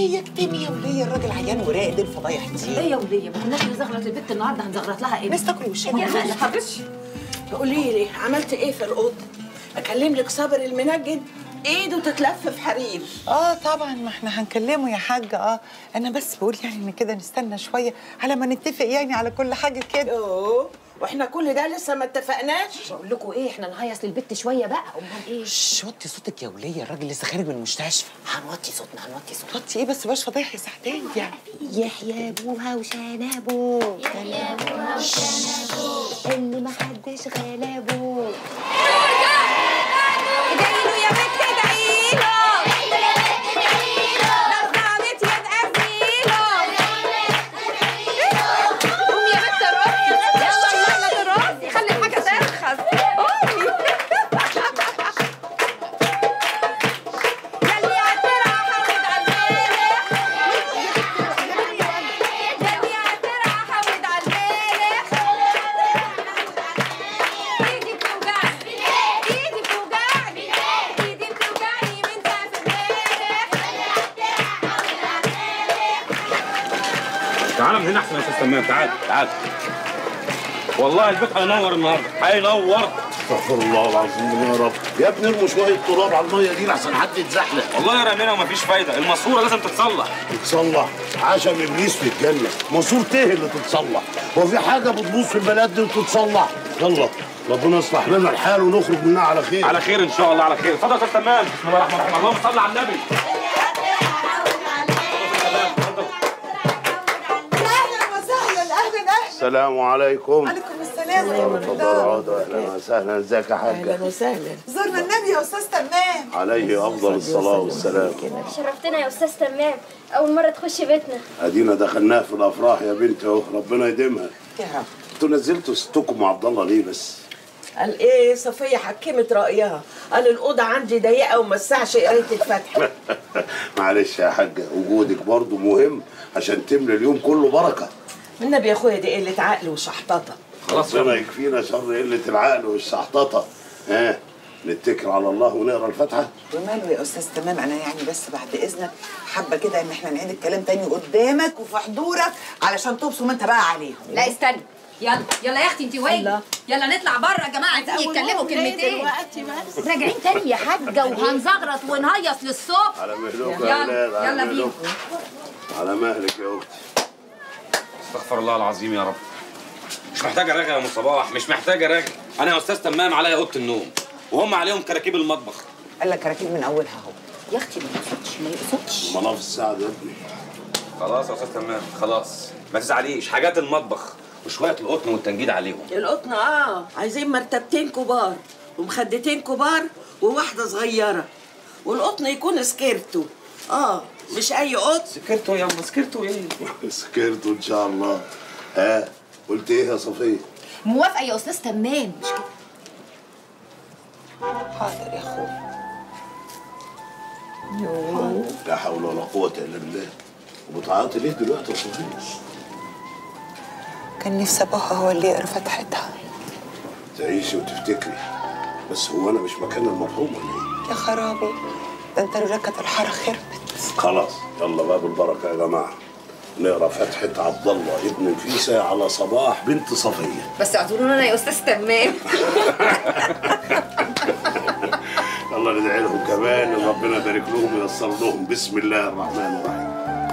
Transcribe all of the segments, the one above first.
وليه اكتمي يا وليه الراجل عيان وراقد الفضايح دي ايه يا وليه ما كناش نزغرط البت النهارده هنزغرط لها ايه ناس تاكل وشنا يا هلا حبيبتي قولي لي عملت ايه في الاوضه اكلم لك صابر المنجد ايده تتلف في حرير اه طبعا ما احنا هنكلمه يا حاجه اه انا بس بقول يعني ان كده نستنى شويه على ما نتفق يعني على كل حاجه كده اوه واحنا كل ده لسه ما اتفقناش بقول لكم ايه احنا نهيص للبت شويه بقى امال ايه شش وطي صوتك يا وليه الراجل لسه خارج من المستشفى هنوطي صوتنا هنوطي صوتنا وطي ايه بس باش فضايح يا ساعتين يعني يحيى ابوها وشنبه يحيى ابوها وشنبه اللي محدش غلبه ادعيله يا بنت ادعيله لو ضاعت يد قفيله قومي يا بنت راسي يلا يلا راسي خلي الحاجه ترخص قومي يلي عالترعه حود عالمالح يلي عالترعه حود عالمالح ايدي بتوجعني ايدي بتوجعني ايدي بتوجعني من سقف امبارح تعال من هنا احسن يا استاذ تمام تعال تعال والله البيت هينور النهارده هينور استغفر الله العظيم يا رب يا ابني ارموا شويه تراب على الميه دي لحسن حد يتزحلق والله يا رمينا ومفيش فايده الماسوره لازم تتصلح تتصلح عشم ابليس في الجنه ماسور ته اللي تتصلح هو في حاجه بتبوظ في البلد دي وتتصلح يلا ربنا يصلح لنا الحال ونخرج منها على خير على خير ان شاء الله على خير اتفضل يا استاذ تمام بسم الله الرحمن الرحيم اللهم صل على النبي اهلا وسهلا اهلا اهلا السلام عليكم عليكم السلام اتفضل اقعدوا اهلا وسهلا ازيك يا حاجه اهلا وسهلا زرنا النبي يا استاذ تمام عليه افضل الصلاه والسلام شرفتنا يا استاذ تمام اول مره تخش بيتنا ادينا دخلناها في الافراح يا بنت اهو ربنا يديمها يا رب انتوا نزلتوا ستكم مع عبد الله ليه بس قال ايه صفيه حكمت رايها قال الاوضه عندي ضيقه وما تسعش قرايه الفاتحه معلش يا حاجه وجودك برضو مهم عشان تملى اليوم كله بركه النبي يا اخويا دي قله عقل وشحططه خلاص ربنا يكفينا شر قله العقل والشحططه ها نتكل على الله ونقرا الفاتحه وماله يا استاذ تمام انا يعني بس بعد اذنك حابه كده ان احنا نعيد الكلام تاني قدامك وفي حضورك علشان تبصم انت بقى عليهم لا استني يلا يلا يا اختي انت وين الله. يلا نطلع بره يا جماعه عايزين يتكلموا كلمتين دلوقتي بس راجعين تاني يا حاجه وهنزغرط ونهيص للصبح على مهلك يلا، يا ولاد على يلا مهلك. على مهلك يا اختي استغفر الله العظيم يا رب مش محتاج اراجع يا ام صباح مش محتاج اراجع انا يا استاذ تمام عليا اوضه النوم وهم عليهم كراكيب المطبخ قال لك راكب من اولها اهو يا اختي ما يقصدش ما يقصدش مناف السعد يا ابني خلاص يا استاذ تمام خلاص ما تزعليش حاجات المطبخ وشويه القطن والتنجيد عليهم القطن اه عايزين مرتبتين كبار ومخدتين كبار وواحده صغيره والقطن يكون سكيرتو اه مش اي قطن سكرتوا يا ام سكرتوا ايه سكرتوا ان شاء الله ها قلت ايه يا صفيه موافقه يا استاذ تمام مش كده حاضر يا اخويا لا حول ولا قوه الا بالله وبتعيطي ليه دلوقتي يا صفيه كان نفسي ابوها هو اللي يقرا فتحتها تعيشي وتفتكري بس هو انا مش مكان المرحوم ولا ايه يا خرابي ده انت لولا كانت الحاره خربت خلاص يلا باب البركه يا جماعه نقرا فتحة عبد الله ابن نفيسة على صباح بنت صفية بس اعذرونا انا يا استاذ تمام يلا ندعي لهم كمان إن ربنا يبارك لهم وييسر لهم بسم الله الرحمن الرحيم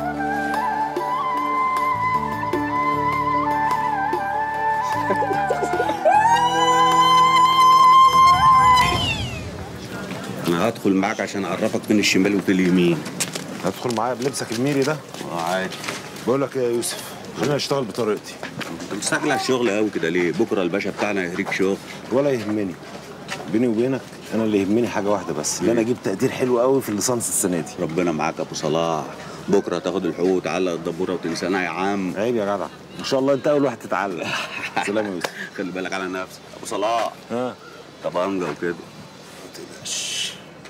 انا هدخل معاك عشان اعرفك فين الشمال وفين اليمين هتدخل معايا بلبسك الميري ده اه عادي بقول لك ايه يا يوسف خليني اشتغل بطريقتي انت مستعجل على الشغل قوي كده ليه بكره الباشا بتاعنا يهريك شغل ولا يهمني بيني وبينك انا اللي يهمني حاجه واحده بس ان انا اجيب تقدير حلو قوي في الليسانس السنه دي ربنا معاك يا ابو صلاح بكره تاخد الحقوق تعلق الدبوره وتنسانا يا عم عيب يا جدع ان شاء الله انت اول واحد تتعلم سلام يا يوسف خلي بالك على نفسك ابو صلاح ها طبنجه وكده ما تقلقش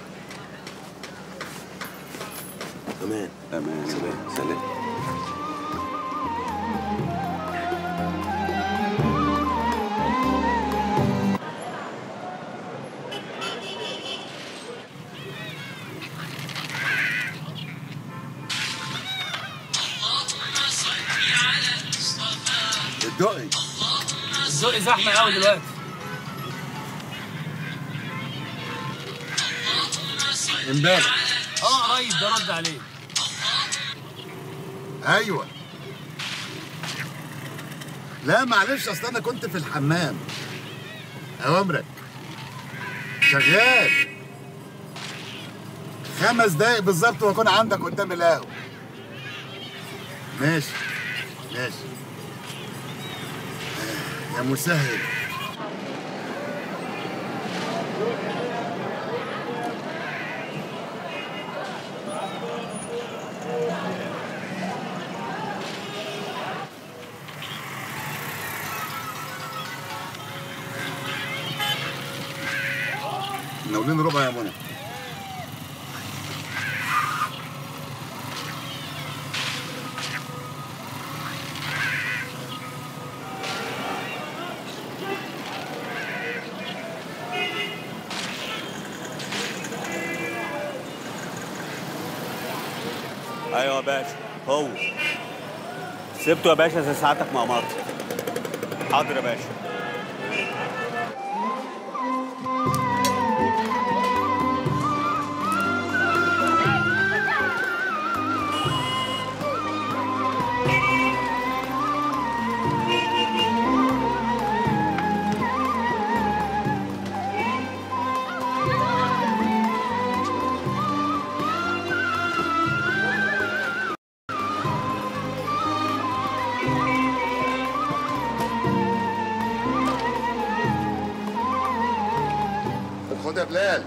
امان تمام سلام سلام الدقي الذوق زحمه قوي دلوقتي امبارح اه قريب ده رد عليه ايوه لا معلش اصل انا كنت في الحمام اوامرك شغال خمس دقايق بالظبط واكون عندك قدام القهوه ماشي ماشي يا مسهل منولين ربع يا منى ايوه يا باشا هو سبته يا باشا زي ساعتك ما امرت حاضر يا باشا خد يا بلال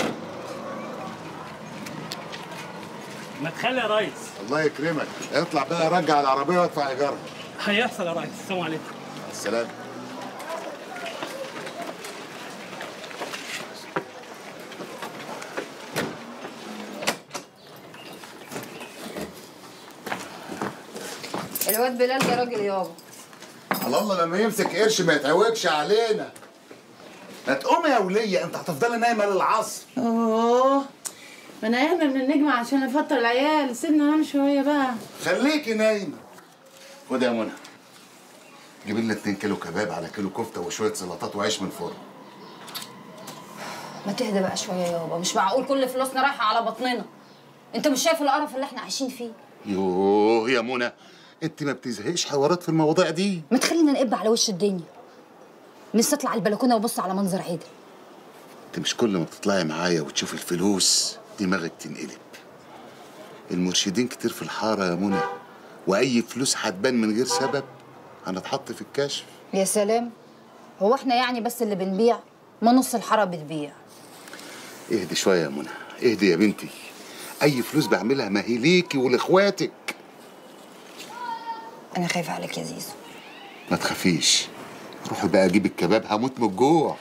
ما تخلي يا ريس الله يكرمك اطلع بقى رجع العربيه وادفع ايجارها هيحصل يا ريس السلام عليكم السلام الواد بلال ده راجل يابا على الله لما يمسك قرش ما يتعوجش علينا ما تقومي يا ولية انت هتفضلي نايمه للعصر اوه ما انا قايمه من النجمه عشان افطر العيال سيبنا ننام شويه بقى خليكي نايمه خد يا منى جيب لنا 2 كيلو كباب على كيلو كفته وشويه سلطات وعيش من الفرن ما تهدى بقى شويه يابا مش معقول كل فلوسنا رايحه على بطننا انت مش شايف القرف اللي احنا عايشين فيه يوه يا منى انت ما بتزهقش حوارات في المواضيع دي ما تخلينا نقب على وش الدنيا نفسي اطلع البلكونه وابص على منظر عادل انت مش كل ما تطلعي معايا وتشوفي الفلوس دماغك تنقلب المرشدين كتير في الحاره يا منى واي فلوس هتبان من غير سبب هنتحط في الكشف يا سلام هو احنا يعني بس اللي بنبيع ما نص الحاره بتبيع اهدي شويه يا منى اهدي يا بنتي اي فلوس بعملها ما هي ليكي ولاخواتك انا خايفه عليك يا زيزو ما تخافيش روحي بقى اجيب الكباب هموت من الجوع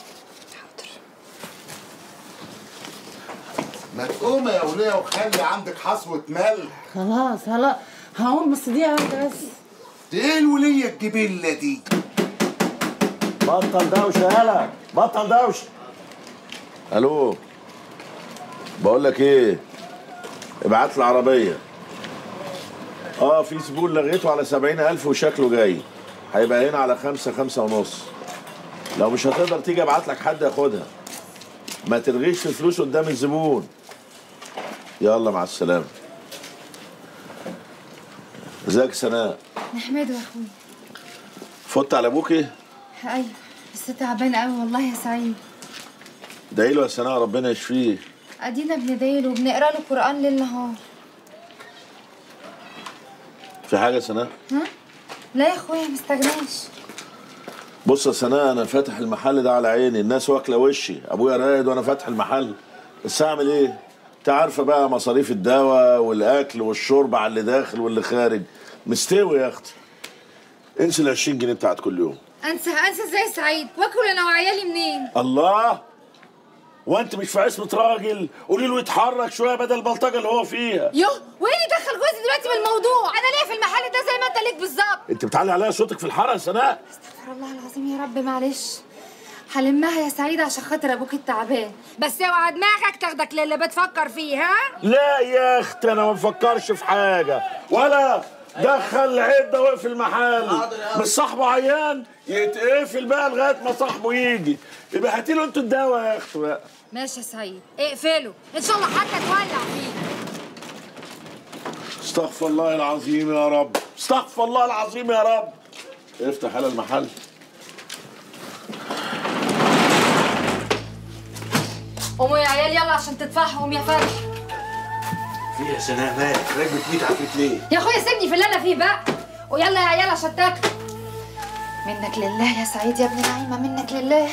ما تقومي يا وليه وخلي عندك حصوة ملح خلاص خلاص هقوم بس دقيقه واحده بس ايه الولية الجبلة دي؟ بطل دوشه يالا بطل دوشه الو بقول لك ايه ابعت لي عربيه اه في زبون لغيته على سبعين ألف وشكله جاي هيبقى هنا على خمسة خمسة ونص لو مش هتقدر تيجي ابعت لك حد ياخدها ما تلغيش في الفلوس قدام الزبون يلا مع السلامة ازيك يا سناء نحمده يا اخويا فت على ابوكي ايوه بس تعبان قوي والله يا سعيد ادعي له يا سناء ربنا يشفيه ادينا بندعيله وبنقرا له قران ليل نهار في حاجة يا سناء ها لا يا اخويا مستغناش بص يا سناء انا فاتح المحل ده على عيني الناس واكله وشي ابويا رايد وانا فاتح المحل بس اعمل ايه انت عارفه بقى مصاريف الدواء والاكل والشرب على اللي داخل واللي خارج مستوي يا اختي انسى ال 20 جنيه بتاعت كل يوم انسى انسى ازاي يا سعيد واكل انا وعيالي منين الله وانت مش في عصمه راجل قولي له يتحرك شويه بدل البلطجه اللي هو فيها يوه وايه اللي دخل جوزي دلوقتي بالموضوع انا ليا في المحل ده زي ما انت ليك بالظبط انت بتعلي عليا صوتك في الحاره يا سناء استغفر الله العظيم يا رب معلش هلمها يا سعيد عشان خاطر ابوك التعبان بس اوعى دماغك تاخدك للي بتفكر فيه ها لا يا اختي انا ما بفكرش في حاجه ولا دخل العده واقفل المحل مش صاحبه عيان يتقفل بقى لغايه ما صاحبه يجي يبقى هاتي له انتوا الدواء يا اخت بقى ماشي يا سعيد اقفله ان شاء الله حتى تولع فيه استغفر الله العظيم يا رب استغفر الله العظيم يا رب افتح على المحل قوموا يا عيال يلا عشان تتفحهم يا فرح في يا سناء مالك راكبة 100 عفريت ليه؟ يا اخويا سيبني في اللي انا فيه بقى ويلا يا عيال عشان تاكلوا منك لله يا سعيد يا ابن نعيمه منك لله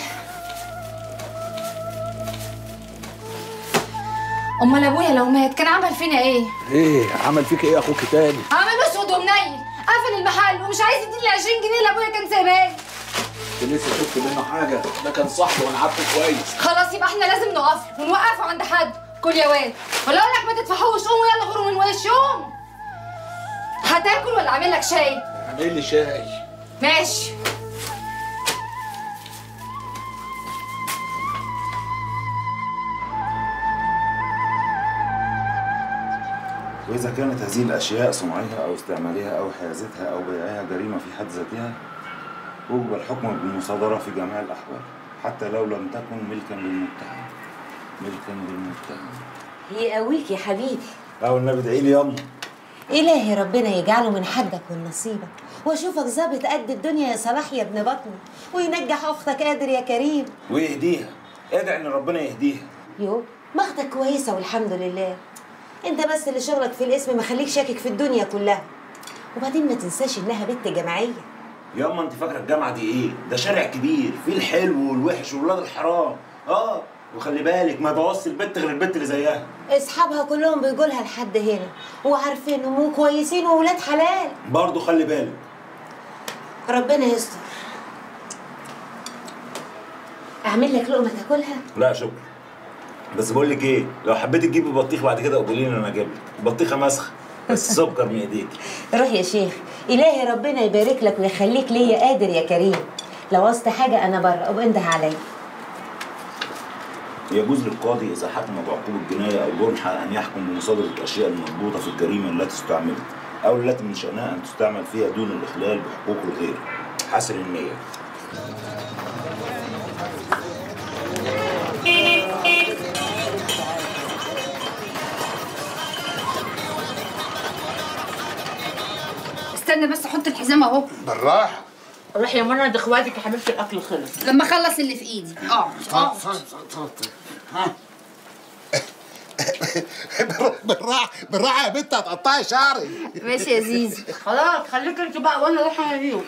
امال ابويا لو مات كان عمل فينا ايه ايه عمل فيك ايه اخوك تاني؟ عمل اسود ومنيل قفل المحل ومش عايز يديني ال 20 جنيه اللي ابويا كان سايبها لي انت لسه شفت منه حاجة ده كان صاحبي وانا عارفه كويس خلاص يبقى احنا لازم نقف ونوقفه عند حد كل يا واد ولا اقول لك ما تتفحوش قوموا يلا غوروا من وش قوم هتاكل ولا اعمل لك شاي اعمل لي شاي ماشي وإذا كانت هذه الأشياء صنعها أو استعمالها أو حيازتها أو بيعها جريمة في حد ذاتها وجب الحكم بالمصادرة في جميع الأحوال حتى لو لم تكن ملكا للمتهم ملكا للمتهم يقويك يا حبيبي أو النبي ادعي لي يلا إلهي ربنا يجعله من حدك ومن نصيبك واشوفك ظابط قد الدنيا يا صلاح يا ابن بطني وينجح اختك قادر يا كريم ويهديها ادعي إن ربنا يهديها يو ما اختك كويسه والحمد لله انت بس اللي شغلك في الاسم مخليك شاكك في الدنيا كلها وبعدين ما تنساش انها بنت جماعيه ياما أنت فاكرة الجامعة دي إيه؟ ده شارع كبير فيه الحلو والوحش وولاد الحرام آه وخلي بالك ما يبوظش البت غير البت اللي زيها اصحابها كلهم بيجولها لحد هنا وعارفينهم وكويسين وولاد حلال برضه خلي بالك ربنا يستر اعمل لك لقمه تاكلها لا شكرا بس بقول لك ايه لو حبيتي تجيبي بطيخ بعد كده قولي لي انا اجيب لك بطيخه مسخه بس سكر من ايديكي روح يا شيخ الهي ربنا يبارك لك ويخليك ليا قادر يا كريم لو عوزت حاجه انا بره وانده عليا يجوز للقاضي اذا حكم بعقوبه جنايه او جرح ان يحكم بمصادره الاشياء المضبوطه في الجريمه التي استعملت او التي من شانها ان تستعمل فيها دون الاخلال بحقوق الغير حسن النيه استنى بس احط الحزام اهو بالراحه روح يا منى ده اخواتك يا حبيبتي الاكل خلص لما اخلص اللي في ايدي اه اه بالراحه بالراحه يا بنت هتقطعي شعري ماشي يا زيزي خلاص خليك انت بقى وانا اروح اناديهم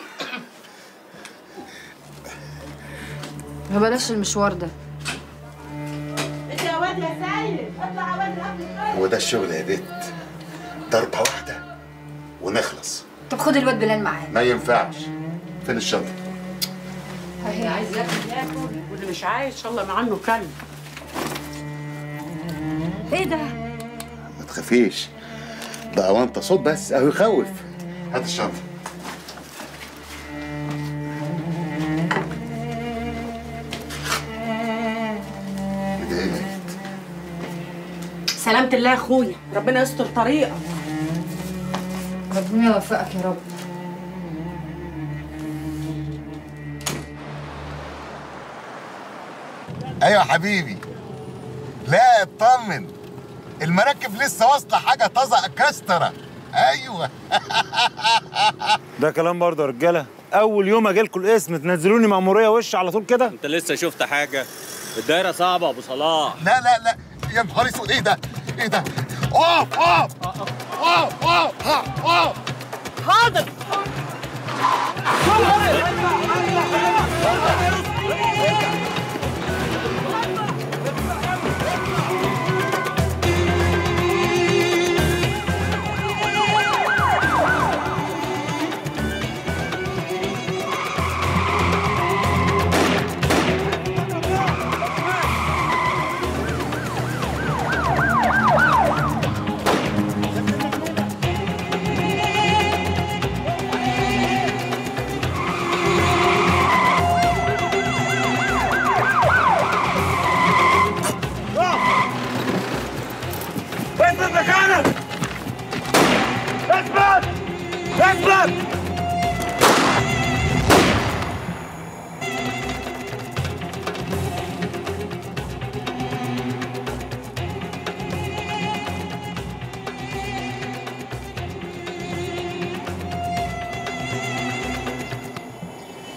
ما بلاش المشوار ده انت يا واد يا سيد اطلع يا واد الاكل هو ده الشغل يا بنت ضربه واحده ونخلص طب خد الواد بلال معاك ما ينفعش فين الشنطه اللي عايز ياكل ياكل واللي مش عايز ان شاء الله مع عنه كلب ايه ده ما تخافيش ده اوانطه صوت بس اهو يخوف هات الشنطه ده ايه ده؟ سلامة الله يا اخويا ربنا يستر طريقك ربنا يوفقك يا رب ايوه يا حبيبي لا اطمن المراكب لسه واصله حاجه طازه كستره ايوه ده كلام برضه يا رجاله اول يوم اجي لكم الاسم تنزلوني مأمورية وش على طول كده انت لسه شفت حاجه الدايره صعبه يا ابو صلاح لا لا لا يا نهار اسود ايه ده ايه ده اقف اقف اقف اقف اقف حاضر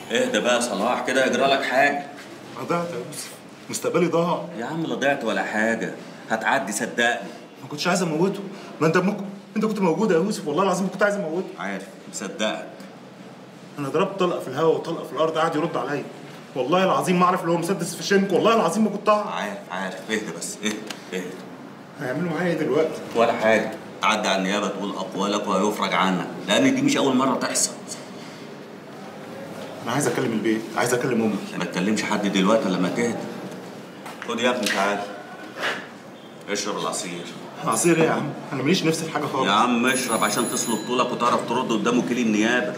اهدى بقى يا صلاح كده يجرى لك حاجه ضعت يا يوسف مستقبلي ضاع يا عم لا ضعت ولا حاجه هتعدي صدقني ما كنتش عايز اموته ما انت ممكن انت كنت موجود يا يوسف والله العظيم كنت عايز اموته عارف مصدقك انا ضربت طلقه في الهواء وطلقه في الارض قعد يرد عليا والله العظيم ما اعرف اللي هو مسدس في شنك والله العظيم ما كنت اعرف عارف عارف اهدى بس اهدى اهدى هيعملوا معايا ايه دلوقتي ولا حاجه عدى على النيابه تقول اقوالك وهيفرج عنك لان دي مش اول مره تحصل انا عايز اكلم البيت عايز اكلم امي ما تكلمش حد دلوقتي إلا لما تهدى خد يا ابني تعالى اشرب العصير عصير ايه يا عم انا ماليش نفس الحاجه خالص يا عم اشرب عشان تصلب طولك وتعرف ترد قدام وكيل النيابه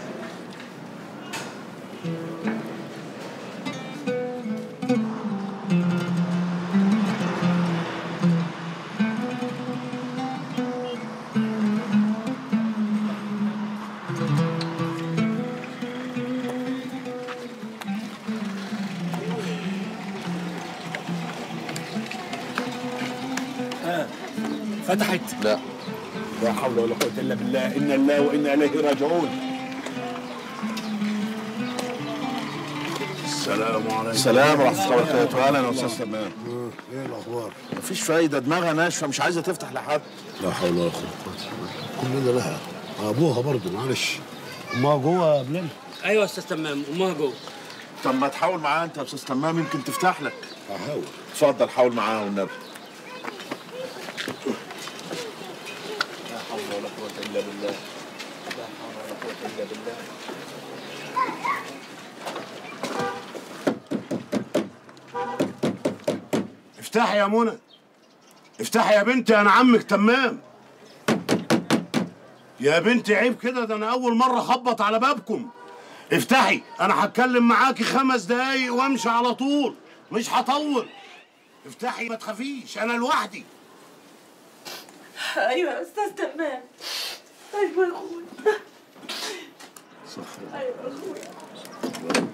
فتحت لا لا حول ولا قوة إلا بالله إنا الله وإنا إليه راجعون السلام عليكم السلام ورحمة الله وبركاته أهلا يا أستاذ تمام ايه الاخبار؟ مفيش فايدة دماغها ناشفة مش عايزة تفتح لحد لا حول ولا قوه كلنا لها ابوها برضه معلش امها جوه قبلنا أيوة يا أستاذ تمام أمها جوه طب ما تحاول معاها أنت يا أستاذ تمام يمكن تفتح لك هحاول اتفضل حاول معاها والنبي لا حول ولا قوة إلا بالله لا حول ولا قوة إلا بالله افتحي يا منى افتحي يا بنتي انا عمك تمام يا بنتي عيب كده ده انا اول مره اخبط على بابكم افتحي انا هتكلم معاكي خمس دقايق وامشي على طول مش هطول افتحي ما تخافيش انا لوحدي ايوه يا استاذ تمام ايوه يا اخويا ايوه يا اخويا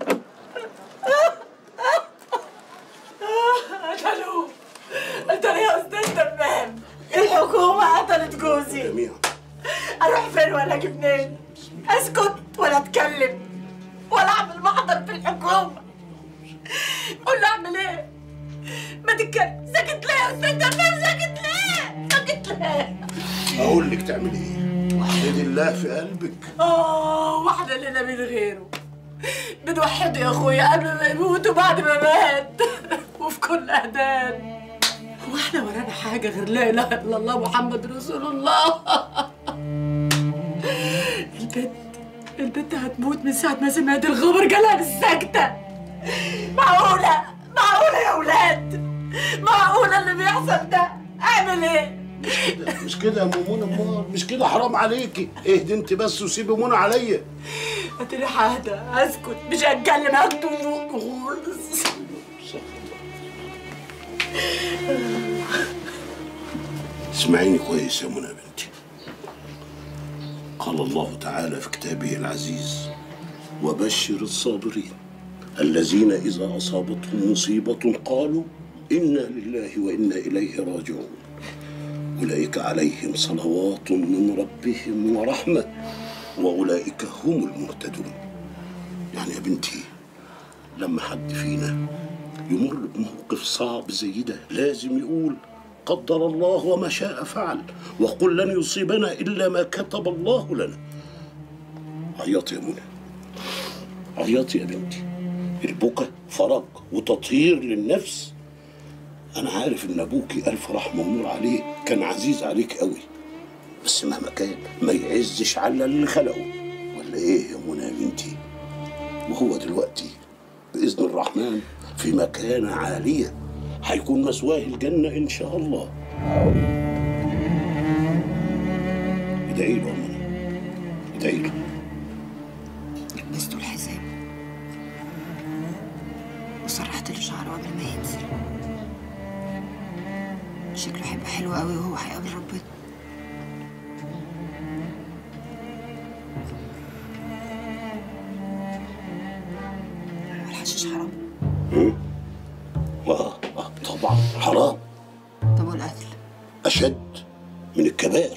قتلوه قتل يا استاذ تمام الحكومه قتلت جوزي جميعا اروح فين ولا اجي منين اسكت ولا اتكلم ولا اعمل محضر في الحكومه قول له اعمل ايه ما تتكلم ساكت ليه يا استاذ تمام ساكت ليه ساكت ليه اقول لك تعملي ايه وحدي الله في قلبك اه واحدة لنا من غيره بنوحده يا اخويا قبل ما يموت وبعد ما مات وفي كل اذان هو احنا ورانا حاجة غير لا اله الا الله محمد رسول الله البنت البنت هتموت من ساعة ما سمعت الخبر جالها بالسكتة معقولة معقولة يا ولاد معقولة اللي بيحصل ده اعمل ايه مش كده يا ام منى امال مش كده حرام عليكي اهدي انت بس وسيبي منى عليا هاتلي ههدى اسكت مش هتكلم هكتم بوق خالص اسمعيني كويس يا منى بنتي قال الله تعالى في كتابه العزيز وبشر الصابرين الذين إذا أصابتهم مصيبة قالوا إنا لله وإنا إليه راجعون أولئك عليهم صلوات من ربهم ورحمة وأولئك هم المهتدون يعني يا بنتي لما حد فينا يمر بموقف صعب زي ده لازم يقول قدر الله وما شاء فعل وقل لن يصيبنا إلا ما كتب الله لنا عيطي يا منى عيطي يا بنتي البكا فرج وتطهير للنفس أنا عارف إن أبوكي ألف رحمة ونور عليه كان عزيز عليك قوي بس مهما كان ما يعزش على اللي خلقه ولا إيه يا منى يا بنتي وهو دلوقتي بإذن الرحمن في مكانة عالية هيكون مسواه الجنة إن شاء الله ادعي له يا منى ادعي له لبسته الحزام وسرحت له شعره قبل ما ينزل شكله هيبقى حلو قوي وهو هيقابل ربنا هو الحشيش حرام آه آه طبعا حرام طب والقتل أشد من الكبائر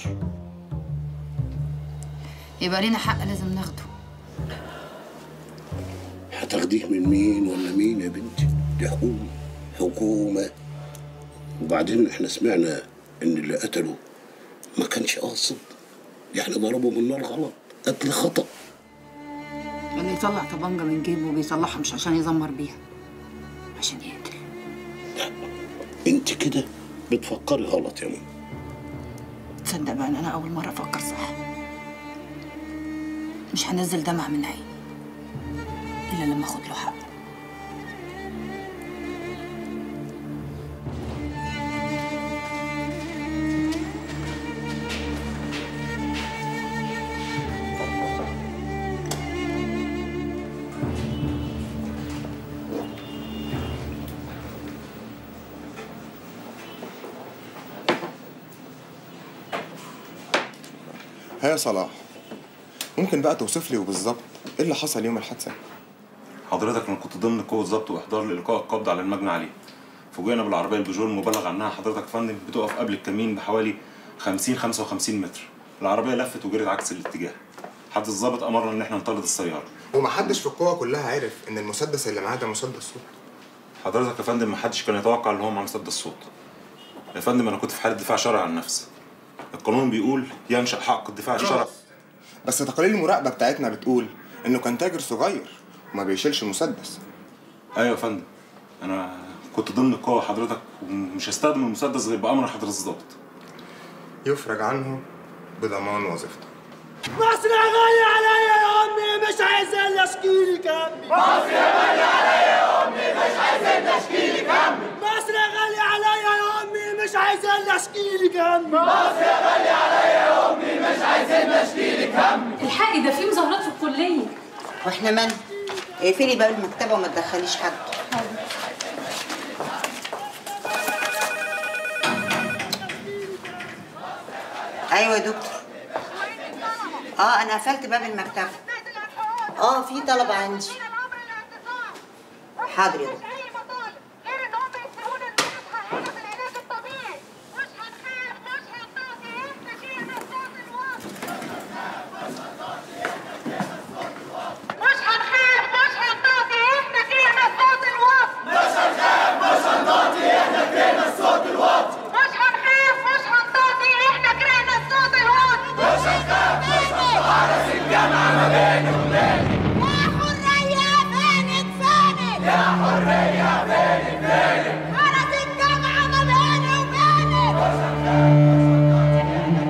يبقى لينا حق لازم ناخده هتاخديه من مين ولا مين يا بنتي دي حكومة حكومة وبعدين احنا سمعنا ان اللي قتله ما كانش قاصد يعني ضربه بالنار غلط قتل خطأ اللي يطلع طبنجة من جيبه بيطلعها مش عشان يزمر بيها عشان يقتل انت كده بتفكري غلط يا ماما تصدق بقى ان انا اول مرة افكر صح مش هنزل دمع من عيني الا لما اخد له حقه ها يا صلاح ممكن بقى توصف لي بالظبط ايه اللي حصل يوم الحادثه حضرتك انا كنت ضمن قوه ضبط واحضار لالقاء القبض على المجني عليه فوجئنا بالعربيه البيجو المبلغ عنها حضرتك يا فندم بتقف قبل الكمين بحوالي 50 55 متر العربيه لفت وجرت عكس الاتجاه حد الضابط امرنا ان احنا نطرد السياره ومحدش في القوه كلها عرف ان المسدس اللي معاه ده مسدس صوت حضرتك يا فندم ما حدش كان يتوقع ان هو مع مسدس صوت يا فندم انا كنت في حاله دفاع شرعي عن نفسي القانون بيقول ينشا حق الدفاع الشرعي بس تقارير المراقبه بتاعتنا بتقول انه كان تاجر صغير وما بيشيلش مسدس ايوه يا فندم انا كنت ضمن القوه حضرتك ومش هستخدم المسدس غير بامر حضرتك الضابط يفرج عنه بضمان وظيفته مصر غالي عليا يا امي مش عايزين اشكيلي كمي مصر غالي عليا يا امي مش عايزين اشكيلي كمي مصر غالي عليا يا امي مش عايزين اشكيلي كمي مصر غالي عليا يا امي مش عايزين اشكيلي كمي الحقي ده في مظاهرات في الكليه واحنا من اقفلي باب المكتبه وما تدخليش حد ايوه يا دكتور اه انا قفلت باب المكتبه اه في طلبه عندي حاضر يا دكتور مش هنخاف مش هنطاطي احنا كرهنا صوت الوطن مش هنخاف مش هنطاطي احنا كرهنا صوت الوطن مش هنخاف مش هنطاطي احنا كرهنا صوت الوطن مش هنخاف مش هنطاطي حرس الجامعة ما بيني وبينك يا حرية فينك فينك حرس الجامعة ما بيني وبينك مش هنخاف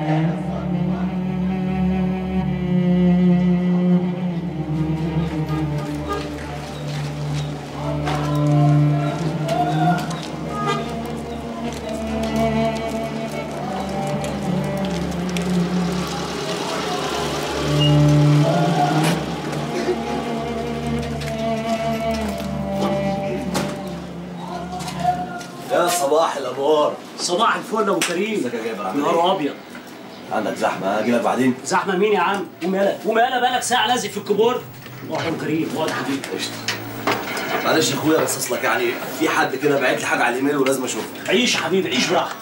يا صباح الانوار صباح الفل يا ابو كريم ازيك يا جابر عامل نهار ايه؟ ابيض عندك زحمه اجي لك بعدين زحمه مين يا عم قوم يالا قوم يالا بقالك ساعه لازق في الكيبورد اقعد يا ابو كريم اقعد يا حبيبي معلش يا اخويا بس اصلك يعني في حد كده باعت لي حاجه على الايميل ولازم اشوفها عيش يا حبيبي عيش براحتك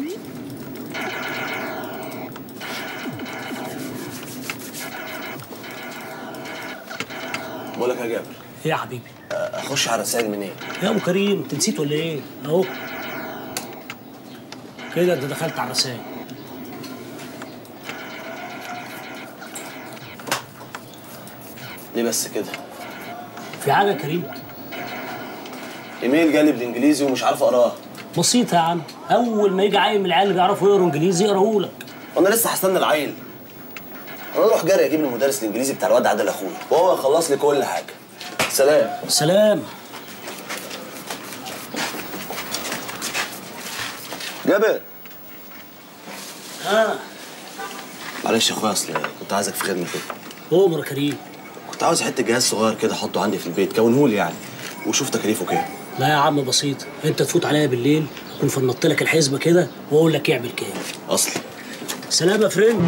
بقول لك يا جابر ايه يا حبيبي اخش على رسائل منين؟ يا ابو كريم انت نسيت ولا ايه اهو كده انت دخلت على الرسائل ليه بس كده؟ في حاجه يا كريم ايميل جالي بالانجليزي ومش عارف اقراه بسيطه يا عم اول ما يجي عيل من العيال اللي بيعرفوا يقروا انجليزي يقراه لك وانا لسه هستنى العيل انا اروح جري اجيب المدرس الانجليزي بتاع الواد عادل اخويا وهو يخلص لي كل حاجه سلام سلام جابر اه معلش يا اخويا اصل كنت عايزك في خدمه كده عمر يا كريم كنت عاوز حته جهاز صغير كده احطه عندي في البيت كونهولي يعني وشوف تكاليفه كام لا يا عم بسيط انت تفوت عليا بالليل اكون فنطت لك الحسبه كده واقول لك اعمل كام اصلي سلام يا فريند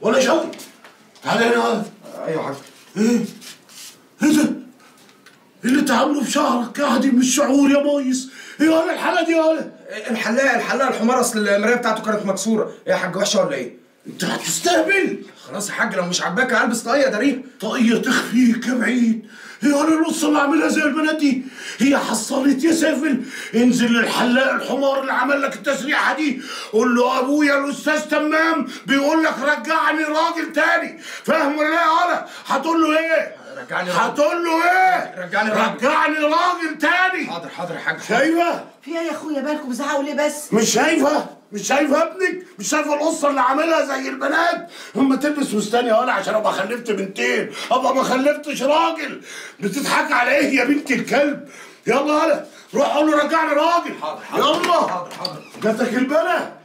ولا شوقي تعالى هنا يا ايوه يا حاج ايه ايه ده؟ ايه اللي انت عامله في شعرك يا عديم الشعور يا ميس ايه ولا الحاله دي يا ولا الحلاق الحلاق الحمار اصل المرايه بتاعته كانت مكسوره ايه يا حاج وحشه ولا ايه؟ انت هتستهبل خلاص يا حاج لو مش عاجباك هلبس طاقيه داريها طاقيه تخفيك يا بعيد هي انا القصه اللي عاملها زي البنات دي هي حصلت يا سافل انزل للحلاق الحمار اللي عمل لك التسريحه دي قول له ابويا الاستاذ تمام بيقول لك رجعني راجل تاني فاهم ولا لا يا ولا هتقول له ايه رجعني راجل. هتقول له ايه رجعني راجل. رجعني راجل تاني حاضر حاضر يا حاج شايفه في ايه يا اخويا بالكم بتزعقوا ليه بس مش شايفه مش شايفه ابنك مش شايفه القصه اللي عاملها زي البنات اما تلبس فستان يا ولا عشان ابقى خلفت بنتين ابقى ما خلفتش راجل بتضحك على ايه يا بنت الكلب يلا ولا روح قول له رجعني راجل يلا حاضر حاضر جاتك البلا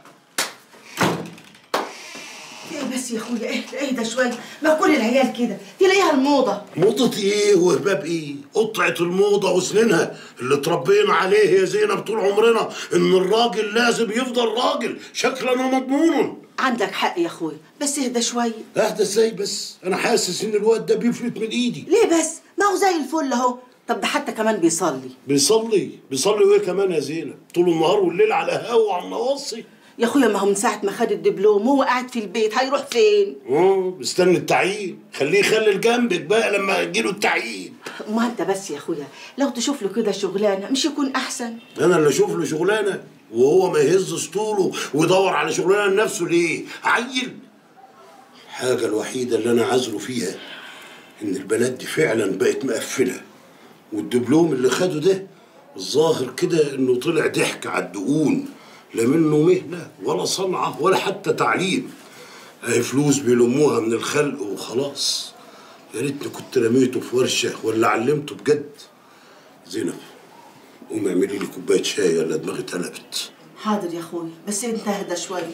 ايه بس يا اخويا اهدى اهدى شويه ما كل العيال كده تلاقيها الموضه موضة ايه وهباب ايه؟ قطعة الموضة وسنينها اللي اتربينا عليه يا زينب طول عمرنا ان الراجل لازم يفضل راجل شكلا ومضمونا عندك حق يا اخويا بس اهدى شويه اهدى ازاي بس؟ انا حاسس ان الواد ده بيفلت من ايدي ليه بس ما هو زي الفل اهو طب ده حتى كمان بيصلي بيصلي بيصلي وايه كمان يا زينب؟ طول النهار والليل على القهوة وعلى النواصي يا اخويا ما هو من ساعه ما خد الدبلوم هو قاعد في البيت هيروح فين اه مستني التعيين خليه يخلل جنبك بقى لما يجيله التعيين ما انت بس يا اخويا لو تشوف له كده شغلانه مش يكون احسن انا اللي اشوف له شغلانه وهو ما يهز اسطوله ويدور على شغلانه لنفسه ليه؟ عيل الحاجه الوحيده اللي انا عذره فيها ان البنات دي فعلا بقت مقفله والدبلوم اللي خده ده الظاهر كده انه طلع ضحك على الدقون لا منه مهنه ولا صنعه ولا حتى تعليم اهي فلوس بيلموها من الخلق وخلاص يا ريتني كنت رميته في ورشه ولا علمته بجد زينب قومي اعملي لي كوبايه شاي ولا دماغي اتقلبت حاضر يا اخويا بس انت اهدى شويه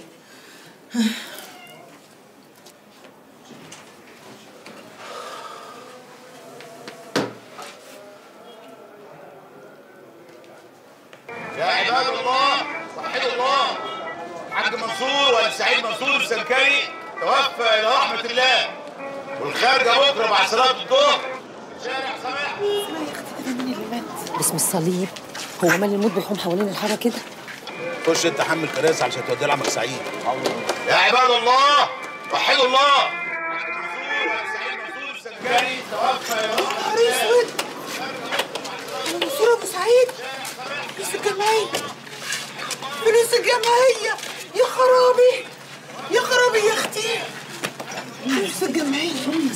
يا عباد الله وحدوا الله حاج منصور والسعيد منصور السنكري توفى الى رحمه الله والخارجه بكره بعد صلاه الظهر شارع سماح باسم الصليب هو مال الموت بيحوم حوالين الحاره كده خش انت حمل كراسي علشان تودي لعمك سعيد يا عباد الله وحدوا الله السنكري توفى الى رحمه الله منصور ابو سعيد فلوس الجمعيه فلوس الجمعيه يا خرابي يا خرابي يا اختي فلوس الجمعيه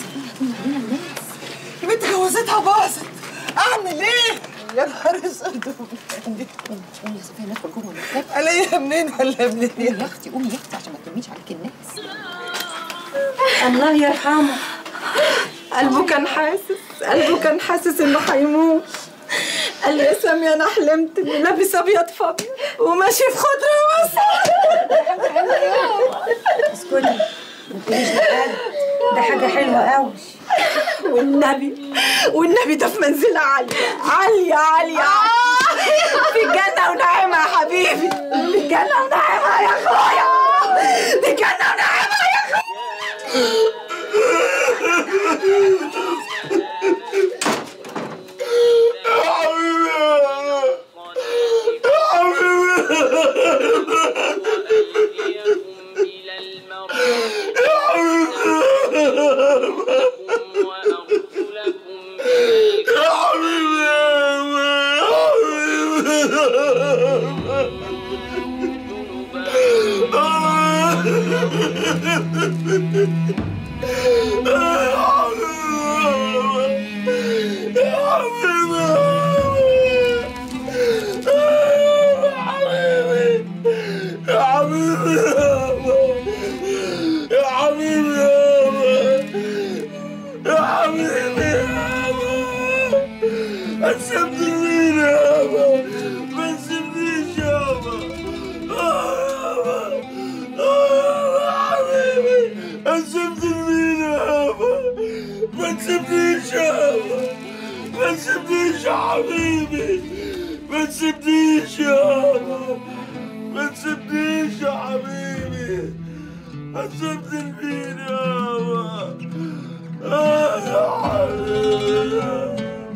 بنت جوازتها باظت اعمل ايه يا نهار اسود قومي يا صفيه ندخل جوه المكتب الاقيها منين ولا منين قومي يا اختي قومي يا اختي عشان ما ترميش عليك الناس الله يرحمه قلبه كان حاسس قلبه كان حاسس انه هيموت قال لي يا سامي انا حلمت اني لابس ابيض في ابيض وماشي في خضره اسكتي ما تقوليش لحد ده حاجه حلوه قوي والنبي والنبي ده في منزلة عالية عالية عالية في الجنة ونعيمة يا حبيبي في الجنة ونعيمة يا اخويا في الجنة ونعيمة يا اخويا يا حبيبي يا حبيبي يا حبيبي ما تسيبنيش يابا ما تسيبنيش يابا يا حبيبي ما تسيبنيش يابا ما تسيبنيش يابا ما تسيبنيش يا حبيبي ما تسيبنيش يابا ما تسيبنيش يا حبيبي حسبت المين يابا آه يا حبيبي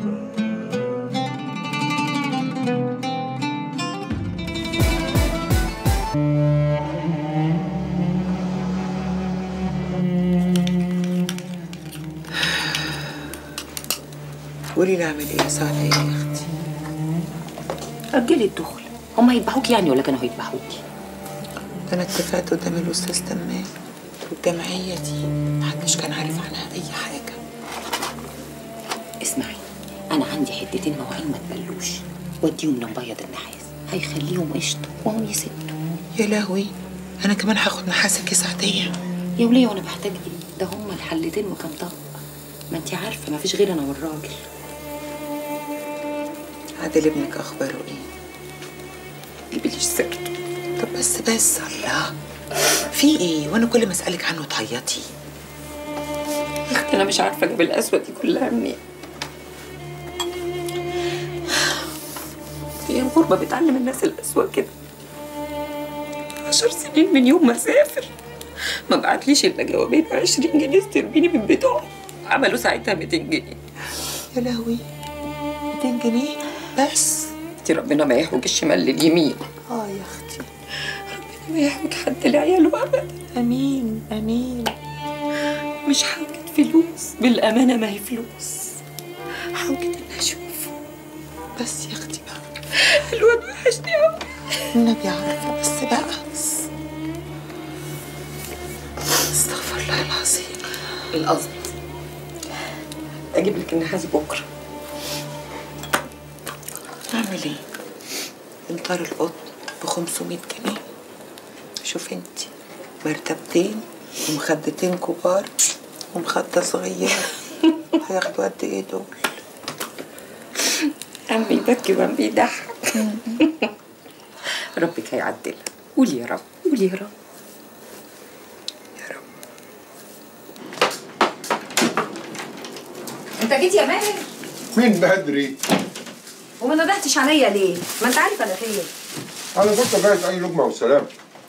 قولي لي اعمل ايه يا سعد ايه يا اختي أجلي الدخل هما هيذبحوكي يعني ولا كانوا هيذبحوكي؟ ده انا اتفقت قدام الاستاذ تمام والجمعيه دي محدش كان عارف عنها اي حاجه اسمعي أنا عندي حتتين مواعين ما تبلوش وديهم لمبيض النحاس هيخليهم قشطة وهم يسدوا يا لهوي انا كمان هاخد نحاسك يا سعديه يا وليه وانا بحتاج ايه؟ ده هما الحلتين وكام طبق ما انتي عارفة ما فيش غير أنا والراجل عادل ابنك اخباره ايه جيبليش سيرته طب بس بس الله في ايه وانا كل ما اسالك عنه تعيطي يا اختي انا مش عارفه اجيب القسوه دي كلها منين هي الغربه بتعلم الناس القسوه كده عشر سنين من يوم ما سافر ما بعتليش الا جوابين 20 جنيه استربيني من بتوعه عملوا ساعتها 200 جنيه يا لهوي 200 جنيه بس انتي ربنا ما يحوج الشمال لليمين اه يا اختي ما يحوج حد لعياله ابدا امين امين مش حوجة فلوس بالامانه ما هي فلوس حوجة ان اشوفه بس يا اختي بقى الواد وحشني قوي النبي عارفه بس بقى بس استغفر الله العظيم القصد اجيب لك النحاس بكره اعمل ايه انطار القطن ب 500 جنيه شوف انت مرتبتين ومخدتين كبار ومخدة صغيرة هياخدوا قد ايه دول عم بيبكي وعم بيضحك ربك هيعدلها قولي يا رب قولي يا رب انت جيت يا ماهر مين بدري؟ وما ندهتش عليا ليه؟ ما انت عارف انا فين انا كنت جاهز اي لقمه والسلام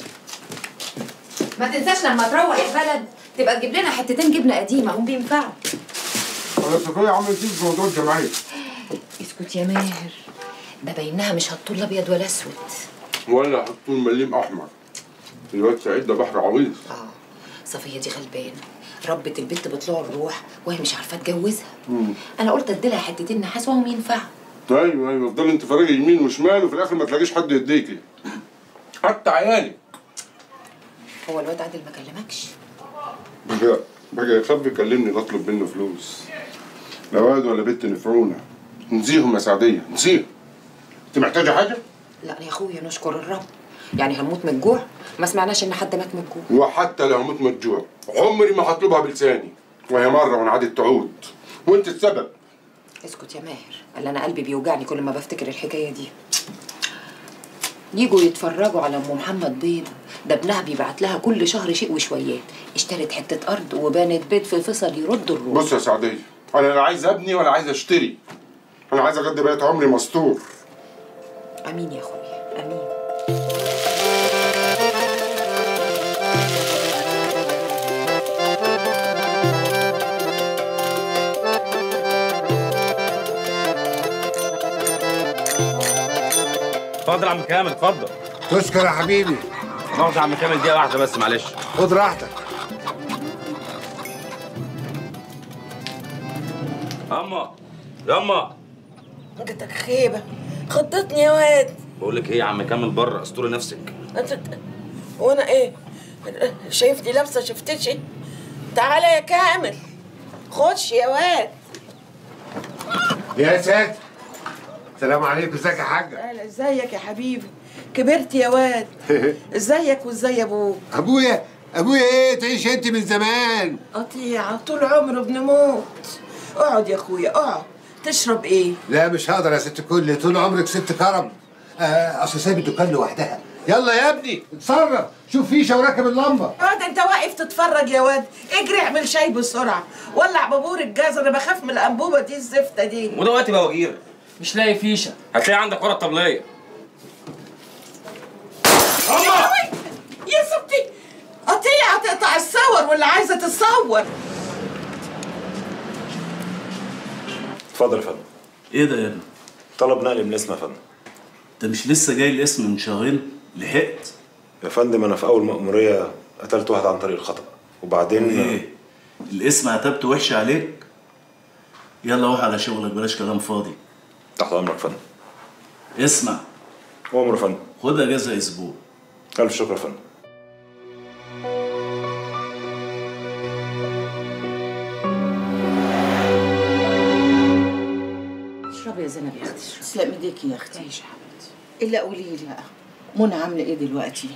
ما تنساش لما تروح البلد تبقى تجيب لنا حتتين جبنه قديمه هم بينفعوا انا صفيه عملت ايه في موضوع الجمعيه؟ اسكت يا ماهر ده باينها مش هتطول ابيض ولا اسود ولا هتطول مليم احمر الواد سعيد ده بحر عويص اه صفيه دي غلبانه ربت البنت بطلوع الروح وهي مش عارفه تجوزها مم. انا قلت اديلها حتتين نحاس وهم ينفعوا ايوه ايوه افضل انت فريق يمين وشمال وفي الاخر ما تلاقيش حد يديكي حتى عيالي هو الواد عادل ما كلمكش بقى بقى يخاف يكلمني نطلب منه فلوس لا واد ولا بنت نفعونا نسيهم يا سعديه نسيهم انت محتاجه حاجه؟ لا يا اخويا نشكر الرب يعني هنموت من الجوع ما سمعناش ان حد مات من الجوع وحتى لو مت متجوع عمري ما هطلبها بلساني وهي مره وانعادت تعود وانت السبب اسكت يا ماهر قال انا قلبي بيوجعني كل ما بفتكر الحكايه دي يجوا يتفرجوا على ام محمد بيض ده ابنها بيبعت لها كل شهر شيء وشويات اشترت حته ارض وبنت بيت في فيصل يرد الروح بص يا سعديه انا لا عايز ابني ولا عايز اشتري انا عايز اقضي بقيت عمري مستور امين يا اخويا امين اتفضل يا عم كامل اتفضل تشكر يا حبيبي مؤاخذة يا عم كامل دقيقة واحدة بس معلش خد راحتك ياما ياما جاتك خيبة خضتني يا واد بقول لك ايه يا عم كامل بره استوري نفسك انت وانا ايه شايفني لابسه شفتشي تعالى يا كامل خش يا واد يا ساتر السلام عليكم ازيك يا حاجه اهلا ازيك يا حبيبي كبرت يا واد ازيك وازاي ابوك ابويا ابويا ايه تعيش انت من زمان قطيعة طول عمره بنموت اقعد يا اخويا اقعد تشرب ايه لا مش هقدر يا ست كل طول عمرك ست كرم آه اصل سايب الدكان لوحدها يلا يا ابني اتصرف شوف فيشه وراكب اللمبه اقعد انت واقف تتفرج يا واد اجري اعمل شاي بسرعه ولع بابور الجاز انا بخاف من الانبوبه دي الزفته دي وده وقت بقى وجير مش لاقي فيشه هتلاقي عندك ورا الطبلية يا لهوي! يا ستي قطيعة تقطع الصور واللي عايزة تتصور اتفضل يا فندم ايه ده يا ابني؟ طلب نقل من الاسم يا فندم انت مش لسه جاي الاسم من شهرين لحقت يا فندم انا في اول مأمورية قتلت واحد عن طريق الخطأ وبعدين ايه الاسم عتبته وحش عليك يلا روح على شغلك بلاش كلام فاضي تحت امرك يا فندم اسمع امر يا فندم خد اجازه اسبوع الف شكر يا فندم اشربي يا زينب يا اختي اشربي تسلم ايديكي يا اختي تعيشي يا حبيبتي الا قولي لي بقى منى عامله ايه دلوقتي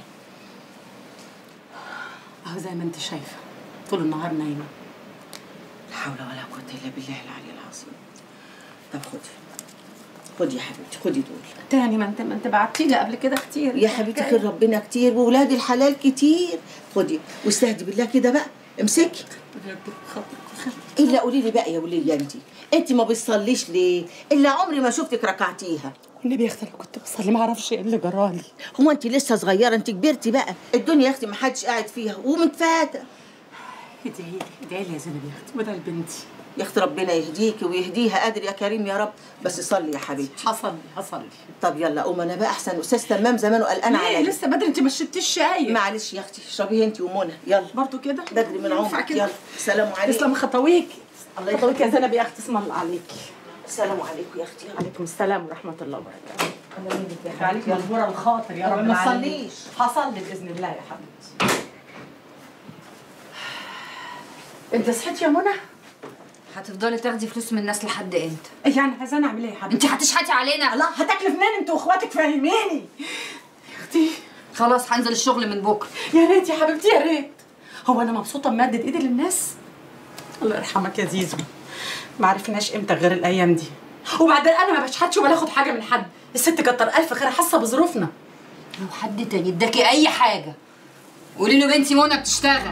اهو زي ما انت شايفه طول النهار نايمه لا حول ولا قوه الا بالله العلي العظيم طب خدي خدي يا حبيبتي خدي دول تاني ما انت ما انت بعتي لي قبل كده كتير يا حبيبتي خير ربنا كتير وولاد الحلال كتير خدي واستهدي بالله كده بقى امسكي الا قولي لي بقى يا وليه انت انت ما بتصليش ليه الا عمري ما شفتك ركعتيها والنبي يا اختي انا كنت بصلي ما اعرفش ايه اللي جرالي هو انت لسه صغيره انت كبرتي بقى الدنيا يا اختي ما حدش قاعد فيها ومتفاته ادعي لي ادعي لي يا زينب يا اختي بدل بنتي يا اختي ربنا يهديكي ويهديها قادر يا كريم يا رب بس صلي يا حبيبتي حصل حصل طب يلا قوم انا بقى احسن استاذ تمام زمانه قلقان ليه؟ عليا لسه بدري انت ما شربتيش شاي معلش يا اختي اشربيه انت ومنى يلا برضو كده بدري من ينفع عمرك كده؟ يلا سلام عليكم تسلم خطويك الله خطويك يا زينب يا اختي اسم الله عليكي السلام عليكم يا اختي عليكم السلام ورحمه الله وبركاته الله يهديك يا خليك حبيبتي. مجبوره الخاطر يا طب رب ما العالمين. تصليش. هصلي باذن الله يا حبيبتي انت صحيت يا منى هتفضلي تاخدي فلوس من الناس لحد امتى؟ يعني عايزاني اعمل ايه يا حبيبتي انت هتشحتي علينا لا هتاكلي منين انت واخواتك فاهميني يا اختي خلاص هنزل الشغل من بكره يا ريت يا حبيبتي يا ريت هو انا مبسوطه بمادة ايدي للناس الله يرحمك يا زيزو ما عرفناش امتى غير الايام دي وبعدين انا ما بشحتش ولا اخد حاجه من حد الست كتر الف خير حاسه بظروفنا لو حد تاني اداكي اي حاجه قولي له بنتي منى بتشتغل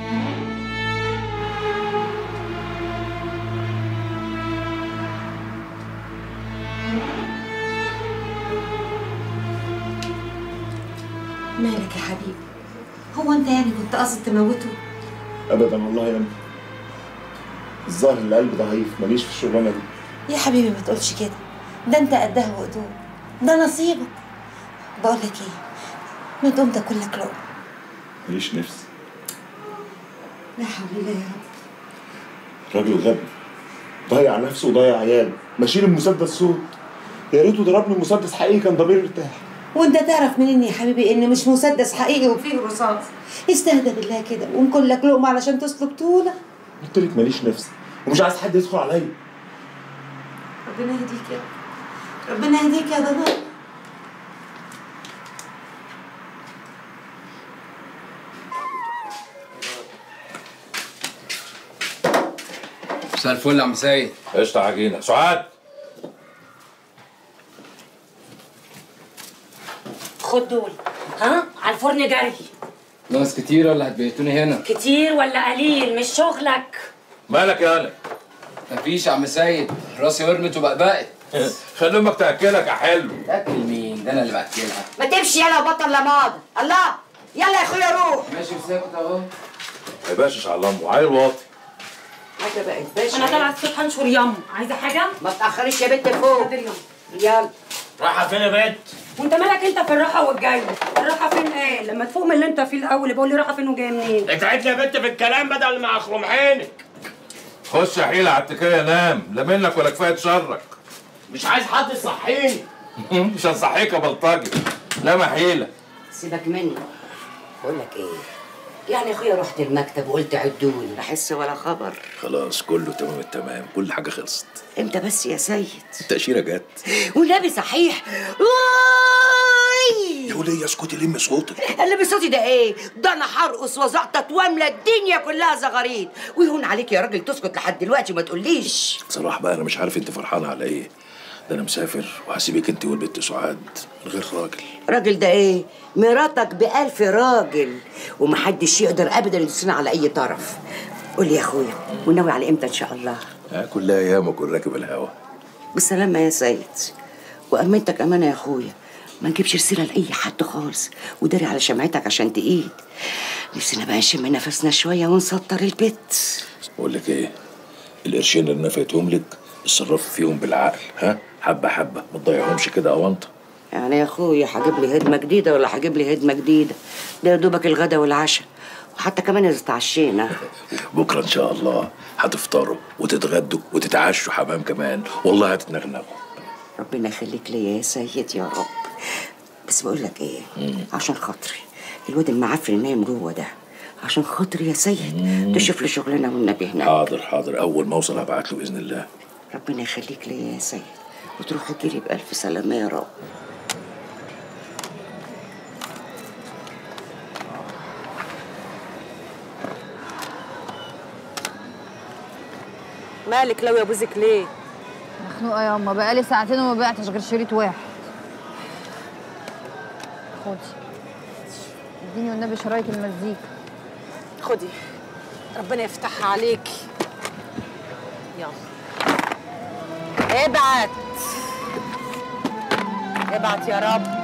مالك يا حبيبي هو انت يعني كنت قاصد تموته ابدا والله يا امي الظاهر القلب ضعيف ماليش في الشغلانه دي يا حبيبي ما تقولش كده ده انت قدها وقدوم ده نصيبك بقول لك ايه ما تقوم تاكل لك لقمه ماليش نفس لا حول الله يا رب راجل غبي ضيع نفسه وضيع عياله ماشيين المسدس صوت يا ريته ضربني مسدس حقيقي كان ضميري ارتاح وانت تعرف منين يا حبيبي ان مش مسدس حقيقي وفيه رصاص استهدى بالله كده وانكل لك لقمه علشان تسلك طولك قلت لك ماليش نفس ومش عايز حد يدخل عليا ربنا يهديك يا رب. ربنا يهديك يا ضنايا مساء الفل يا عم سيد قشطة عجينة سعاد خد دول ها على الفرن جري ناس كتير ولا هتبيتوني هنا كتير ولا قليل مش شغلك مالك يا ولد مفيش يا عم سيد راسي ورمت وبقبقت خلي امك تاكلك يا حلو تاكل مين ده انا اللي باكلها ما تمشي يلا وبطل لماضي الله يلا يا اخويا روح ماشي وساكت اهو ما يبقاش على امه عيل واطي حاجه بقت باشا انا طالعه الصبح انشر يم عايزه حاجه ما تاخريش يا بنت فوق يلا رايحه فين يا بنت وانت مالك انت في الراحه والجاي الراحه فين ايه لما تفوق من اللي انت فيه الاول بقول لي رايحه فين وجايه منين اتعبت يا بنت في الكلام بدل ما اخرم عينك خش يا حيلة على التكية نام لا منك ولا كفاية شرك مش عايز حد يصحيني مش هنصحيك يا بلطجي لا ما حيلة سيبك مني بقول لك ايه يعني اخويا رحت المكتب وقلت عدوني لا حس ولا خبر خلاص كله تمام التمام كل حاجة خلصت امتى بس يا سيد التأشيرة جت والنبي صحيح واي يا ولية اسكتي لم صوتك اللي بصوتي ده ايه؟ ده انا هرقص وزقطط واملى الدنيا كلها زغاريد ويهون عليك يا راجل تسكت لحد دلوقتي وما تقوليش بصراحة بقى أنا مش عارف أنت فرحانة على إيه ده أنا مسافر وهسيبك أنت والبنت سعاد من غير راجل راجل ده ايه؟ مراتك بألف راجل ومحدش يقدر ابدا يدوسنا على اي طرف قول لي يا اخويا وناوي على امتى ان شاء الله ها كلها أيام وكل راكب الهوا بالسلامة يا سيد وأمنتك أمانة يا أخويا ما نجيبش سيره لاي حد خالص وداري على شمعتك عشان تقيد نفسنا بقى نشم نفسنا شويه ونسطر البيت بقول لك ايه القرشين اللي نفيتهم لك اتصرفي فيهم بالعقل ها حبه حبه ما تضيعهمش كده اونطه يعني يا اخويا هجيب لي هدمه جديده ولا هجيب لي هدمه جديده ده يا دوبك الغدا والعشاء وحتى كمان اذا اتعشينا بكره ان شاء الله هتفطروا وتتغدوا وتتعشوا حمام كمان والله هتتنغنغوا ربنا يخليك ليا يا سيد يا رب بس بقول لك ايه عشان خاطري الواد المعفن اللي نايم جوه ده عشان خاطري يا سيد تشوف لي شغلانه والنبي هناك حاضر حاضر اول ما اوصل هبعت له باذن الله ربنا يخليك ليا يا سيد وتروح تجيلي بألف سلامة يا رب مالك لو يا بوزك ليه مخنوقه يا اما بقالي ساعتين وما بعتش غير شريط واحد خدي اديني والنبي شرايط المزيكا خدي ربنا يفتحها عليكي يلا ابعت ابعت يا رب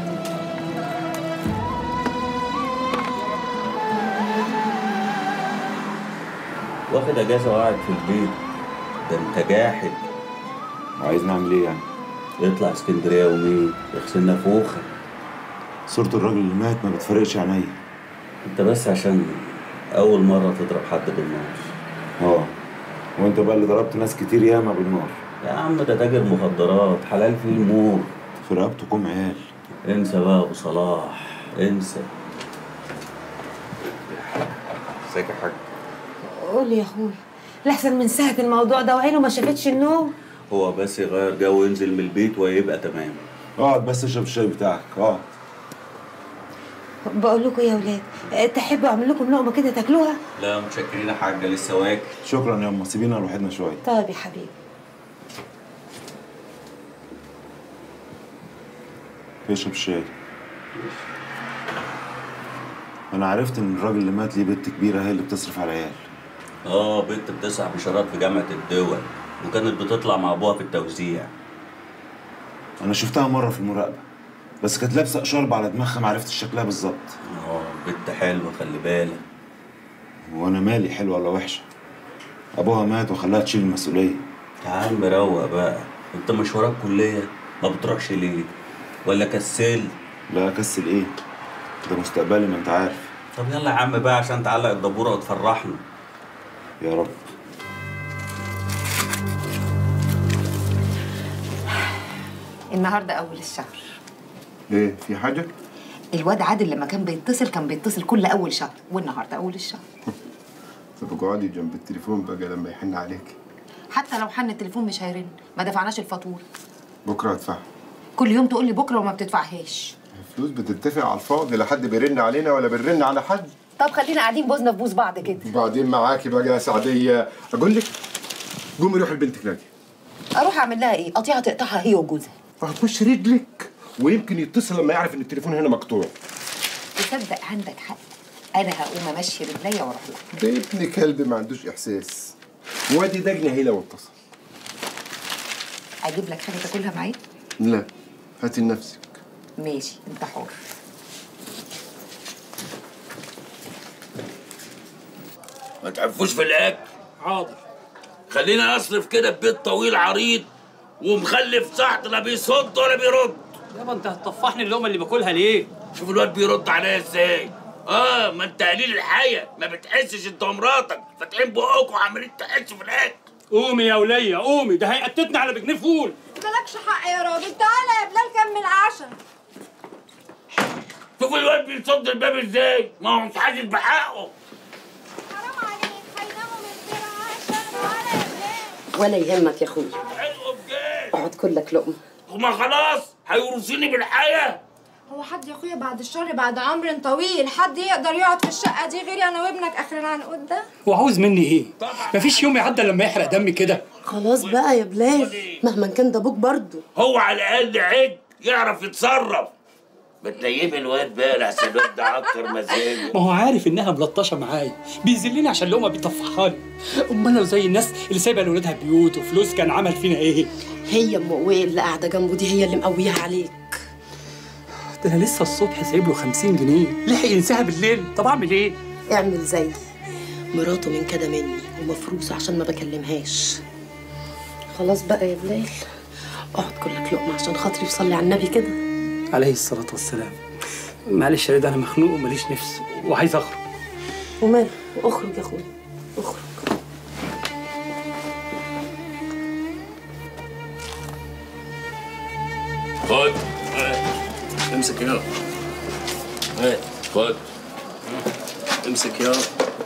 واخد اجازه وقاعد في البيت ده انت جاحد وعايز نعمل ايه يعني؟ يطلع اسكندريه يومين يغسلنا فوخه صورة الراجل اللي مات ما بتفرقش عينيا انت بس عشان اول مره تضرب حد بالنار اه وانت بقى اللي ضربت ناس كتير ياما بالنار يا عم ده تاجر مخدرات حلال فيه المور في رقبتكم عيال انسى بقى ابو صلاح انسى ازيك يا حاج قول يا اخوي لحسن من ساعة الموضوع ده وعينه ما شافتش النوم هو بس يغير جو وينزل من البيت ويبقى تمام اقعد بس اشرب الشاي بتاعك اقعد بقول لكم يا ولاد أه، تحبوا اعمل لكم لقمه كده تاكلوها لا متشكرين يا حاجه لسه واكل شكرا يا ام سيبينا لوحدنا شويه طيب يا حبيبي اشرب الشاي انا عرفت ان الراجل اللي مات ليه بنت كبيره هي اللي بتصرف على العيال اه بنت بتسع بشارات في جامعه الدول وكانت بتطلع مع ابوها في التوزيع انا شفتها مره في المراقبه بس كانت لابسه اشارب على دماغها ما عرفتش شكلها بالظبط اه بنت حلوه خلي بالك وانا مالي حلوه ولا وحشه ابوها مات وخلاها تشيل المسؤوليه يا عم روق بقى انت مش وراك كليه ما بتروحش ليه ولا كسل لا اكسل ايه ده مستقبلي ما انت عارف طب يلا يا عم بقى عشان تعلق الدبوره وتفرحنا يا رب النهارده اول الشهر ايه في حاجه الواد عادل لما كان بيتصل كان بيتصل كل اول شهر والنهارده اول الشهر طب اقعدي جنب التليفون بقى لما يحن عليك حتى لو حن التليفون مش هيرن ما دفعناش الفاتوره بكره هدفع كل يوم تقول لي بكره وما بتدفعهاش الفلوس بتتفق على الفاضي لا حد بيرن علينا ولا بنرن على حد طب خلينا قاعدين بوزنا في بوز بعض كده وبعدين معاكي بقى يا سعديه اقول لك قومي روحي لبنتك نادي اروح اعمل لها ايه قطيعه تقطعها هي وجوزها هتخش رجلك ويمكن يتصل لما يعرف ان التليفون هنا مقطوع تصدق عندك حق انا هقوم امشي رجليا واروح لها ده ابن كلب ما عندوش احساس وادي دجنه هي لو اتصل اجيب لك حاجه تاكلها معايا لا هاتي لنفسك ماشي انت حر ما تعرفوش في الاكل حاضر خلينا اصرف كده ببيت طويل عريض ومخلف سحت لا بيصد ولا بيرد يابا انت هتطفحني اللقمه اللي باكلها ليه؟ شوف الواد بيرد عليا ازاي اه ما انت قليل الحياه ما بتحسش انت ومراتك فاتحين بقكم وعمالين تحسوا في الاكل قومي يا ولية قومي ده هيقتتنا على بجنيه فول مالكش حق يا راجل تعالى يا بلال كمل عشا شوف الواد بيصد الباب ازاي ما هو مش حاسس بحقه ولا يهمك يا اخويا اقعد كلك لقمه هما خلاص هيورثوني بالحياه هو حد يا اخويا بعد الشر بعد عمر طويل حد يقدر يقعد في الشقه دي غيري انا وابنك اخر العنقود ده وعاوز مني ايه؟ مفيش يوم يعدى لما يحرق دمي كده خلاص بقى يا بلال مهما كان ده ابوك برضه هو على الاقل عد يعرف يتصرف بتنيم الواد بقى لحسن الواد ده عكر مزاجه ما هو عارف انها ملطشه معايا بيذلني عشان لقمه بيطفحها لي امال لو زي الناس اللي سايبه لاولادها بيوت وفلوس كان عمل فينا ايه؟ هي ام قوي اللي قاعده جنبه دي هي اللي مقويها عليك ده انا لسه الصبح سايب له 50 جنيه لحق ينساها بالليل طب اعمل ايه اعمل زي مراته من كده مني ومفروسه عشان ما بكلمهاش خلاص بقى يا بلال اقعد كلك لقمه عشان خاطري وصلي على النبي كده عليه الصلاه والسلام معلش يا رضا انا مخنوق وماليش نفس وعايز اخرج وماله اخرج يا اخويا اخرج خد امسك يا هات خد امسك يا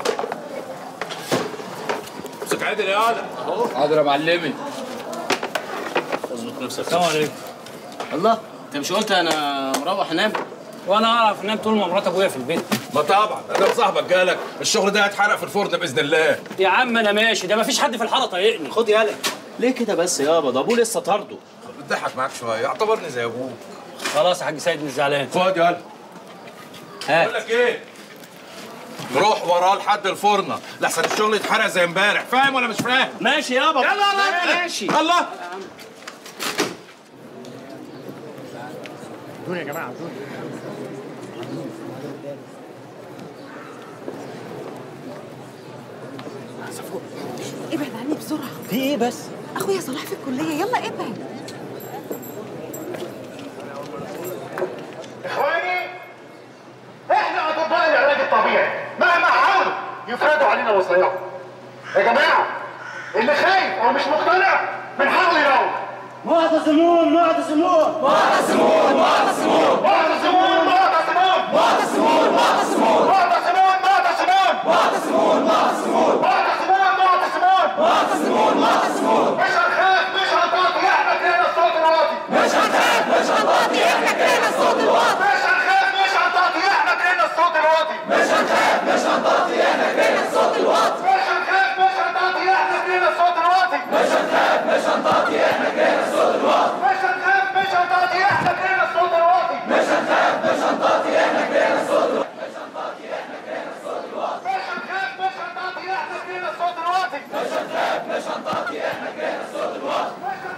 امسك عادل يا ولد اهو حاضر يا معلمي اظبط نفسك السلام عليكم الله انت مش قلت انا مروح انام وانا اعرف انام طول ما مرات ابويا في البيت ما طبعا ادام صاحبك جالك الشغل ده هيتحرق في الفرن باذن الله يا عم انا ماشي ده مفيش حد في الحاره طايقني خد يالا ليه كده بس يابا ده ابوه لسه طرده بتضحك معاك شويه اعتبرني زي ابوك خلاص يا حاج سيد مش زعلان خد يلا هات بقول لك ايه روح وراه لحد الفرنه لحسن الشغل يتحرق زي امبارح فاهم ولا مش فاهم ماشي يابا يلا يلا ماشي الله دول يا جماعه دول ابعد عني بسرعه في ايه بس اخويا صلاح في الكليه يلا ابعد اخواني احنا اطباء العلاج الطبيعي مهما حاولوا يفرضوا علينا وصاياهم يا جماعه اللي خايف او مش مقتنع من حقه يروح معتصمون معتصمون معتصمون معتصمون معتصمون معتصمون معتصمون معتصمون معتصمون معتصمون معتصمون معتصمون معتصمون معتصمون معتصمون مش هنخاف مش هنطاطي احنا كلنا الصوت الواطي مش هنخاف مش هنطاطي احنا كلنا الصوت الواطي مش هنخاف مش هنطاطي احنا كلنا الصوت الواطي مش هنخاف مش هنطاطي احنا كلنا الصوت الواطي مش هنخاف مش هنطاطي احنا كلنا الصوت الواطي مش هنخاف مش هنطاطي احنا كلنا الصوت الواطي مش هنخاف مش هنطاطي احنا كلنا الصوت الواطي مش هنخاف مش هنطاطي احنا كلنا الصوت الواطي مش هنخاف مش هنطاطي احنا كلنا الصوت الواطي مش هنخاف مش هنطاطي احنا كلنا الصوت الواطي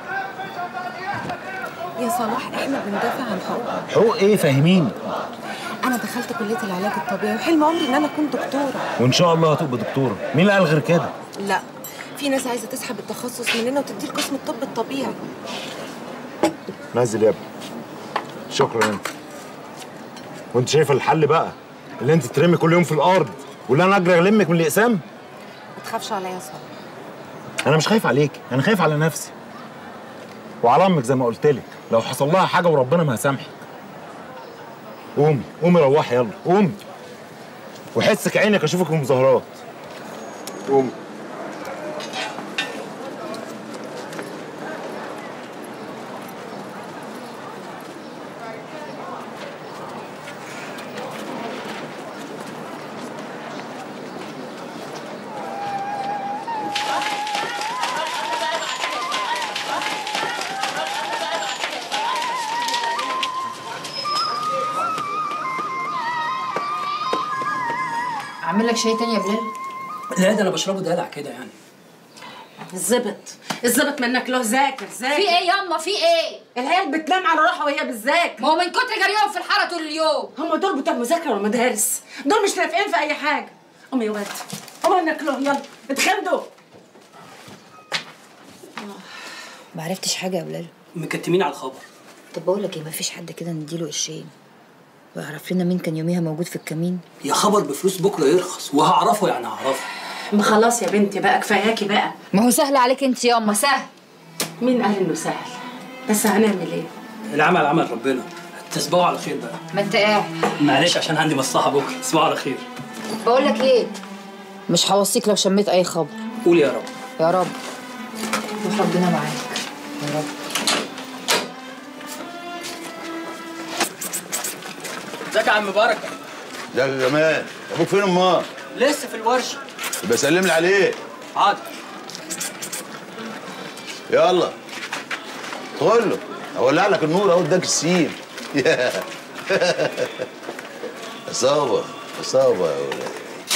يا صلاح احنا بندافع عن حقوقنا حقوق ايه فاهميني انا دخلت كليه العلاج الطبيعي وحلم عمري ان انا اكون دكتوره وان شاء الله هتبقى دكتوره مين اللي قال غير كده لا في ناس عايزه تسحب التخصص مننا وتديه لقسم الطب الطبيعي نزل يا ابني شكرا انت وانت شايف الحل بقى اللي انت ترمي كل يوم في الارض واللي انا اجري المك من الاقسام ما تخافش عليا يا صلاح انا مش خايف عليك انا خايف على نفسي وعلى امك زي ما قلت لك لو حصل لها حاجه وربنا ما هسامحك قومي قومي روحي يلا قومي وحسك عينك اشوفك في المظاهرات قومي اعمل لك شاي تاني يا بلال لا ده انا بشربه دلع كده يعني الزبط الزبط منك له ذاكر ذاكر في ايه ياما في ايه العيال بتنام على روحها وهي بالذاكر ما هو من كتر جريهم في الحاره طول اليوم هم دول بتوع مذاكره والمدارس دول مش نافعين في اي حاجه قوم يا واد قوم منك له يلا اتخمدوا ما عرفتش حاجه يا بلال مكتمين على الخبر طب بقول لك ايه مفيش حد كده نديله قرشين ويعرف لنا مين كان يوميها موجود في الكمين يا خبر بفلوس بكره يرخص وهعرفه يعني هعرفه ما خلاص يا بنتي بقى كفاياكي بقى ما هو سهل عليك انت ياما سهل مين قال انه سهل بس هنعمل ايه العمل عمل ربنا تصبحوا على خير بقى ما انت قاعد معلش عشان عندي مصلحه بكره تصبحوا على خير بقول لك ايه مش هوصيك لو شميت اي خبر قول يا رب يا رب روح ربنا معاك يا رب ازيك يا عم بركه ده يا جمال ابوك فين امال لسه في الورشه يبقى سلم لي عليه حاضر يلا قول له اولع لك النور اهو اداك السيل اصابه اصابه يا ولاد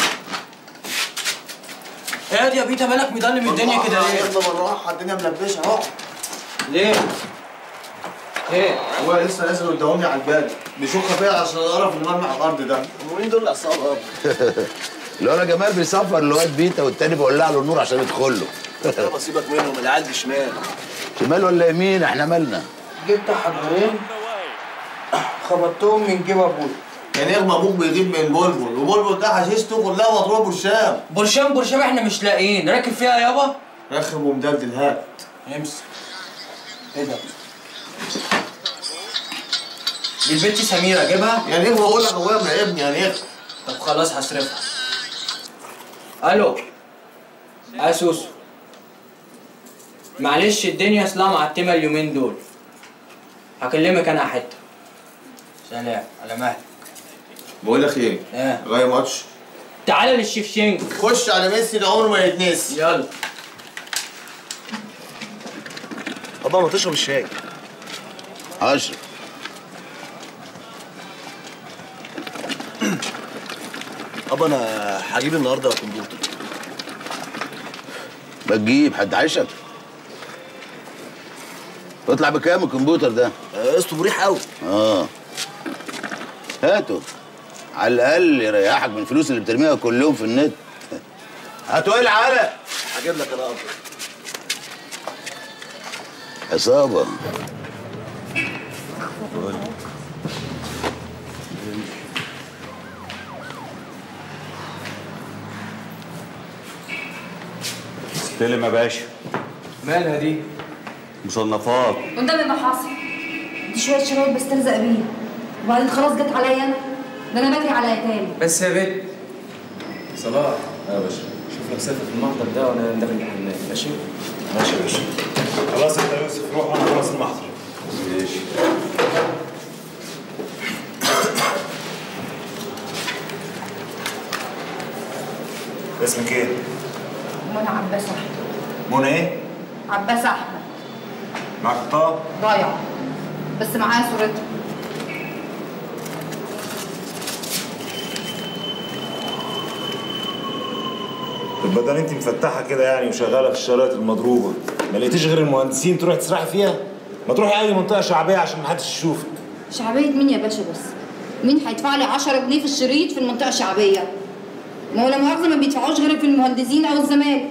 ايه يا بيتا مالك مضلم الدنيا كده ليه؟ يلا بالراحه الدنيا ملبشه اهو ليه؟ ايه؟ هو لسه نازل قدامي على البال بيشك فيا عشان القرف اللي مرمي على الارض ده ومين دول العصابه الولا جمال بيصفر الواد بيتا والتاني بيولع له النور عشان يدخل له يابا سيبك منهم العيال دي شمال شمال ولا يمين احنا مالنا جبت حجرين خبطتهم من جيب ابوي كان يغمى ابوك بيجيب من بلبل وبلبل ده حشيشته كلها مضروبه برشام برشام برشام احنا مش لاقيين راكب فيها يابا رخم ومدلدل هات امسك ايه ده دي البنت سميرة اجيبها يعني ايه بقول لك ابويا مراقبني يعني ايه طب خلاص هصرفها الو يا سوسو معلش الدنيا اصلها معتمه اليومين دول هكلمك انا حته سلام على مهلك بقول لك ايه ايه غاية ماتش تعالى للشفشنج خش على ميسي ده عمره ما يتنسي يلا بابا ما تشرب الشاي اشرب بابا انا هجيب النهارده كمبيوتر ما تجيب حد عايشك اطلع بكام الكمبيوتر ده؟ قسطه مريح قوي اه هاته على الاقل يريحك من الفلوس اللي بترميها كل يوم في النت هاتوا ايه العلق هجيب لك انا ابيض عصابه استلم يا باشا مالها دي مصنفات قدام اللي حاصل دي شويه شرايط بستلزق بيها وبعدين خلاص جت عليا انا ده انا بجري على تاني بس يا بنت صلاح يا باشا شوف لك سافر في المحضر ده وانا داخل الحمام ماشي ماشي يا باشا خلاص انت يا يوسف روح وانا خلاص المحضر ماشي اسمك ايه؟ منى عباس احمد منى ايه؟ عباس احمد معاك بطاقة؟ ضايع بس معايا صورته طب بدل انت مفتحه كده يعني وشغاله في الشرايط المضروبه ما لقيتيش غير المهندسين تروحي تسرحي فيها ما تروحي اي منطقه شعبيه عشان ما حدش يشوفك شعبيه مين يا باشا بس مين هيدفع لي 10 جنيه في الشريط في المنطقه الشعبيه ما هو لا مؤاخذه ما بيدفعوش غير في المهندسين او الزمالك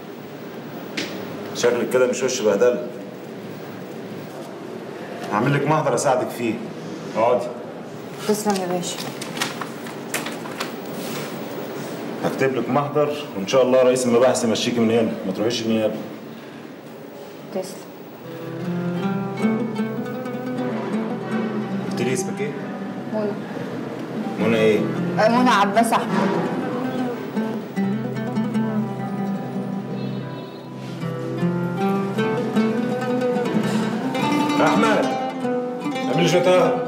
شكلك كده مش وش بهدله هعمل لك محضر اساعدك فيه اقعدي تسلم يا باشا هكتب لك محضر وان شاء الله رئيس المباحث يمشيكي من هنا ما تروحيش النيابه تسلم قلت لي اسمك ايه؟ منى منى ايه؟ منى عباس احمد احمد اعمل لي شويه قهوه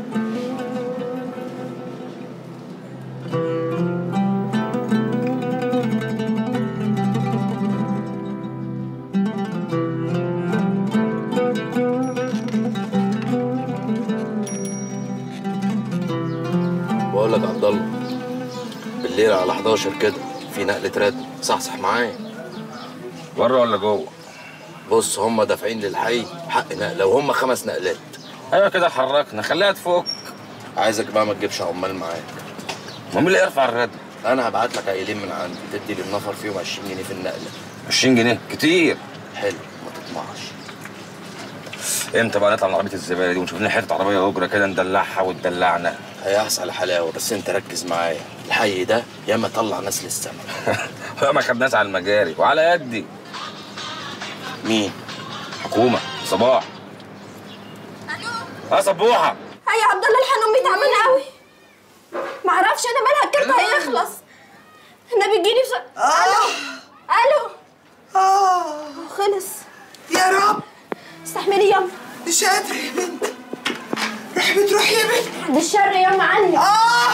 بقول لك يا عبد الله بالليل على 11 كده في نقلة رد صحصح معايا بره ولا جوه؟ بص هم دافعين للحي حق نقله وهم خمس نقلات ايوه كده حركنا خليها تفك عايزك بقى ما تجيبش عمال معاك ما مين اللي يرفع الرد؟ انا هبعت لك عيلين من عندي تدي للنفر فيهم 20 جنيه في النقله 20 جنيه كتير حلو ما تطمعش امتى بقى نطلع من عربيه الزباله دي ونشوف لنا حته عربيه اجره كده ندلعها وتدلعنا هيحصل حلاوه بس انت ركز معايا الحي ده ياما طلع ناس للسما ما خدناش على المجاري وعلى قدي مين؟ حكومه صباح اه صبوحه هيا عبد الله الحن امي تعبانه قوي ما اعرفش انا مالها الكارت هيخلص النبي تجيني بس الو الو اه خلص يا رب استحملي ياما مش قادره يا بنت روحي بتروحي يا بنت بعد الشر ياما عني اه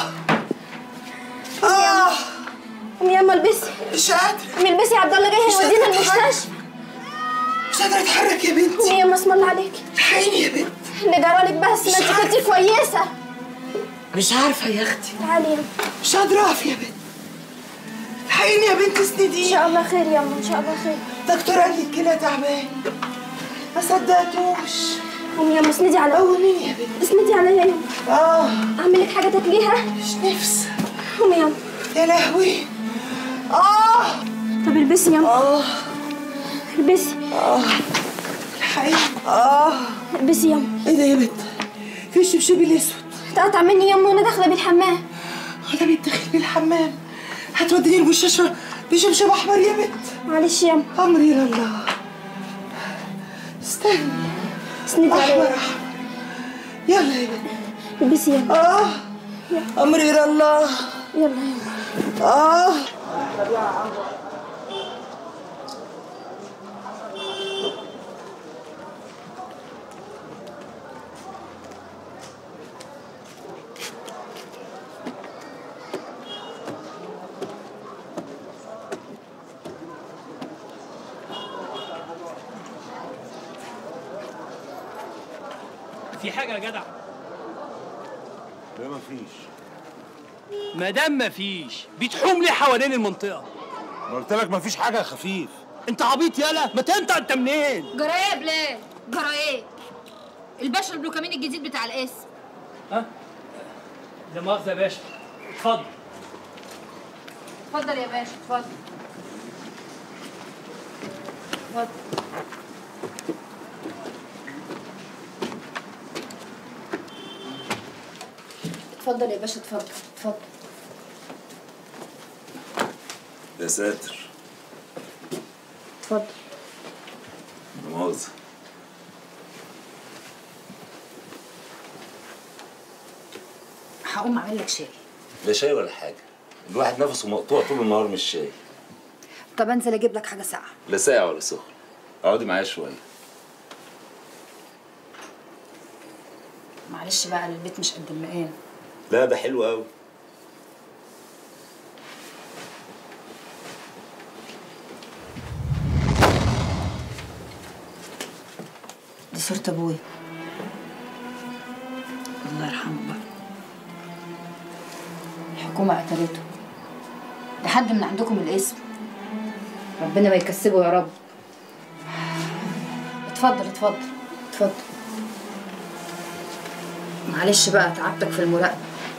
اه قومي ياما البسي مش قادره قومي البسي يا عبد الله جاي هيودينا المستشفى مش قادره اتحرك يا بنتي قومي ياما اسم الله عليكي الحقيني يا بنت اللي جرالك بس ما انت كنتي كويسه مش عارفه يا اختي تعالي ياما مش قادره اقف يا بنت الحقيني يا بنت اسنديني ان شاء الله خير ياما ان شاء الله خير دكتور قال لي الكلى تعبان ما صدقتوش قومي يا اسندي على قومي يا بنت اسندي عليا يا اه اعمل لك حاجه تاكليها مش نفس قومي يا يا لهوي اه طب البسي يا اه البسي اه الحقيقة اه البسي يا ايه ده يا بنت في الشبشب الاسود اتقطع مني يا وانا داخله بيه الحمام انا بيتدخل بيه الحمام هتوديني المستشفى بشبشب احمر يا بنت معلش يا امري الى الله استني اسندي عليا احمر احمر يلا يا بنت البسي يا اه امري الى الله يلا يلا اه في حاجه يا جدع لا مفيش ما دام مفيش بتحوم ليه حوالين المنطقه ما قلت لك مفيش حاجه يا خفيف انت عبيط يالا ما تنطق انت منين جرى ايه يا بلال جرى ايه الباشا البلوكامين الجديد بتاع القسم ها لا مؤاخذه يا باشا اتفضل اتفضل يا باشا اتفضل اتفضل اتفضل يا باشا اتفضل اتفضل يا ساتر اتفضل لا مؤاخذة هقوم اعمل لك شاي لا شاي ولا حاجة الواحد نفسه مقطوع طول النهار من الشاي طب انزل اجيب لك حاجه ساقعه لا ساقع ولا سخن اقعدي معايا شوية معلش بقى البيت مش قد المقام لا ده حلو قوي دي صورة ابويا الله يرحمه بقى الحكومة قتلته ده حد من عندكم الاسم ربنا ما يكسبه يا رب اتفضل اتفضل اتفضل معلش بقى تعبتك في المراقبة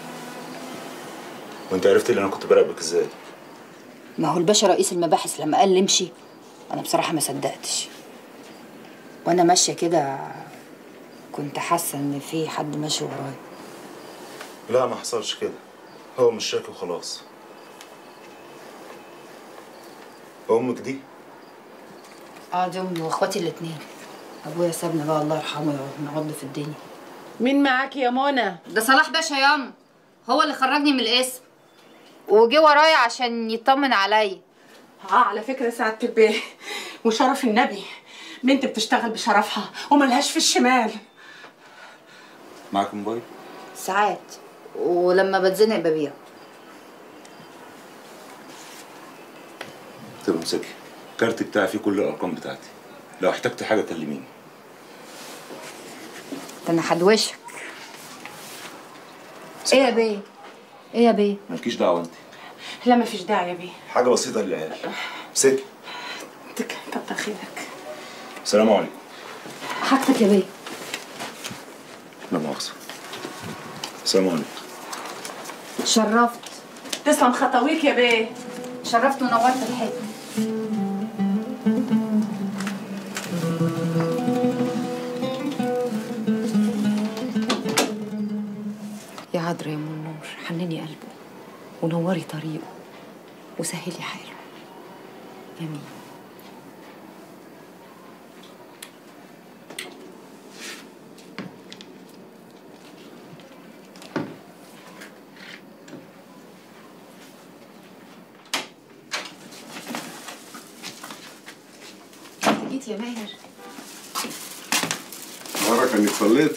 وانت عرفت اللي انا كنت براقبك ازاي ما هو الباشا رئيس المباحث لما قال لي امشي انا بصراحة ما صدقتش وانا ماشية كده كنت حاسة ان في حد ماشي ورايا لا ما حصلش كده هو مش شاكي وخلاص امك دي اه دي امي واخواتي الاتنين ابويا سابنا بقى الله يرحمه نقعد في الدنيا مين معاكي يا منى ده صلاح باشا ياما هو اللي خرجني من القسم وجي ورايا عشان يطمن عليا اه على فكره سعاده البيه وشرف النبي بنت بتشتغل بشرفها وملهاش في الشمال معاك موبايل ساعات ولما بتزنق ببيع طب امسكي الكارت بتاعي فيه كل الارقام بتاعتي لو احتجت حاجه كلميني ده انا هدوشك ايه يا بيه ايه يا بيه مالكيش دعوه انت لا مفيش داعي يا بيه حاجه بسيطه للعيال امسكي تك- كتر خيرك السلام عليكم حاجتك يا بيه لا مؤاخذه السلام عليكم شرفت تسلم خطويك يا بيه شرفت ونورت الحته يا عذرا يا ام النور حنني قلبه ونوري طريقه وسهلي حاله امين جيت يا ماهر مرة انك صليتي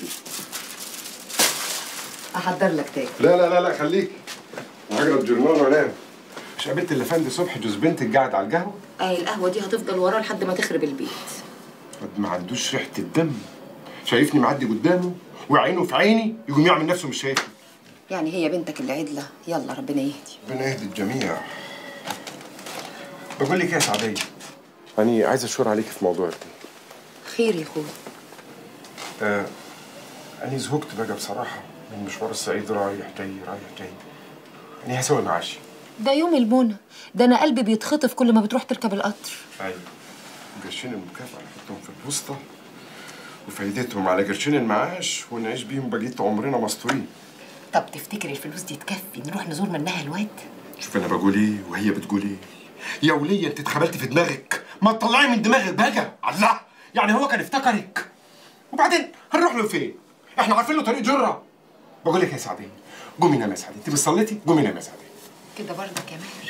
احضر لك تاني لا لا لا لا خليك هجرب جرنان وانام مش قابلت الافندي صبحي جوز بنتك قاعد على القهوه اي القهوه دي هتفضل وراه لحد ما تخرب البيت قد ما عندوش ريحه الدم شايفني معدي قدامه وعينه في عيني يقوم يعمل نفسه مش شايفني يعني هي بنتك اللي عدله يلا ربنا يهدي ربنا يهدي الجميع بقول لك ايه يا سعديه أنا عايز أشور عليك في موضوع الدين خير يا اخويا آه أنا زهقت بقى بصراحة من مشوار الصعيد رايح جاي رايح جاي أنا هسوي معاشي ده يوم المنى ده انا قلبي بيتخطف كل ما بتروح تركب القطر أيوة قرشين المكافأة نحطهم في الوسطى وفايدتهم على قرشين المعاش ونعيش بيهم بقية عمرنا مستورين طب تفتكر الفلوس دي تكفي نروح نزور منها الواد شوف أنا بقول إيه وهي بتقول إيه يا ولية أنت اتخبلت في دماغك ما تطلعي من دماغك بقى الله يعني هو كان افتكرك وبعدين هنروح له فين؟ احنا عارفين له طريق جرة بقول لك يا سعدين قومي نامي يا سعدين انت بتصليتي قومي نامي يا سعدين كده برضك يا ماهر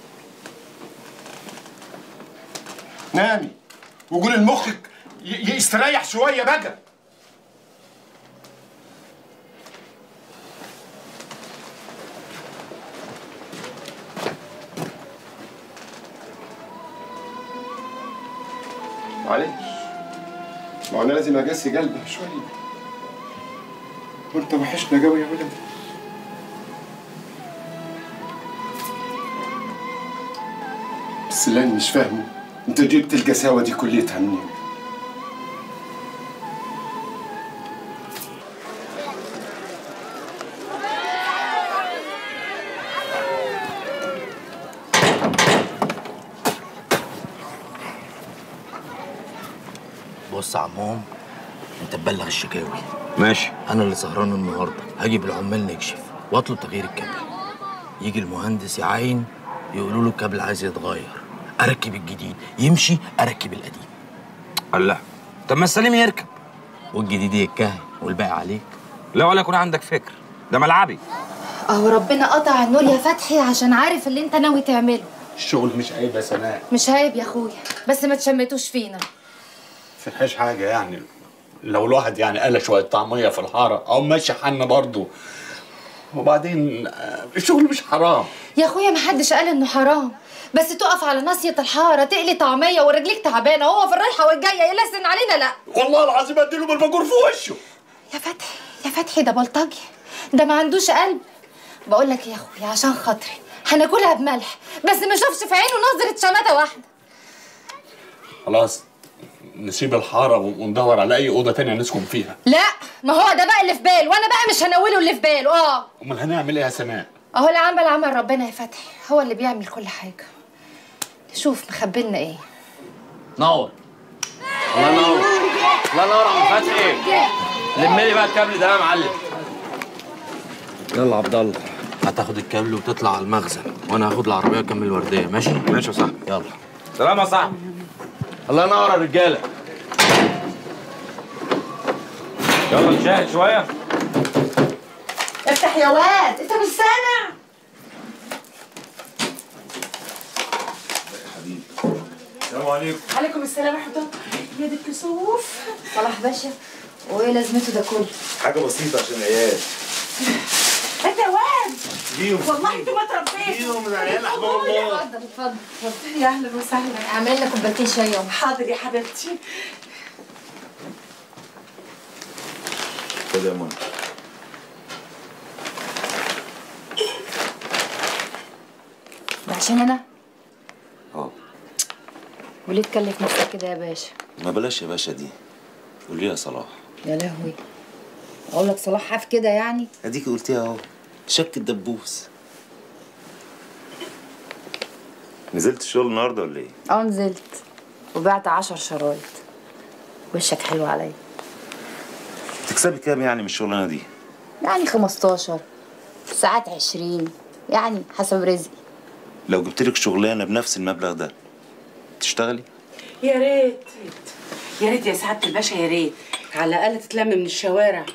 نامي وقولي لمخك ي- يستريح شويه بقى معلش ما انا لازم اجسي قلبي شويه وانت وحشنا قوي يا ولد بس اللي انا مش فاهمه انت جبت القساوه دي كليتها منين بص يا عمهم انت تبلغ الشكاوي ماشي انا اللي سهران النهارده هاجي بالعمال نكشف واطلب تغيير الكابل يجي المهندس يعاين يقولوا له الكابل عايز يتغير اركب الجديد يمشي اركب القديم الله طب ما السليم يركب والجديد يتكهن والباقي عليك لا ولا يكون عندك فكر ده ملعبي اهو ربنا قطع النور يا فتحي عشان عارف اللي انت ناوي تعمله الشغل مش عيب يا سناء مش عيب يا اخويا بس ما تشمتوش فينا فيهاش حاجة يعني لو الواحد يعني قال شوية طعمية في الحارة أو ماشي حنا برضه وبعدين آه، الشغل مش حرام يا اخويا ما حدش قال انه حرام بس تقف على ناصية الحارة تقلي طعمية ورجليك تعبانة وهو في الرايحة والجاية يلسن علينا لا والله العظيم اديله بالباجور في وشه يا فتحي يا فتحي ده بلطجي ده ما عندوش قلب بقول لك يا اخويا عشان خاطري هناكلها بملح بس ما اشوفش في عينه نظرة شماتة واحدة خلاص نسيب الحارة وندور على أي أوضة تانية نسكن فيها لا ما هو ده بقى اللي في باله وانا بقى مش هنوله اللي في باله اه أمال هنعمل إيه يا سناء؟ اهو العمل عمل ربنا يا فتحي هو اللي بيعمل كل حاجة شوف مخبلنا ايه نور الله ينور الله ينور يا عم فتحي لم لي بقى الكابل ده يا معلم يلا عبد الله هتاخد الكابل وتطلع على المخزن وانا هاخد العربيه اكمل الورديه ماشي ماشي يا صاحبي يلا سلام يا صاحبي الله ينور يا رجاله يلا نشاهد شوية افتح يا واد انت مش سامع السلام عليكم عليكم السلام ورحمه الله يا دي الكسوف صلاح باشا وايه لازمته ده كله حاجة بسيطة عشان العيال انت يا واد بيهم والله انت ما تربيت بيهم العيال احباب الله اتفضل اتفضل اتفضل يا اهلا وسهلا اعمل لنا كوبايتين شاي يوم حاضر يا حبيبتي خد يا منى ده عشان انا اه وليه تكلف نفسك كده يا باشا ما بلاش يا باشا دي قولي يا صلاح يا لهوي اقول لك صلاح حاف كده يعني اديكي قلتيها اهو شك الدبوس نزلت الشغل النهارده ولا ايه؟ اه نزلت وبعت عشر شرايط وشك حلو عليا تكسبي كام يعني من الشغلانه دي؟ يعني 15 ساعات 20 يعني حسب رزقي لو جبت لك شغلانه بنفس المبلغ ده تشتغلي؟ يا ريت يا ريت يا سعاده الباشا يا ريت على الاقل تتلم من الشوارع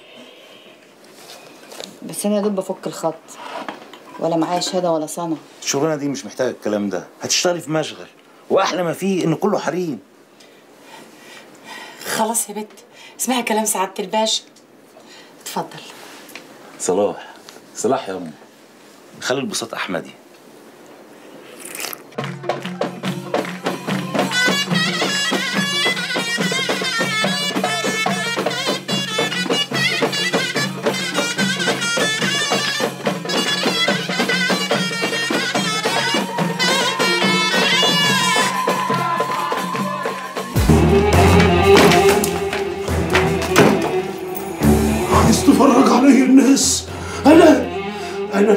بس انا يا دوب بفك الخط ولا معايا شهاده ولا صنع الشغلانه دي مش محتاجه الكلام ده هتشتغلي في مشغل واحلى ما فيه ان كله حريم خلاص يا بت اسمعي كلام سعاده الباشا اتفضل صلاح صلاح يا امي خلي البساط احمدي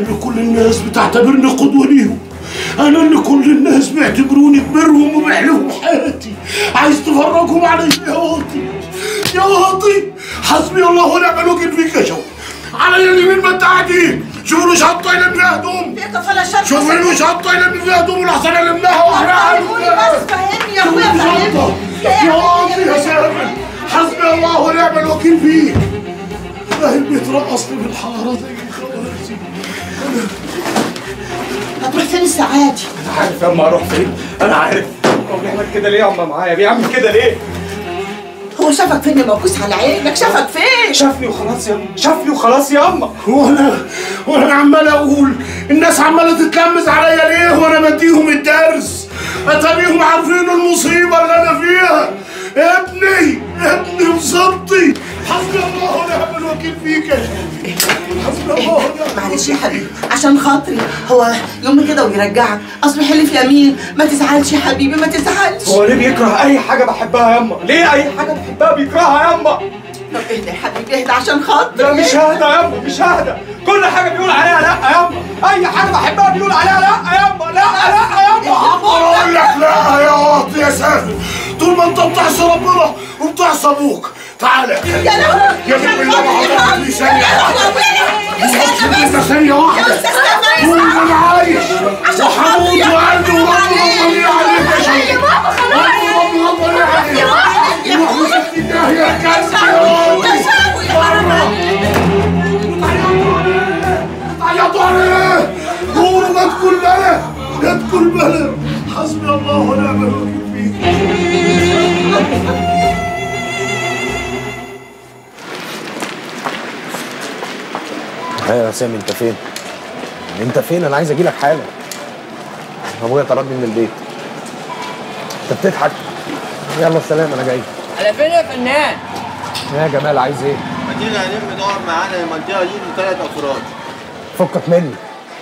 اللي كل الناس بتعتبرني قدوة ليهم أنا اللي كل الناس بيعتبروني كبيرهم وبحلفهم حياتي عايز تفرجهم علي يا واطي يا واطي حسبي الله ونعم الوكيل فيك يا شوقي على اليمين ما انت قاعدين شوفوا له شنطة يلم فيها هدوم شوفوا له شنطة يلم فيها هدوم والأحسن ألمها واحنا بس فهمني يا اخويا شنطة يا واطي يا سامر حسبي الله ونعم الوكيل فيك فاهم بيترقصني بالحارة زي الخوارزي هتروح فين الساعات دي؟ انا عارف يا اما اروح فين انا عارف هو بيعمل كده ليه يا اما معايا بيعمل كده ليه هو شافك فين يا موكوس على عينك شافك فين؟ شافني وخلاص يا اما شافني وخلاص يا اما وانا وانا عمال اقول الناس عماله تتلمس عليا ليه وانا بديهم الدرس اتاريهم عارفين المصيبه اللي انا فيها ابني ابني بصبتي حسبي الله ونعم الوكيل فيك يا شيخ حسبي الله ونعم معلش يا حبيبي عشان خاطري هو يوم كده ويرجعك اصل حلف يمين ما تزعلش يا حبيبي ما تزعلش هو ليه بيكره اي حاجه بحبها يا اما ليه اي حاجه بحبها بيكرهها يا اما طب اهدى يا حبيبي اهدى عشان خاطري لا مش ههدى يا اما مش ههدى كل حاجه بيقول عليها لا يا اما اي حاجه بحبها بيقول عليها لا يا اما لا لا يا اما اقول لك لا يا واطي يا سافر طول ما انت بتعصي ربنا وبتعصي ابوك تعالى يا لهوي يا ابن الله ما حضرتك لي ثانيه واحده ثانيه واحده طول ما انا عايش وحموت وقلبي وربنا غضبان عليك يا شيخ ربنا غضبان عليك روح وسكت الداهيه يا كلب يا واطي تعيطوا عليه قولوا ما تكون بلد لا تكون بلد حسبي الله ونعم الوكيل فيك ايوه يا سامي انت فين؟ انت فين؟ انا عايز اجي لك حالا. ابويا طردني من البيت. انت بتضحك؟ يلا سلام انا جاي. على فين يا فنان؟ يا جمال عايز ايه؟ ما تيجي هنلم دور معانا المنطقه دي لثلاث افراد فكك مني.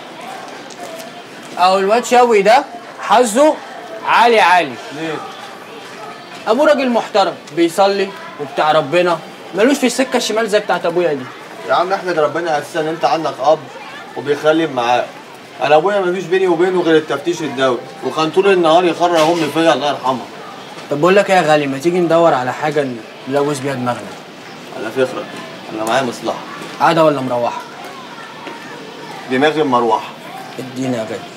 اهو الواد شوي ده حظه عالي عالي ليه؟ ابوه راجل محترم بيصلي وبتاع ربنا ملوش في السكه الشمال زي بتاعت ابويا دي يا عم احمد ربنا اساسا ان انت عندك اب وبيخلي معاك انا ابويا مفيش بيني وبينه غير التفتيش الدولي وكان طول النهار يخرج امي فيا الله يرحمها طب بقول لك ايه يا غالي ما تيجي ندور على حاجه نلوث بيها دماغنا على فكره انا معايا مصلحه قاعده ولا مروحه دماغي مروحه ادينا يا غالي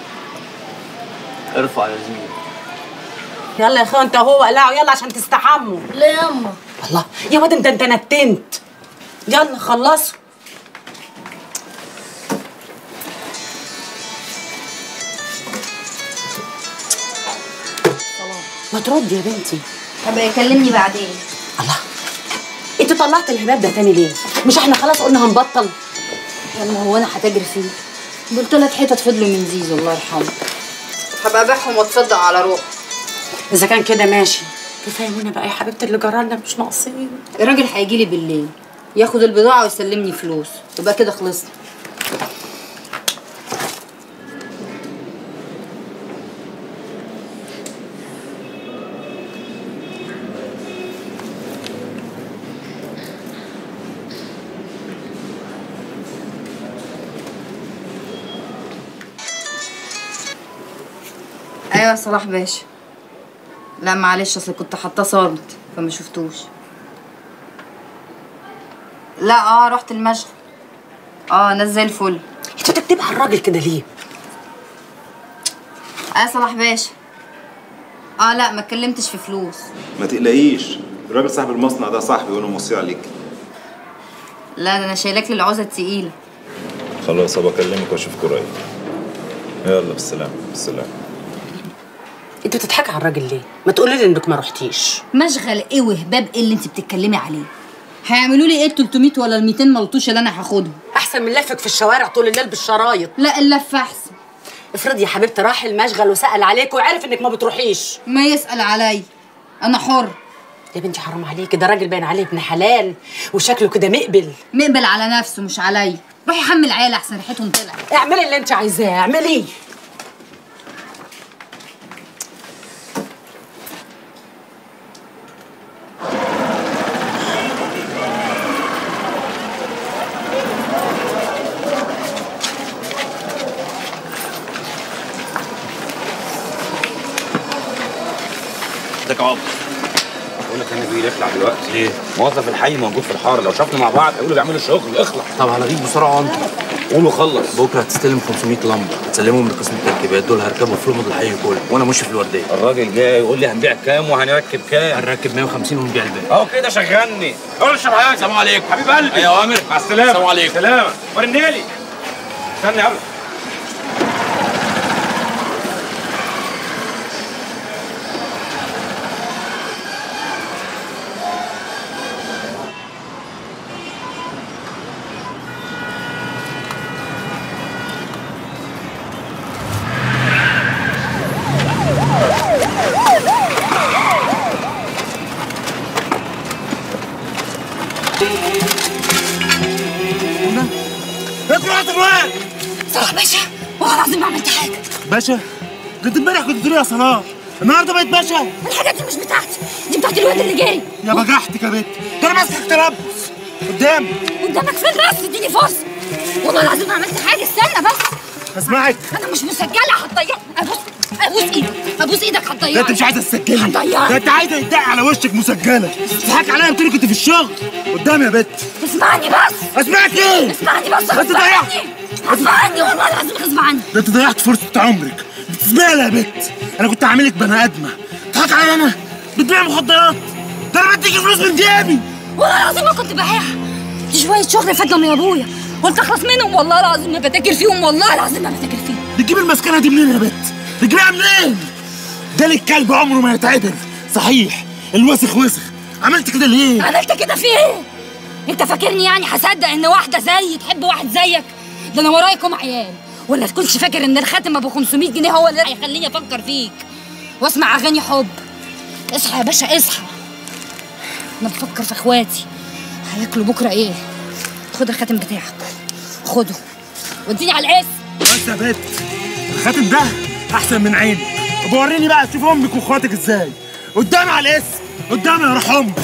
ارفع يا زميلي يلا يا اخويا انت هو قلعوا يلا عشان تستحموا لا ياما الله يا واد انت انت نتنت يلا خلصوا ما تردي يا بنتي طب يكلمني بعدين انت طلعت الهباب ده تاني ليه مش احنا خلاص قلنا هنبطل يلا هو انا هتجري فيه دول تلات حتت فضلوا من زيزو الله يرحمه هبقى ابيعهم واتصدق على روحي اذا كان كده ماشي تفهمونا بقى يا حبيبتي اللي جرالنا مش ناقصين الراجل هيجي لي بالليل ياخد البضاعه ويسلمني فلوس يبقى كده خلصنا ايوه صلاح باشا لا معلش اصل كنت حاطاه صامت فما شفتوش لا اه رحت المشغل اه ناس زي الفل انت بتكتبي على الراجل كده ليه اه صلاح باشا اه لا ما اتكلمتش في فلوس ما تقلقيش الراجل صاحب المصنع ده صاحبي وانا موصي عليك لا ده انا شايلاك للعوزه التقيله خلاص ابقى اكلمك واشوفك قريب يلا بالسلامه بالسلامه انت بتضحكي على الراجل ليه ما تقولي لي انك ما رحتيش مشغل ايه وهباب ايه اللي انت بتتكلمي عليه هيعملوا لي ايه ال 300 ولا ال 200 ملطوش اللي انا هاخدهم احسن من لفك في الشوارع طول الليل بالشرايط لا اللف احسن افرضي يا حبيبتي راح المشغل وسال عليك وعرف انك ما بتروحيش ما يسال عليا انا حر يا بنتي حرام عليكي ده راجل باين عليه ابن حلال وشكله كده مقبل مقبل على نفسه مش عليا روحي حمل عيال احسن ريحتهم طلعت اعملي اللي انت عايزاه اعملي بختك يا عمر بقول لك انا بيه اخلع دلوقتي ليه؟ موظف الحي موجود في الحاره لو شافنا مع بعض هيقولوا بيعملوا شغل اخلع طب هلغيك بسرعه انت قولوا خلص بكره هتستلم 500 لمبه هتسلمهم لقسم التركيبات دول هركبوا في لمض الحي كله وانا ماشي في الورديه الراجل جاي يقول لي هنبيع كام وهنركب كام هنركب 150 ونبيع الباقي اهو كده شغلني قول اشرب حاجه السلام عليكم حبيب قلبي ايوه يا عامر مع السلامه السلام عليكم سلامه ورنيلي استنى يلا اطلع يا وين صلاح باشا والله العظيم ما عملت حاجه باشا كنت امبارح كنت تقولي يا صلاح النهارده بقيت باشا الحاجات دي مش بتاعتي دي بتاعت الواد اللي جاي يا بجحتك يا بنت ده انا ماسكك تلبس قدام قدامك فين بس اديني فرصه والله العظيم ما عملت حاجه استنى بس اسمعك انا مش مسجله هتضيع ابوس ابوس ايدك ابوس ايدك هتضيع ده انت مش عايزه تسجلي هتضيع ده انت عايزه يدعي على وشك مسجله تضحك عليا قلت لي كنت في الشغل قدام يا بنت اسمعني بس اسمعك ايه اسمعني بس ده انت غصب ضيعت عني غصب عني والله العظيم غصب عني ده انت ضيعت فرصه عمرك بتسمعي يا بنت انا كنت عاملك بني ادمه تضحك عليا انا بتبيع مخدرات ده انا بديكي فلوس من جيبي والله العظيم ما كنت ببيعها دي شويه شغل فاتهم يا ابويا قلت اخلص منهم والله العظيم ما بتاكل فيهم والله العظيم ما بتاكل فيهم بتجيب المسكنه دي منين يا بنت؟ بتجيبها منين؟ ده الكلب عمره ما يتعدل صحيح الوسخ وسخ عملت كده ليه؟ عملت كده في ايه؟ انت فاكرني يعني هصدق ان واحده زيي تحب واحد زيك؟ ده انا ورايكم عيال ولا تكونش فاكر ان الخاتم ابو 500 جنيه هو اللي هيخليني افكر فيك واسمع اغاني حب اصحى يا باشا اصحى انا بفكر في اخواتي هياكلوا بكره ايه؟ خد الخاتم بتاعك خده واديني على الاسم بس يا بنت الخاتم ده احسن من عيني وبوريني بقى تشوف امك واخواتك ازاي قدامي على الاسم قدامي يا روح امك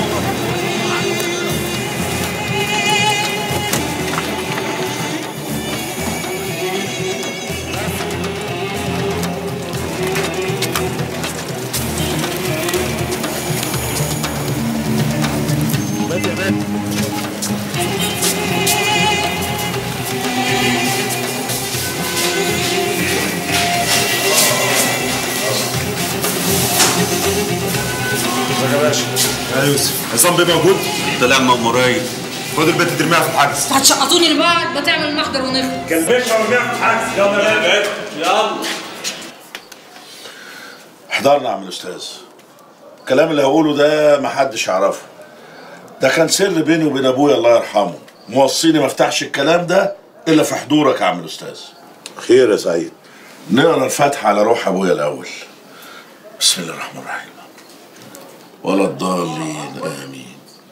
بس يا بنت يا باشا يا يوسف عصام بيه موجود؟ طلع مأمورية خد البنت ترميها في الحجز هتشقطوني لبعض ما تعمل محضر ونخلص كان باشا مرميها في الحجز يلا يا بنت يلا احضرنا يا عم الاستاذ الكلام اللي هقوله ده محدش يعرفه ده كان سر بيني وبين ابويا الله يرحمه موصيني ما افتحش الكلام ده الا في حضورك يا عم الاستاذ خير يا سعيد نقرا الفاتحه على روح ابويا الاول بسم الله الرحمن الرحيم ولا الضالين امين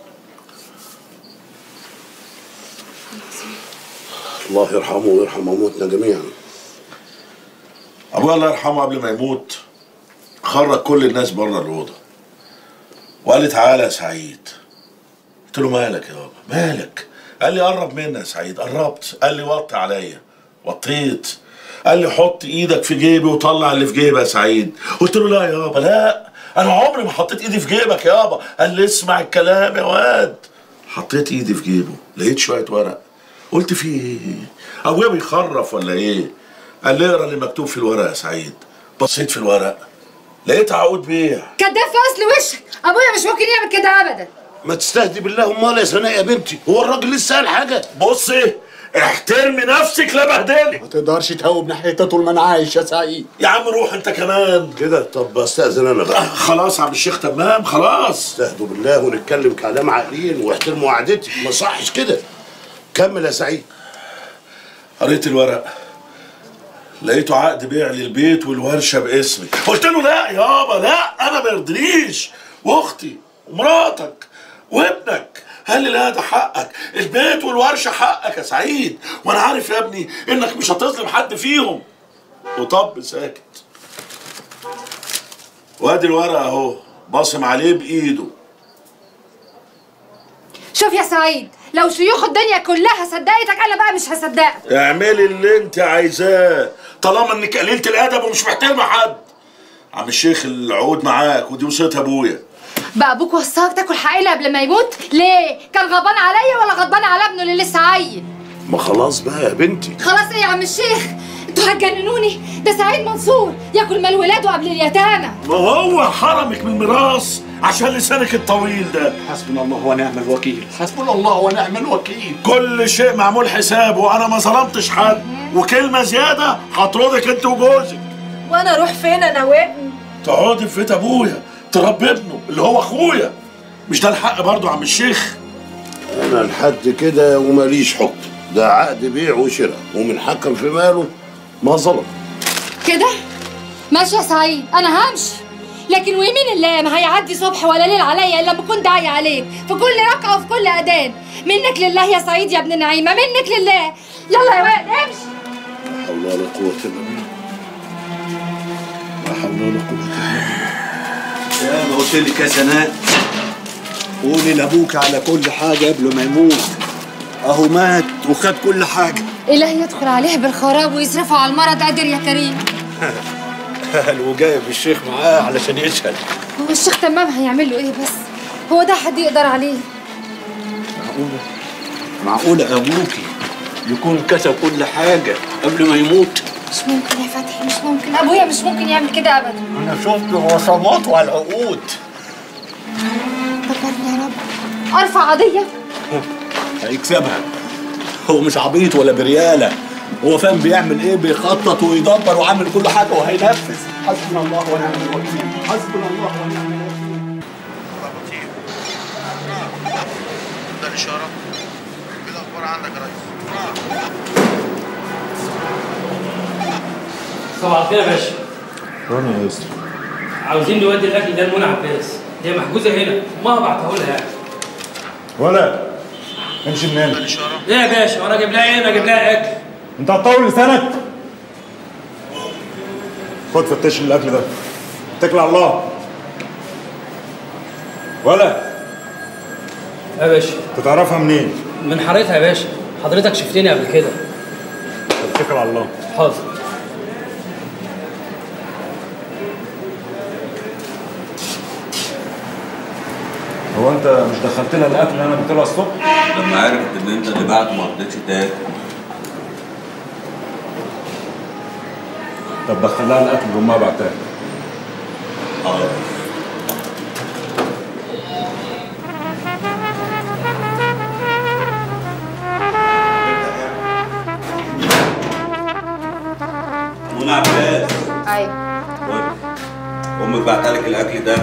الله يرحمه ويرحم موتنا جميعا ابويا الله يرحمه قبل ما يموت خرج كل الناس بره الاوضه وقال لي تعالى يا سعيد قلت له مالك يا بابا مالك قال لي قرب منا يا سعيد قربت قال لي وطي عليا وطيت قال لي حط ايدك في جيبي وطلع اللي في جيبي يا سعيد قلت له لا يابا لا انا عمري ما حطيت ايدي في جيبك يابا قال لي اسمع الكلام يا واد حطيت ايدي في جيبه لقيت شويه ورق قلت في ايه ابويا بيخرف ولا ايه قال لي اقرا اللي مكتوب في الورق يا سعيد بصيت في الورق لقيت عقود بيع كداب في اصل وشك ابويا مش ممكن يعمل كده ابدا ما تستهدي بالله امال يا سناء يا بنتي هو الراجل لسه قال حاجه بصي احترمي نفسك لا بهدلك ما تقدرش تهوب ناحيتها طول ما انا عايش يا سعيد يا عم روح انت كمان كده طب استاذن انا بقى خلاص يا عم الشيخ تمام خلاص استهدوا بالله ونتكلم كلام عاقلين واحترموا قعدتي ما صحش كده كمل يا سعيد قريت الورق لقيته عقد بيع للبيت والورشه باسمي قلت له لا يابا لا انا ما يرضينيش واختي ومراتك وابنك قال لي لا ده حقك البيت والورشه حقك يا سعيد وانا عارف يا ابني انك مش هتظلم حد فيهم وطب ساكت وادي الورق اهو باصم عليه بايده شوف يا سعيد لو شيوخ الدنيا كلها صدقتك انا بقى مش هصدقك اعملي اللي انت عايزاه طالما انك قليلة الادب ومش محترمه حد عم الشيخ العقود معاك ودي وصيتها ابويا بقى ابوك وصاك تاكل حقيقة قبل ما يموت ليه كان غضبان عليا ولا غضبان على ابنه اللي لسه عيل ما خلاص بقى يا بنتي خلاص ايه يا عم الشيخ انتوا هتجننوني ده سعيد منصور ياكل مال ولاده قبل اليتامى ما هو حرمك من الميراث عشان لسانك الطويل ده حسبنا الله ونعم الوكيل حسبنا الله ونعم الوكيل كل شيء معمول حسابه انا ما ظلمتش حد وكلمه زياده هطردك انت وجوزك وانا اروح فين انا وابني تقعدي في بيت ابويا تربي ابنه اللي هو اخويا مش ده الحق برضه يا عم الشيخ انا لحد كده وماليش حكم ده عقد بيع وشراء ومن حكم في ماله ما ظلم كده ماشي يا سعيد انا همشي لكن ويمين الله ما هيعدي صبح ولا ليل عليا الا لما اكون داعي عليك في كل ركعه وفي كل اذان منك لله يا سعيد يا ابن نعيمه منك لله يلا يا واد امشي لا حول ولا قوة إلا بالله لا حول ولا قوة إلا يا ما قلت لك يا سناء قولي لابوك على كل حاجه قبل ما يموت اهو مات وخد كل حاجه الهي يدخل عليه بالخراب ويصرفه على المرض قادر يا كريم وجايب الشيخ معاه علشان يشهد هو الشيخ تمام هيعمل له ايه بس هو ده حد يقدر عليه معقوله معقوله ابوكي يكون كتب كل حاجه قبل ما يموت مش ممكن يا فتحي مش ممكن ابويا مش ممكن يعمل كده ابدا انا شفت وصماته على العقود فكرني يا رب ارفع قضيه هيكسبها هو مش عبيط ولا برياله هو فاهم بيعمل ايه بيخطط ويدبر وعامل كل حاجه وهينفذ حسبنا الله ونعم الوكيل حسبنا الله ونعم الوكيل ده الاشاره ايه الاخبار عندك يا ريس صباح الخير يا باشا رنا يا يسرا عاوزين نودي الاكل ده لمنى عباس هي محجوزه هنا ما بعته لها يعني ولا امشي من هنا ايه يا باشا وانا اجيب لها ايه انا اجيب لها اكل انت هتطول لسانك خد فتش الاكل ده اتكل على الله ولا يا باشا انت تعرفها منين؟ من حارتها يا باشا حضرتك شفتني قبل كده اتكل على الله حاضر هو انت مش دخلت لها الاكل اللي انا جبت لها الصبح؟ لما عرفت ان انت اللي بعت ما رضيتش تاكل طب دخل لها الاكل اللي امها بعتها حاضر منى عباس ايوه امك بعتلك الاكل ده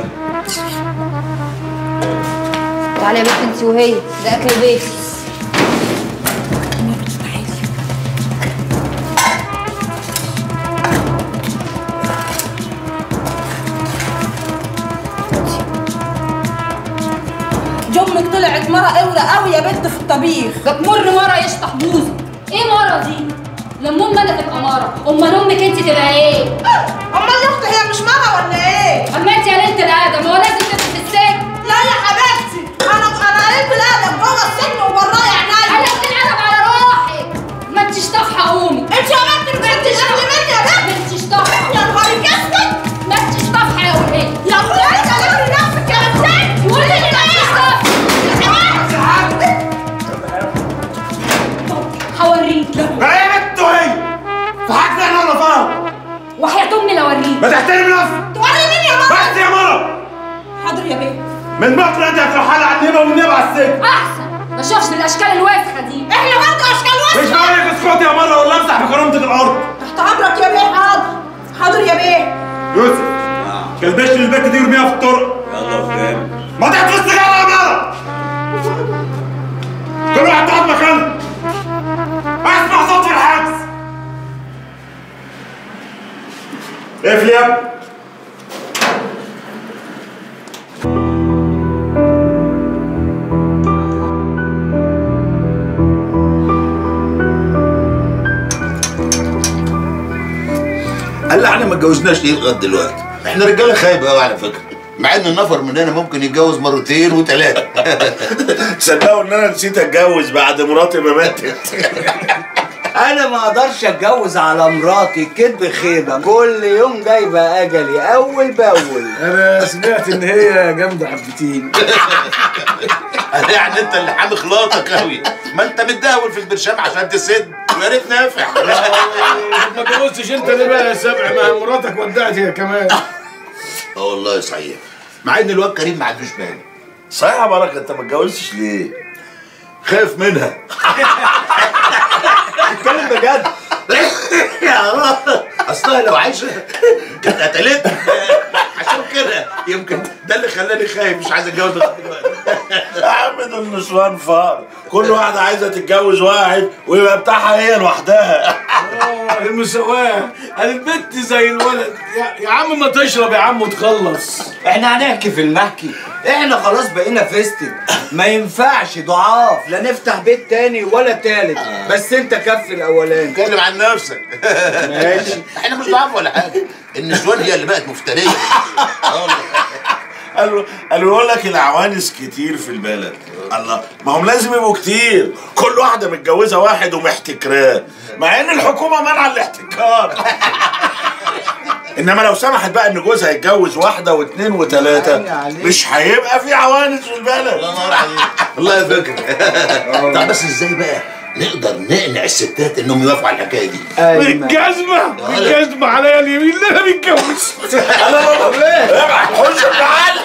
تعالي يا بنت انت وهي ده اكل بيتي جمك طلعت مرة قورة قوي يا بنت في الطبيخ بتمر مرة يشطح بوزي ايه مرة دي؟ لما ام انا تبقى مرة امال امك انت تبقى ايه؟ امال اختي هي مش مرة ولا ايه؟ اما انت يا ليلة الادم هو لازم تبقي في السجن لا يا حبيبتي انا انا قلت الادب جوه السجن وبراه يا عينيا انا بتنقلب على روحك ما انتش طافحة قومي انت يا بنت بنت الاكل مني يا بنت ما انتش طافحة يا نهارك اسود ما انتش طافحة يا وليه يا اخويا انت ليه نفسك يا بنت قولي لي ما انتش طافحة هوريك ايه انتوا هي؟ في حاجة انا ولا فاهم؟ وحياة امي لو اوريك ما تحترم نفسك توري مين يا ماما بس يا مرة حاضر يا بيه من بكره انت هتروح على النبا والنبا على السجن احسن ما اشوفش الاشكال الواسخة دي احنا برضه اشكال مش وسخة بقول لك اسكت يا مرة ولا امسح بكرامتك الارض تحت امرك يا بيه حاضر حاضر يا بيه يوسف كلبش البت دي ورميها في الطرق يلا قدام ما تحطش السجارة يا مرة كل واحد تقعد مكانه اسمع صوت في الحبس اقفل يا ابني قال لي احنا ما اتجوزناش ليه لغايه دلوقتي احنا رجاله خايبه قوي على فكره مع ان النفر مننا ممكن يتجوز مرتين وثلاثه تصدقوا ان انا نسيت اتجوز بعد مراتي ما ماتت انا ما اقدرش اتجوز على مراتي كدب خيبه كل يوم جايبه اجلي اول باول انا سمعت ان هي جامده حبتين يعني انت اللي حامي خلاطك قوي ما انت متداول في البرشام عشان تسد ويا ريت نافع ما اتجوزتش انت ليه بقى يا سبع ما مراتك ودعت هي كمان اه والله صحيح مع ان الواد كريم ما عندوش مانع صحيح يا بركه انت ما اتجوزتش ليه؟ خايف منها اتكلم بجد يا الله اصلها لو عايشه كانت قتلتني عشان كده يمكن ده اللي خلاني خايف مش عايز اتجوز لغايه دلوقتي يا عم دول نسوان فقر كل واحده عايزه تتجوز واحد ويبقى بتاعها هي لوحدها المساواة انا البنت زي الولد يا, يا عم ما تشرب يا عم وتخلص احنا هنحكي في المحكي احنا خلاص بقينا فيستك ما ينفعش ضعاف لا نفتح بيت تاني ولا تالت بس انت كف الاولاني اتكلم عن نفسك ماشي احنا مش ضعاف ولا حاجه النسوان هي اللي بقت مفتريه قالوا قالوا يقول لك العوانس كتير في البلد الله ما هم لازم يبقوا كتير كل واحده متجوزه واحد ومحتكراه مع ان الحكومه منع الاحتكار انما لو سمحت بقى ان جوزها يتجوز واحده واثنين وثلاثه مش هيبقى في عوانس في البلد الله ينور عليك والله فكره طب بس ازاي بقى نقدر نقنع الستات انهم يوافقوا على الحكايه دي بالجزمة بالجزمة عليا اليمين لا انا متجوز خش تعال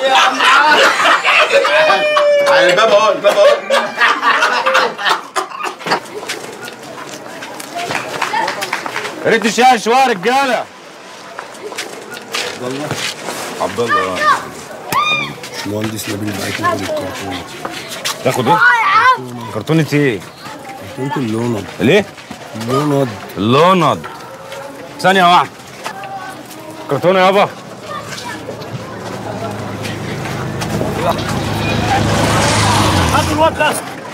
على الباب اهو الباب اهو يا ريت تشيل شويه رجاله عبد الله مهندس نبيل بعت لي الكرتون تاخد ايه؟ كرتونة ايه؟ كرتونة اللونض ليه؟ اللونض اللونض ثانية واحدة كرتونة يابا هات الواد ده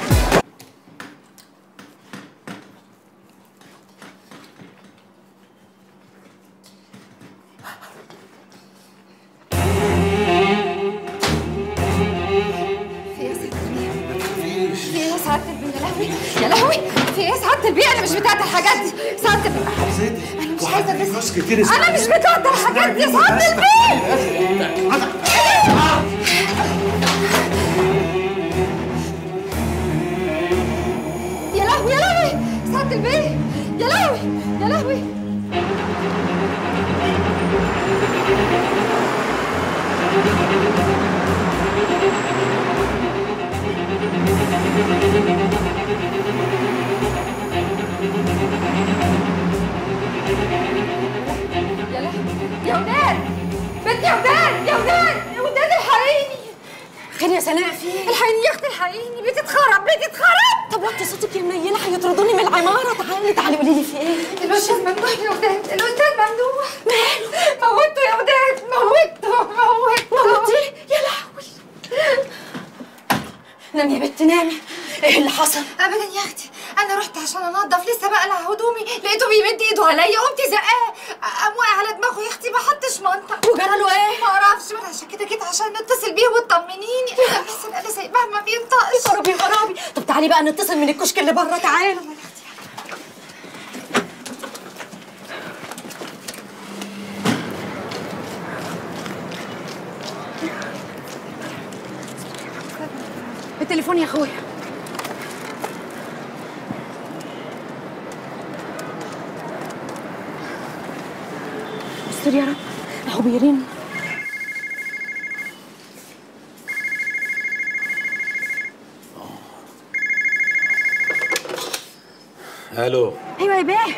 في ايه يا سعادة البيه يا لهوي يا لهوي في ايه يا سعادة البيه انا مش بتاعت الحاجات دي سعادة البيه انا مش عايزة فلوس كتير انا مش بتاعت الحاجات دي يا سعادة البيه يا لهوي يا لهوي سعادة البيه يا لهوي يا لهوي يا لهوي يا وداد بنت يا وداد يا وداد يا وداد الحقيني خير يا سناء في ايه؟ الحقيني يا اختي الحقيني بيتي اتخرب بيتي اتخرب طب وطي صوتك يا منيله هيطردوني من العماره تعالي تعالي قولي لي في ايه؟ الاستاذ ممدوح يا وداد الاستاذ ممدوح ماله؟ موته يا وداد موته موته موتي يا لهوي نامي يا بنت نامي ايه اللي حصل؟ ابدا يا اختي انا رحت عشان انضف لسه بقلع هدومي لقيته بيمد ايده عليا قمت زقاه قام واقع على دماغه يا اختي ما حطش منطق وجرى له ايه؟ ما اعرفش ما أنا عشان كده جيت عشان نتصل بيه وتطمنيني بس انا سايباه ما بينطقش خرابي خرابي طب تعالي بقى نتصل من الكشك اللي بره تعالوا التليفون يا اخويا استر يا رب اهو بيرن الو ايوه يا بيه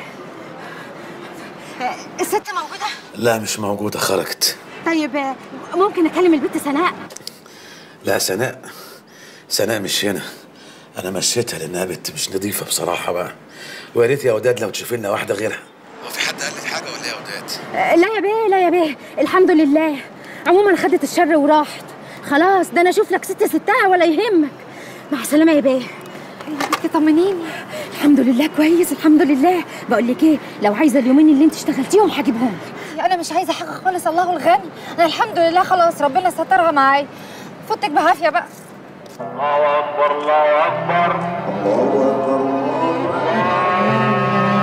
الست موجوده لا مش موجوده خرجت طيب ممكن اكلم البنت سناء لا سناء سناء مش هنا انا مشيتها لانها بنت مش نظيفه بصراحه بقى ويا ريت يا وداد لو تشوف لنا واحده غيرها هو في حد قال لك حاجه ولا إيه يا وداد لا يا بيه لا يا بيه الحمد لله عموما خدت الشر وراحت خلاص ده انا اشوف لك ست ستها ولا يهمك مع السلامه يا بيه يا بنتي طمنيني الحمد لله كويس الحمد لله بقول لك ايه لو عايزه اليومين اللي انت اشتغلتيهم هجيبهم لك انا مش عايزه حاجه خالص الله الغني انا الحمد لله خلاص ربنا سترها معايا فوتك بعافيه بقى الله اكبر الله اكبر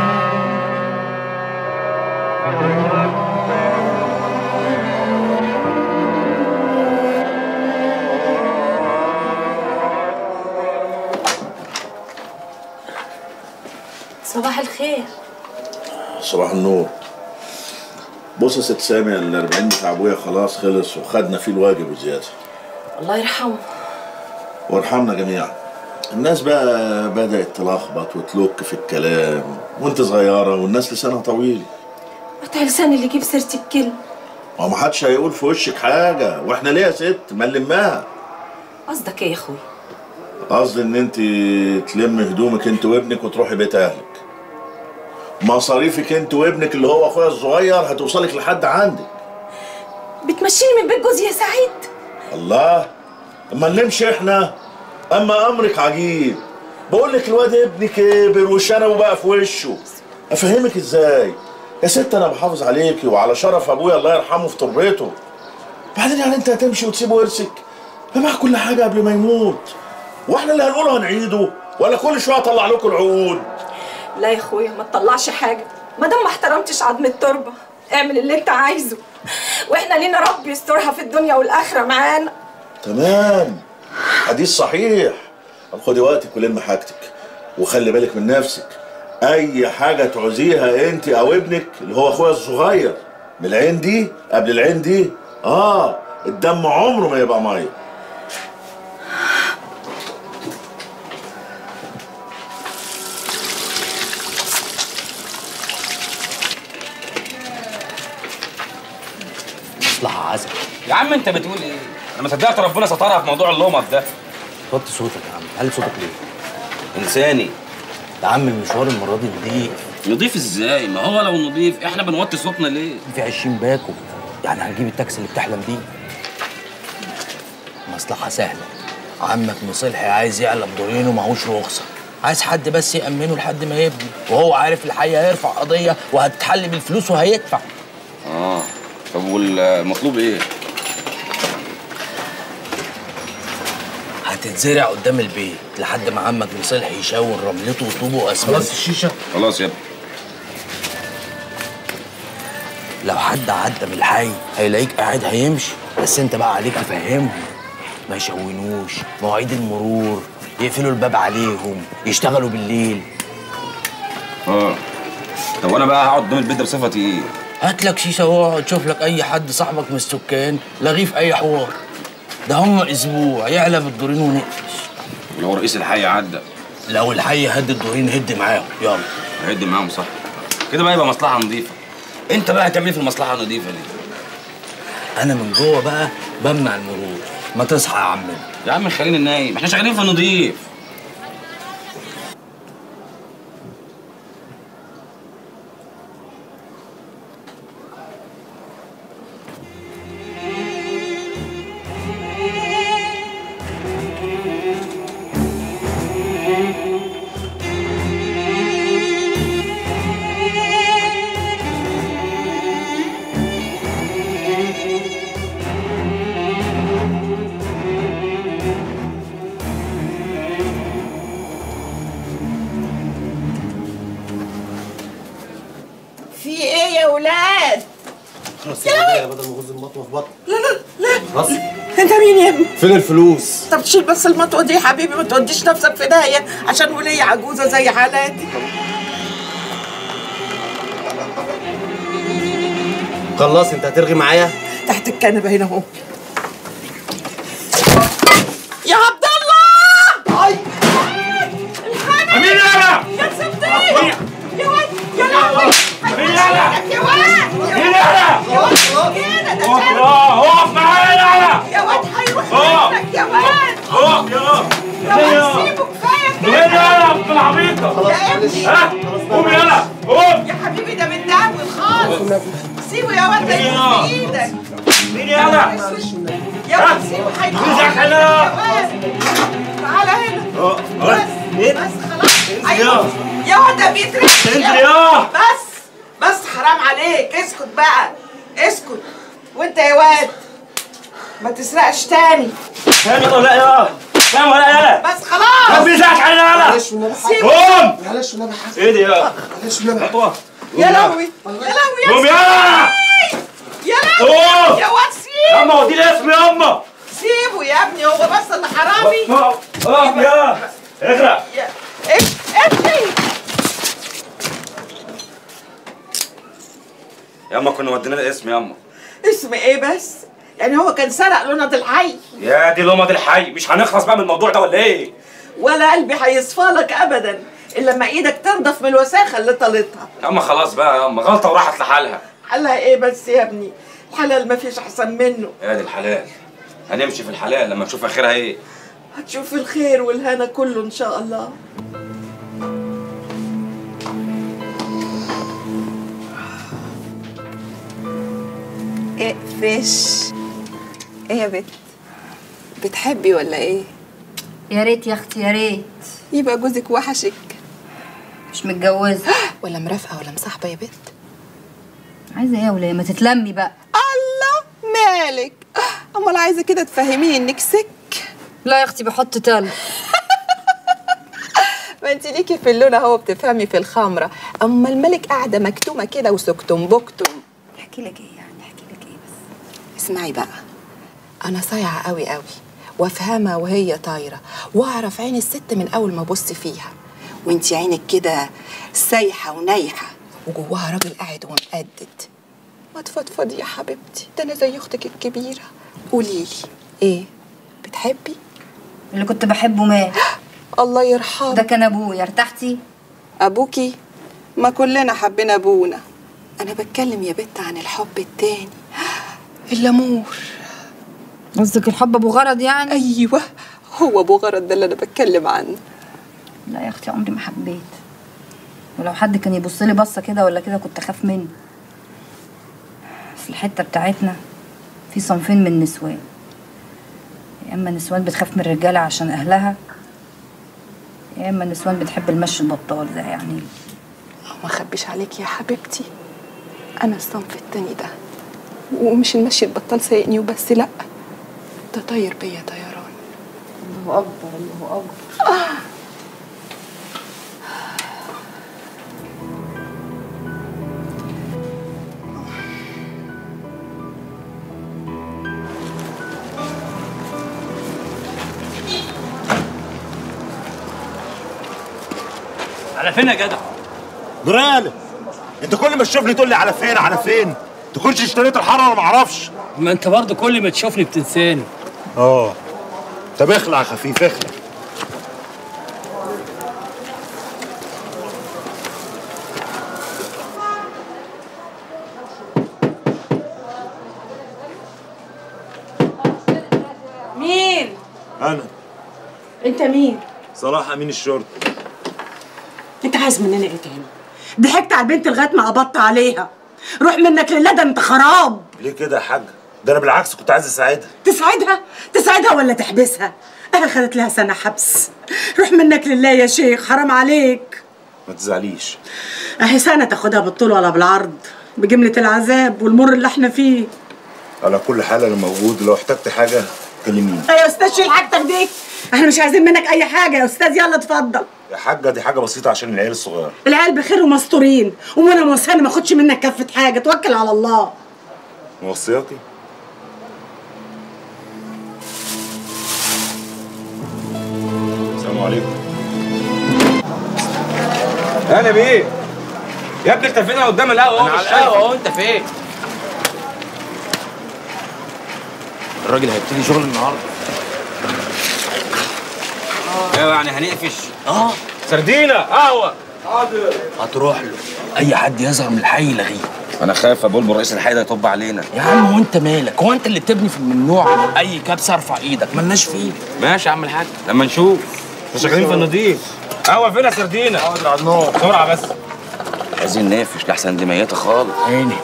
صباح الخير صباح النور بص يا ست سامي ال 40 بتاع ابويا خلاص خلص وخدنا فيه الواجب وزياده الله يرحمه وارحمنا جميعا الناس بقى بدأت تلخبط وتلوك في الكلام وانت صغيرة والناس لسانها طويل قطع لساني اللي يجيب سيرتي بكلمة ما ما حدش هيقول في وشك حاجة واحنا ليه يا ست ما نلمها قصدك ايه يا اخوي قصدي ان انت تلم هدومك انت وابنك وتروحي بيت اهلك مصاريفك انت وابنك اللي هو اخويا الصغير هتوصلك لحد عندك بتمشيني من بيت جوزي يا سعيد الله اما نمشي احنا اما امرك عجيب بقول لك الواد ابني كبر وشنبه بقى في وشه افهمك ازاي يا ست انا بحافظ عليكي وعلى شرف ابويا الله يرحمه في تربته بعدين يعني انت هتمشي وتسيب ورثك معاك كل حاجه قبل ما يموت واحنا اللي هنقوله هنعيده ولا كل شويه اطلع لكم العقود لا يا اخويا ما تطلعش حاجه ما دام ما احترمتش عظم التربه اعمل اللي انت عايزه واحنا لينا رب يسترها في الدنيا والاخره معانا تمام حديث صحيح طب خدي وقتك ولم حاجتك وخلي بالك من نفسك اي حاجه تعوزيها انت او ابنك اللي هو اخويا الصغير من العين دي قبل العين دي اه الدم عمره ما يبقى ميه مصلحة عزل يا عم انت بتقول ايه؟ انا ما صدقت ربنا سترها في موضوع اللومط ده وطي صوتك يا عم قلل صوتك ليه؟ انساني يا عم المشوار المرة دي نضيف نضيف ازاي؟ ما هو لو نضيف احنا بنوطي صوتنا ليه؟ في 20 باكو يعني هنجيب التاكسي اللي بتحلم بيه مصلحة سهلة عمك مصلحي عايز يعلى بدورين ومعهوش رخصة عايز حد بس يأمنه لحد ما يبني وهو عارف الحقيقة هيرفع قضية وهتتحل بالفلوس وهيدفع اه طب والمطلوب ايه؟ هتتزرع قدام البيت لحد ما عمك مصلحي يشاور رملته وطوبه واسمنت خلاص الشيشة خلاص يا ابني لو حد عدى من الحي هيلاقيك قاعد هيمشي بس انت بقى عليك تفهمهم ما يشونوش مواعيد المرور يقفلوا الباب عليهم يشتغلوا بالليل اه طب وانا بقى هقعد قدام البيت ده بصفتي ايه؟ هات لك شيشه واقعد شوف لك اي حد صاحبك من السكان لغيه في اي حوار ده هم اسبوع يعلى بالدورين ونقفش ولو رئيس الحي عدى لو الحي هد الدورين هد معاهم يلا هيد معاهم صح كده بقى يبقى مصلحه نظيفه انت بقى هتعمل ايه في المصلحه النظيفه دي؟ انا من جوه بقى بمنع المرور ما تصحى يا عمنا يا عم خلينا نايم احنا شغالين في النظيف في ايه يا ولاد؟ خلاص يا بدل ما اغز المطوه في بطن لا لا لا خلاص انت مين يا ابني؟ فين الفلوس؟ طب تشيل بس المطوه دي يا حبيبي ما توديش نفسك في داهيه عشان ولية عجوزه زي حالاتي خلاص انت هترغي معايا؟ تحت الكنبه هنا اهو يا عبد الله اي أمين يالا يا صدقني يا واد يا لهوي أمين يالا يا واد أمين يالا يا واد كده ده اقف شرف. اقف معايا يالا يا واد هيروح اقف. منك يا واد اقف يا يا واد سيبه كفايه وين يالا ابن العبيطة يا ابني ها قوم يالا قوم يا حبيبي ده متداول خالص سيبه يا واد ده يموت في ايدك مين يالا يا واد سيبه هيموت رزقك يا هنا. واد تعالى هنا بس بس خلاص ايوه يا واد ده بيترك انزل يا. بس بس حرام عليك اسكت بقى اسكت وانت يا واد ما تسرقش تاني فاهم ولا يا فاهم ولا يالا بس خلاص طب رزقك هنا يالا معلش والنبي حاج. قوم معلش والنبي حاج. ايه دي يا معلش والنبي خطوة يا لهوي يا لهوي يا قوم يالا يا لهوي قوم. يا واد يا سيبه اما ودي لي اسمي يا اما سيبه يا ابني هو بس اللي حرامي اقف يا اغرق يا امشي امشي ياما كنا ودينا الاسم ياما اسم ايه بس يعني هو كان سرق لونة الحي يا دي لمض الحي مش هنخلص بقى من الموضوع ده ولا ايه ولا قلبي هيصفالك ابدا الا لما ايدك تنضف من الوساخه اللي طالتها ياما خلاص بقى ياما غلطه وراحت لحالها حلها ايه بس يا ابني الحلال مفيش احسن منه يا دي الحلال هنمشي في الحلال لما نشوف اخرها ايه هتشوف الخير والهنا كله ان شاء الله اقفش ايه يا بت بتحبي ولا ايه يا ريت يا اختي يا ريت يبقى جوزك وحشك مش متجوزه ولا مرافقه ولا مصاحبه يا بت عايزه ايه يا وليه ما تتلمي بقى الله مالك امال عايزه كده تفهميني انك سك لا يا اختي بحط تلج ما انت ليكي في اللون اهو بتفهمي في الخمره اما الملك قاعده مكتومه كده وسكتم بكتم احكي لك ايه يعني احكي لك ايه بس اسمعي بقى انا صايعه قوي قوي وافهمها وهي طايره واعرف عين الست من اول ما ابص فيها وانت عينك كده سايحه ونايحه وجواها راجل قاعد ومقدد ما تفضفضي يا حبيبتي ده انا زي اختك الكبيره قوليلي ايه بتحبي اللي كنت بحبه مات الله يرحمه ده كان ابويا ارتحتي ابوكي ما كلنا حبينا ابونا انا بتكلم يا بت عن الحب التاني الامور قصدك الحب ابو غرض يعني ايوه هو ابو غرض ده اللي انا بتكلم عنه لا يا اختي عمري ما حبيت ولو حد كان يبص لي بصه كده ولا كده كنت اخاف منه في الحته بتاعتنا في صنفين من النسوان يا اما نسوان بتخاف من الرجاله عشان اهلها يا اما نسوان بتحب المشي البطال ده يعني ما اخبيش عليك يا حبيبتي انا الصنف التاني ده ومش المشي البطال سايقني وبس لا ده طاير بيا طيران الله اكبر الله اكبر آه. على فين يا جدع؟ نورال انت كل ما تشوفني تقول لي على فين على فين؟ تكونش اشتريت الحاره ولا ما اعرفش ما انت برضه كل ما تشوفني بتنساني اه طب اخلع يا خفيف اخلع مين انا انت مين صلاح امين الشرطه انت عايز مننا ايه تاني ضحكت على البنت لغايه ما قبضت عليها روح منك لله ده انت خراب ليه كده يا حاجه ده انا بالعكس كنت عايز اساعدها تساعدها تساعدها ولا تحبسها اهي خدت لها سنه حبس روح منك لله يا شيخ حرام عليك ما تزعليش اهي سنه تاخدها بالطول ولا بالعرض بجمله العذاب والمر اللي احنا فيه على كل حال انا موجود لو احتجت حاجه كلميني يا استاذ شيل حاجتك دي احنا مش عايزين منك اي حاجه يا استاذ يلا اتفضل يا حاجه دي حاجه بسيطه عشان العيال الصغيره العيال بخير ومستورين وانا موصاني ما اخدش منك كفه حاجه توكل على الله موصياتي السلام عليكم انا بيه يا ابني اختفينا قدام القهوه انا على القهوه اهو انت فين الراجل هيبتدي شغل النهارده ايوه يعني هنقفش اه سردينه قهوه حاضر هتروح له اي حد يظهر من الحي يلغيه انا خايف يا بلبل رئيس الحي ده يطب علينا يا عم وانت مالك هو انت اللي بتبني في الممنوع اي كبسه ارفع ايدك ملناش فيه ماشي يا عم الحاج لما نشوف احنا شغالين في النظيف قهوه فين يا سردينه حاضر على النار بسرعه بس عايزين نقفش لحسن دي ميته خالص عيني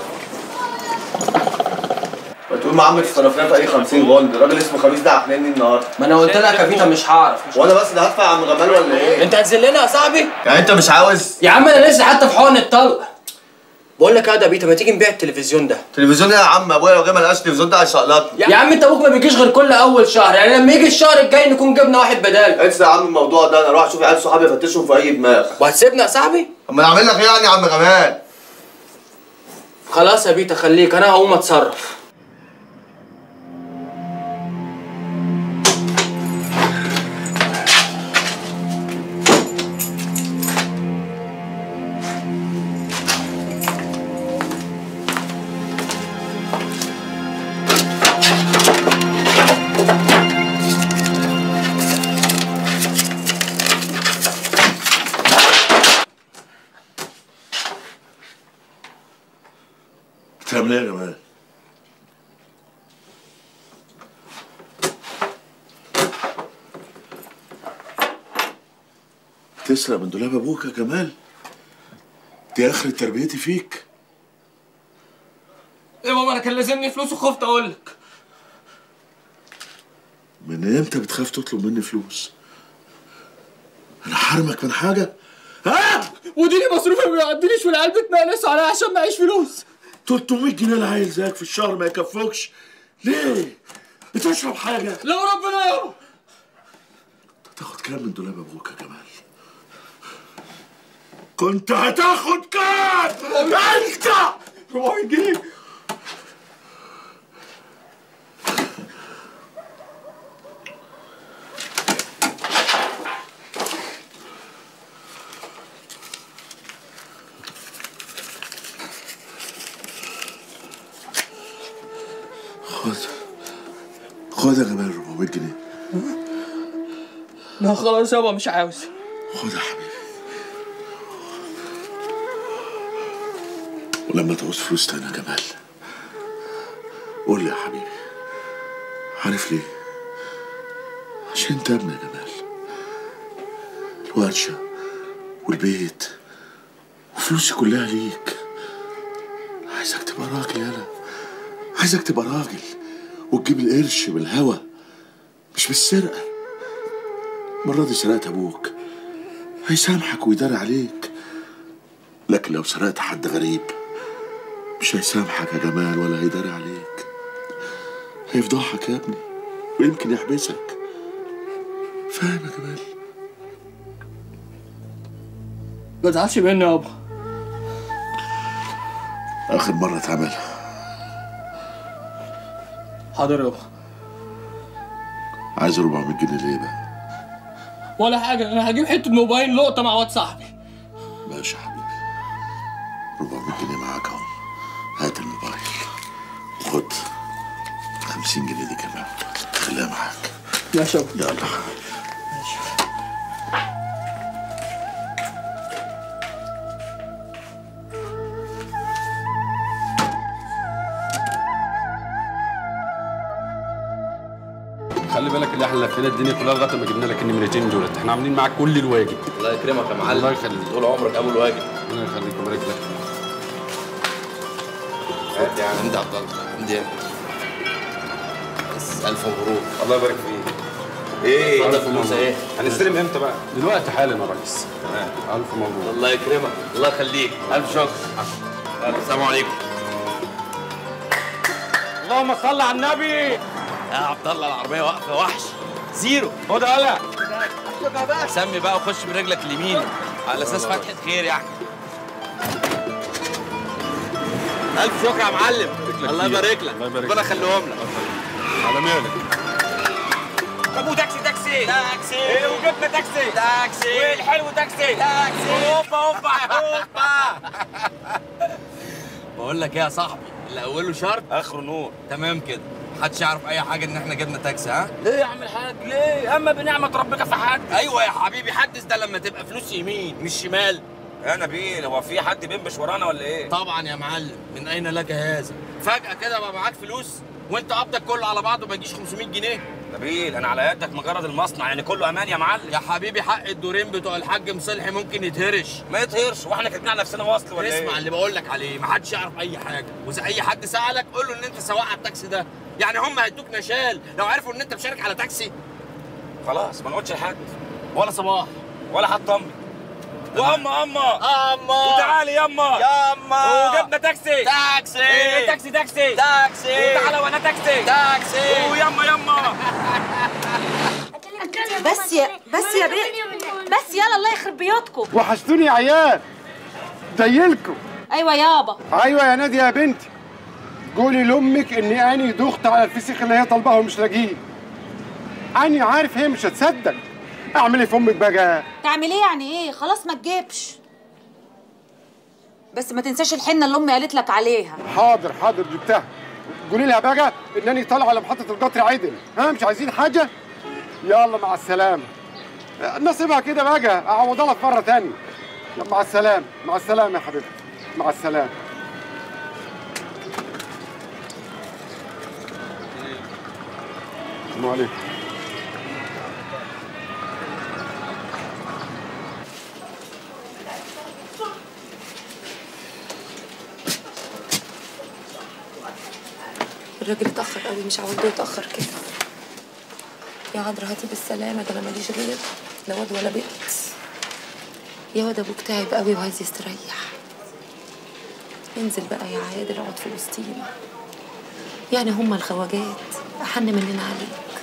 بتقول مع عمك الصرفيه في اي 50 جولد راجل اسمه خميس ده عقلاني النهارده ما انا قلت لك يا فيتا مش هعرف وانا بس اللي هدفع يا عم غمال ولا ايه؟ انت هتذلنا يا صاحبي يعني انت مش عاوز يا عم انا لسه حتى في حقن الطلق بقول لك ايه يا بيتا ما تيجي نبيع التلفزيون ده تلفزيون ايه يا عم ابويا لو جه ما لقاش تلفزيون ده هيشقلطني يا عم انت ابوك ما بيجيش غير كل اول شهر يعني لما يجي الشهر الجاي نكون جبنا واحد بداله انسى يا عم الموضوع ده انا اروح اشوف عيال صحابي افتشهم في اي دماغ وهتسيبنا يا صاحبي اما انا اعمل لك ايه يعني يا عم غمال خلاص يا بيتا خليك انا هقوم اتصرف تسرق من دولاب ابوك يا جمال دي اخر تربيتي فيك يا ماما انا كان لازمني فلوس وخفت اقول لك من امتى بتخاف تطلب مني فلوس انا حرمك من حاجه ها وديني مصروفي ما بيعديليش والعيال بتنقلصوا عليا عشان معيش فلوس 300 جنيه العيل زيك في الشهر ما يكفوكش ليه بتشرب حاجه لا ربنا يابا تاخد كام من دولاب ابوك يا جمال كنت هتاخد كام انت 400 جنيه خد خد يا جمال 400 جنيه لا خلاص يابا مش عاوز خد يا حبيبي ولما تعوز فلوس تاني يا جمال قول لي يا حبيبي عارف ليه؟ عشان انت ابني يا جمال الورشة والبيت وفلوسي كلها ليك عايزك تبقى راجل يالا عايزك تبقى راجل وتجيب القرش بالهوا مش بالسرقة المرة دي سرقت أبوك هيسامحك ويدار عليك لكن لو سرقت حد غريب مش هيسامحك يا جمال ولا هيداري عليك هيفضحك يا ابني ويمكن يحبسك فاهم يا جمال ما تزعلش مني يابا آخر مرة تعملها حاضر يابا عايز 400 جنيه ليه بقى؟ ولا حاجه انا هجيب حته موبايل لقطه مع واد صاحبي ماشي يا حبيبي 400 جنيه معاك اهو هات الموبايل خد 50 جنيه دي كمان خليها معاك ماشي يابا يلا خلي بالك اللي احنا لفينا الدنيا كلها لغايه ما جبنا لك النمرتين دولت احنا عاملين معاك كل الواجب الله يكرمك يا معلم الله يخليك طول عمرك ابو الواجب الله يخليك ويبارك لك هات يا عم عندي عبد الله عندي بس الف مبروك الله يبارك فيك ايه ألف انت فلوس مبروك. ايه هنستلم امتى بقى؟ دلوقتي حالا يا ريس الف مبروك الله يكرمك الله يخليك الف شكر يلا، السلام عليكم اللهم صل على النبي يا عبد الله العربيه واقفه وحش زيرو خد هلا سمي بقى وخش برجلك اليمين على اساس الله فتحه خير يعني الف شكر يا معلم الله فيك. يبارك لك الله يبارك ربنا لك. يخليهم لك على مالك طب وتاكسي تاكسي تاكسي ايه وجبنا تاكسي تاكسي والحلو تاكسي تاكسي هوبا هوبا هوبا بقول لك ايه يا صاحبي اللي اوله شرط اخره نور تمام كده محدش يعرف اي حاجه ان احنا جبنا تاكسي ها ليه يا عم الحاج ليه اما بنعمه ربك فحد ايوه يا حبيبي حدث ده لما تبقى فلوس يمين مش شمال يا نبيل هو في حد بينبش ورانا ولا ايه طبعا يا معلم من اين لك هذا فجاه كده بقى معاك فلوس وانت قبضك كله على بعضه ما يجيش 500 جنيه نبيل انا على يدك مجرد المصنع يعني كله امان يا معلم يا حبيبي حق الدورين بتوع الحاج مصلحي ممكن يتهرش ما يتهرش واحنا كاتبين على نفسنا وصل ولا ايه اسمع اللي بقول لك عليه ما حدش يعرف اي حاجه واذا اي حد سالك قول له ان انت سواق على التاكسي ده يعني هم هيدوك نشال لو عرفوا ان انت مشارك على تاكسي خلاص ما نقولش لحد ولا صباح ولا حتى امي واما اما اما وتعالي يما ياما وجبنا تاكسي تاكسي إيه تاكسي تاكسي تاكسي وتعالى وانا تاكسي تاكسي ويما يما بس يا بس يا بنت بس يلا الله يخرب بيوتكم وحشتوني يا عيال زيلكم ايوه يابا ايوه يا نادي يا بنتي قولي لامك اني اني دخت على الفسيخ اللي هي طالباه ومش لاقيه اني عارف هي مش هتصدق اعمل ايه في امك بقى تعمل ايه يعني ايه خلاص ما تجيبش بس ما تنساش الحنه اللي امي قالت لك عليها حاضر حاضر جبتها قولي لها بقى انني طالع على محطه القطر عدل ها مش عايزين حاجه يلا مع السلامه نصيبها كده بقى اعوضها لك مره تانية يلا مع السلامه مع السلامه يا حبيبتي مع السلامه السلام عليكم الراجل اتأخر قوي مش عاوزه يتأخر كده يا عذرا هاتي بالسلامة ده أنا ماليش غير لا واد ولا بنت يا واد أبوك تعب قوي وعايز يستريح انزل بقى يا عادل اقعد في وسطينا يعني هما الخواجات أحن مننا عليك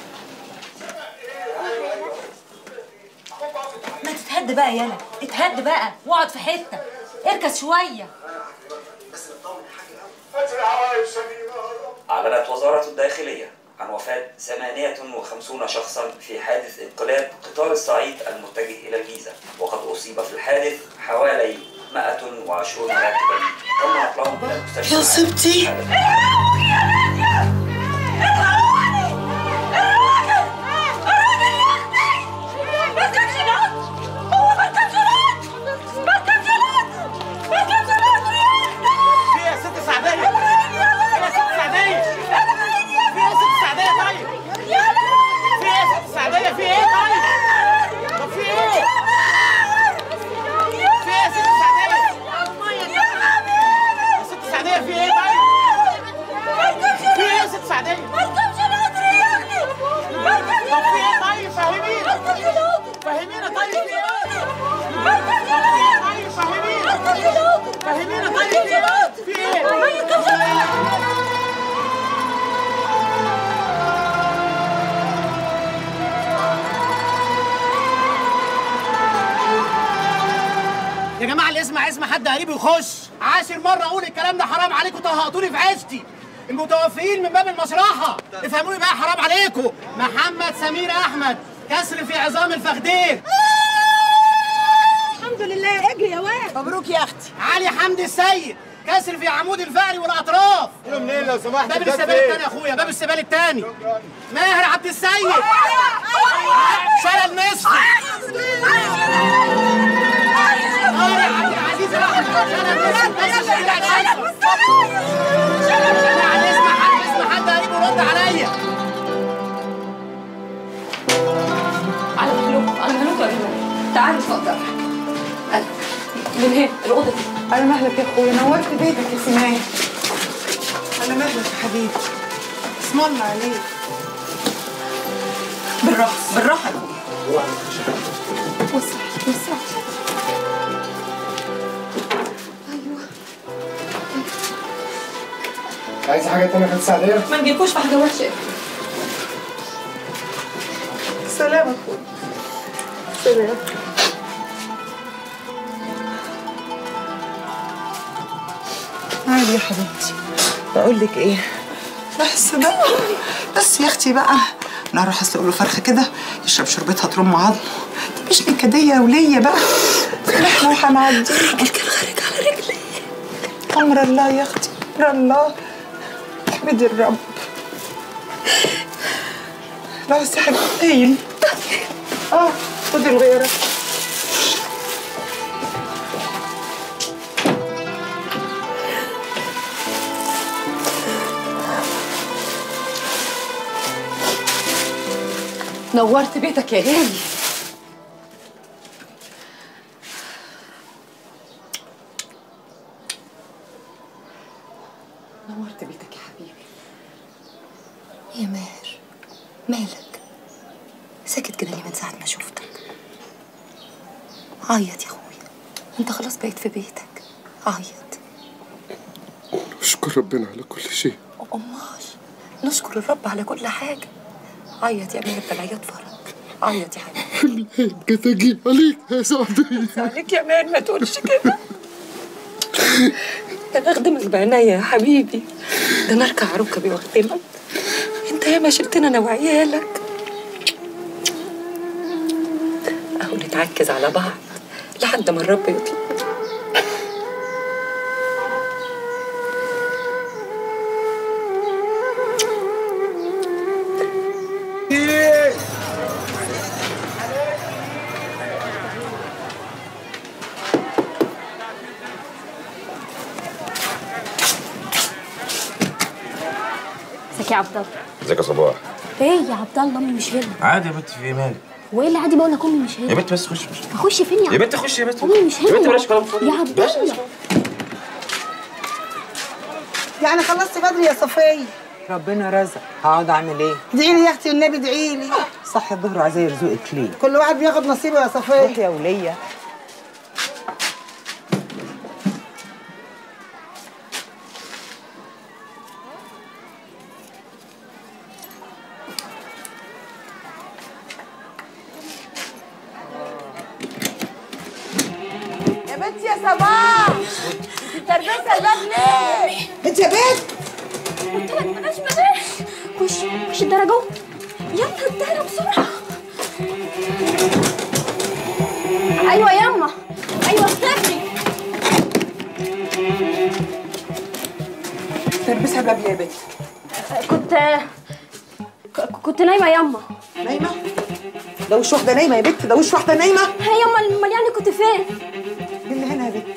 ما تتهد بقى يلا اتهد بقى واقعد في حته اركز شويه أعلنت وزارة الداخلية عن وفاة 58 شخصا في حادث انقلاب قطار الصعيد المتجه إلى الجيزة وقد أصيب في الحادث حوالي 120 راكبا تم نقلهم إلى المستشفى يا سبتي في يا ست سعدية في يا ست سعدية في يا ست سعدية طيب في يا ست سعدية في ايه طيب طب في ايه في يا ست سعدية يا ست سعدية في ايه طيب في ايه يا ست سعدية طب في ايه طيب فهمينا فهمينا طيب في ايه طب في ايه طيب فهمينا فهمينا طيب في ايه في ايه يا جماعه اللي يسمع اسم حد قريب يخش عاشر مره اقول الكلام ده حرام عليكم طهقتوني في عيشتي المتوفيين من باب المصلحه افهموني بقى حرام عليكم محمد سمير احمد كسر في عظام الفخدين الحمد لله اجري يا واد مبروك يا اختي علي حمدي السيد كسر في عمود الفقري والاطراف منين لو سمحت باب السبال الثاني يا اخويا باب السبال الثاني ماهر عبد السيد شلل نصفي طارق عبد العزيز احمد شلل نصفي بس شلل نصفي يعني اسمع حد اسمع حد قريب ورد عليا على مهلوك على مهلوك يا جماعة تعالي اتفضل أنا. من هنا الأوضة دي على مهلك يا اخويا نورت بيتك يا سماح على مهلك يا حبيبي اسم الله عليك بالراحة بالراحة يا أخويا وسع وسع عايز حاجه تانية يا ست سعديه؟ ما نجيبكوش في حاجة وحشة سلام يا اخويا سلام عادي يا حبيبتي بقول لك ايه بس بقى بس يا اختي بقى انا هروح اسلق له فرخه كده يشرب شربتها ترم عظمه مش نكديه وليا بقى احنا وهنعدي الكل خارج على رجلي امر الله يا اختي امر الله احمدي الرب لا بس حاجه قليل اه خدي الغيره نورت بيتك يا غالي نورت بيتك يا حبيبي يا ماهر مالك ساكت كده ليه من ساعة ما شفتك عيط يا اخويا انت خلاص بقيت في بيتك عيط اشكر ربنا على كل شيء امال نشكر الرب على كل حاجة عيط يا ماهر ده العياط فرج عيط يا حبيبي كنت اجيب عليك يا سعديه عليك يا مان ما تقولش كده ده انا اخدمك بعناية يا حبيبي ده انا اركع ركبي واخدمك انت ياما شلتنا انا وعيالك اهو نتعكز على بعض لحد ما الرب يطلب ازيك يا عبد الله ازيك يا صباح ايه يا عبد الله امي مش هنا عادي يا بنت في ايه مالك وايه اللي عادي بقول لك امي مش هنا يا بنت بس خش خش اخش فين يا يا بنت خش يا بنت امي مش هنا يا بنت بلاش كلام فاضي يا عبد بلاش الله يعني خلصتي بدري يا صفية ربنا رزق هقعد اعمل ايه ادعي لي يا اختي والنبي ادعي لي صح الظهر عايزاه يرزقك ليه كل واحد بياخد نصيبه يا صفيه روحي يا وليه يا بنتي يا صباح انت تربسها الباب ليه؟ انت يا بنت قلت لك بلاش بلاش خش خش الدرجة يلا الدرجة بسرعة أيوة ياما أيوة افتكري تربسها الباب ليه يا بنت كنت ك- كنت نايمة ياما نايمه ده وش واحده نايمه يا بنت ده وش واحده نايمه هي ياما امال يعني كنت فين؟ مين اللي هنا يا بنت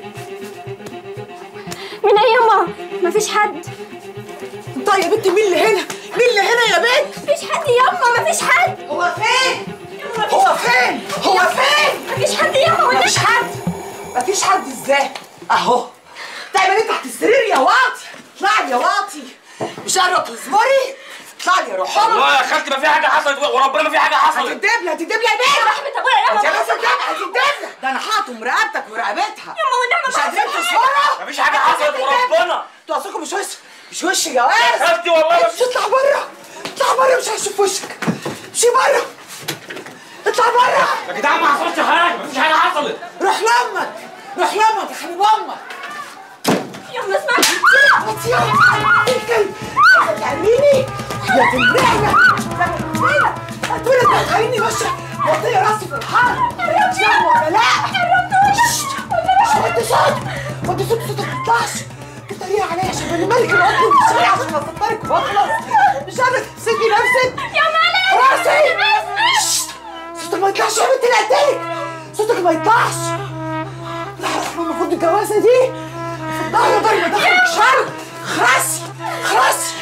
من ايه ياما؟ مفيش حد طيب يا بنت مين اللي هنا مين اللي هنا يا بنت مفيش حد ياما مفيش حد هو فين هو فين هو فين مفيش حد ياما ولا مفيش حد مفيش حد ازاي اهو تعملي تحت السرير يا واطي اطلعي يا واطي مش قادره تصبري اطلعي يا روح والله يا خالتي ما في حاجه حصلت وربنا ما في حاجه حصلت هتدبلة هتدبلة يا بنت رحمة ابويا ياما انت بس لازم تبقى هتدبلة ده انا حاطم رقبتك ورقبتها ياما والنعمة مش قادرين تصبروا مفيش حاجه حصلت وربنا انتوا اصلكم مش وش مش وش يا واد يا خالتي والله ما مش اطلع بره اطلع بره مش هشوف وشك امشي بره اطلع بره يا جدعان ما حصلش حاجه مفيش حاجه حصلت روح لامك روح لامك يا حبيب امك ياما اسمعي يا الكلب تعمليني يا تنبعنا يا تنبعنا هتقولي تدخليني وشك وطي راسي في الحر شرب ولا لا ششت. ششت، وطي صوت وطي صوت صوتك ما يطلعش بتتريق عليا عشان انا ملك الوقت في الشارع عشان اصدرك واخلص مش قادره تمسكي نفسك يا مالك راسي ششت. صوتك ما يطلعش يا بنت اللي قدامك صوتك ما يطلعش لا احنا المفروض الجوازه دي ضهر ضهر ما دخلك شر خرسي خرسي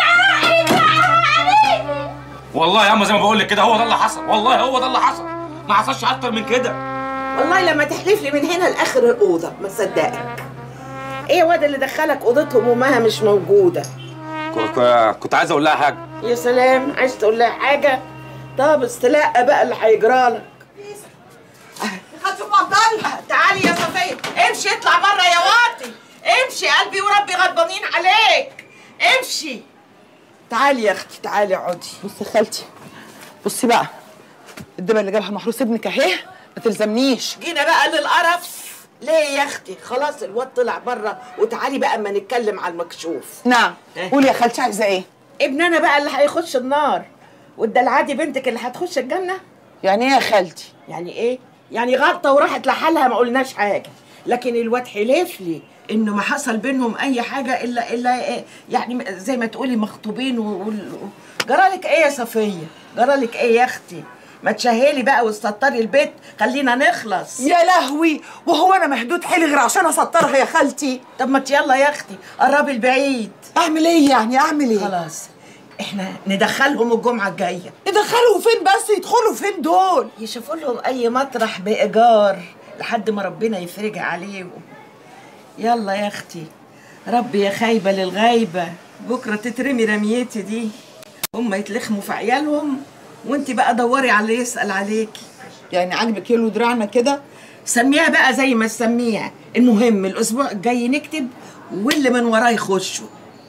والله يا اما زي ما بقول لك كده هو ده اللي حصل والله هو ده اللي حصل ما حصلش اكتر من كده والله لما تحلف لي من هنا لاخر الاوضه ما تصدقك ايه يا واد اللي دخلك اوضتهم وامها مش موجوده كنت عايز اقول لها حاجه يا سلام عايز تقول لها حاجه طب استلقى بقى اللي هيجرالك خطف عبد الله تعالي يا صفيه امشي اطلع بره يا واطي امشي قلبي وربي غضبانين عليك امشي تعالي يا اختي تعالي اقعدي بصي خالتي بصي بقى الدبه اللي جابها محروس ابنك اهي ما تلزمنيش جينا بقى للقرف ليه يا اختي خلاص الواد طلع بره وتعالي بقى اما نتكلم على المكشوف نعم قولي يا خالتي عايزه ايه ابن انا بقى اللي هيخش النار والدلعادي بنتك اللي هتخش الجنه يعني ايه يا خالتي يعني ايه يعني غلطه وراحت لحالها ما قلناش حاجه لكن الواد حلف لي انه ما حصل بينهم اي حاجه الا الا إيه يعني زي ما تقولي مخطوبين و... وال- جرالك ايه يا صفيه جرالك ايه يا اختي ما تشهلي بقى وتسطري البيت خلينا نخلص يا لهوي وهو انا مهدود حيلي غير عشان اسطرها يا خالتي طب ما يلا يا اختي قربي البعيد اعمل ايه يعني اعمل ايه خلاص احنا ندخلهم الجمعه الجايه يدخلوا فين بس يدخلوا فين دول يشوفوا لهم اي مطرح بايجار لحد ما ربنا يفرجها عليهم يلا يا اختي ربي يا خايبه للغايبه بكره تترمي رميتي دي هم يتلخموا في عيالهم وانت بقى دوري على اللي يسال عليكي يعني عاجبك يلو دراعنا كده سميها بقى زي ما تسميها المهم الاسبوع الجاي نكتب واللي من وراه يخشوا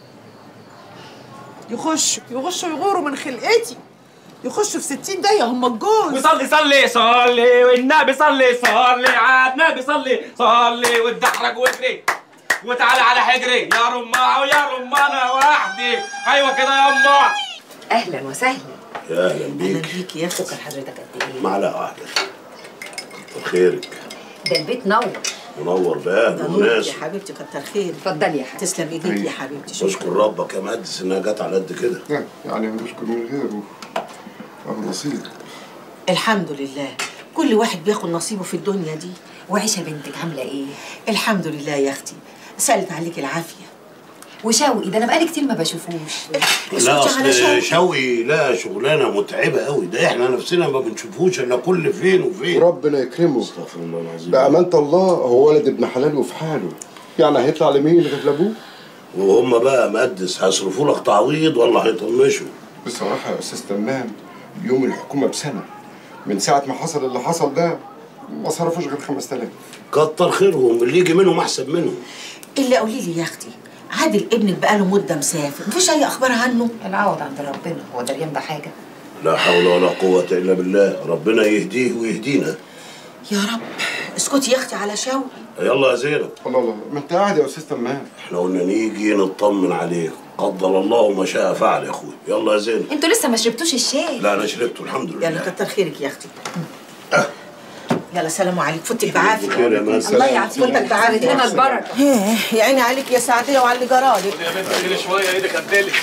يخشوا يخشوا يغوروا من خلقتي يخشوا في 60 دقيقة هم الجوز وصلي صلي صلي والنبي صلي صلي على النبي صلي صلي واتدحرج واجري وتعالى على حجري يا رماعة ويا رمانة وحدي ايوه كده يا امه اهلا وسهلا يا اهلا بيك بيك يا سكر حضرتك قد ايه معلقه واحده كتر خيرك ده البيت نور منور بقى يا بالناس حبيبتي كتر خير اتفضلي يا حبيبتي تسلم ايديك يا حبيبتي شكرا اشكر ربك يا مهندس انها جت على قد كده يعني هنشكر من غيره اه نصيب الحمد لله كل واحد بياخد نصيبه في الدنيا دي وعيشه بنتك عامله ايه الحمد لله يا اختي سالت عليك العافيه وشوقي ده انا بقالي كتير ما بشوفوش لا اصل شوقي لا شغلانه متعبه قوي ده احنا نفسنا ما بنشوفوش الا كل فين وفين ربنا يكرمه استغفر الله العظيم بأمانة الله هو ولد ابن حلال وفي حاله يعني هيطلع لمين غير لابوه وهم بقى مقدس هيصرفوا لك تعويض ولا هيطنشوا بصراحة يا أستاذ تمام يوم الحكومة بسنة من ساعة ما حصل اللي حصل ده ما صرفوش غير 5000 كتر خيرهم اللي يجي منهم احسن منهم اللي قولي لي يا اختي عادل ابنك بقاله مده مسافر مفيش اي اخبار عنه العوض عند ربنا هو دريان بحاجه لا حول ولا قوة إلا بالله ربنا يهديه ويهدينا يا رب اسكتي يا اختي على شوقي يلا يا زينب الله الله ما انت قاعد يا استاذ تمام احنا قلنا نيجي نطمن عليك قدر الله ما شاء فعل يا اخوي يلا يا زينب انتوا لسه ما شربتوش الشاي لا انا شربته الحمد لله يلا كتر خيرك يا اختي يلا سلام عليك فوتك بعافيه بخير يا مان. الله يعافيك فوتك بعافيه لنا البركة. هيه، يا عيني عليك يا سعديه وعلى اللي جرالك يا بنت ايدي شويه ايدك قدلت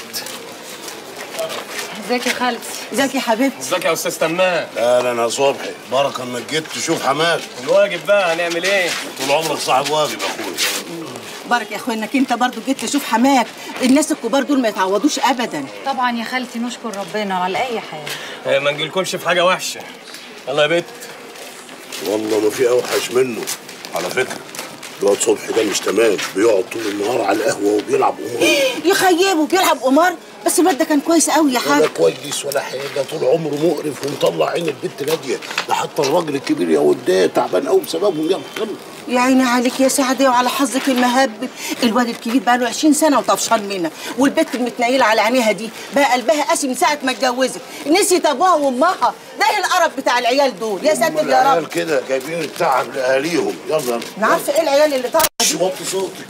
ازيك يا خالتي ازيك يا حبيبتي ازيك يا استاذ تمام اهلا يا صبحي بركه انك جيت تشوف حماك الواجب بقى هنعمل ايه طول عمرك صاحب واجب يا اخويا بارك يا اخويا انك انت برضو جيت تشوف حماك الناس الكبار دول ما يتعوضوش ابدا طبعا يا خالتي نشكر ربنا على اي حاجه إيه، ما نجيلكمش في حاجه وحشه يلا يا بت والله ما في اوحش منه على فكره الواد صبحي ده مش تمام بيقعد طول النهار على القهوه وبيلعب قمار يخيبه بيلعب قمار بس الواد ده كان كويس قوي يا ولا حاج كويس ولا حاجه طول عمره مقرف ومطلع عين البت ناديه ده حتى الراجل الكبير يا وداه تعبان قوي بسببهم يلا يلا يا عيني عليك يا سعديه وعلى حظك المهبب الواد الكبير بقى له 20 سنه وطفشان منها والبت المتنيله على عينيها دي بقى قلبها قاسي من ساعه ما اتجوزت نسيت ابوها وامها ده القرف بتاع العيال دول يا ساتر يا رب العيال كده جايبين التعب لاهاليهم يلا يلا انا عارفه ايه العيال اللي طالعه مش وطي صوتك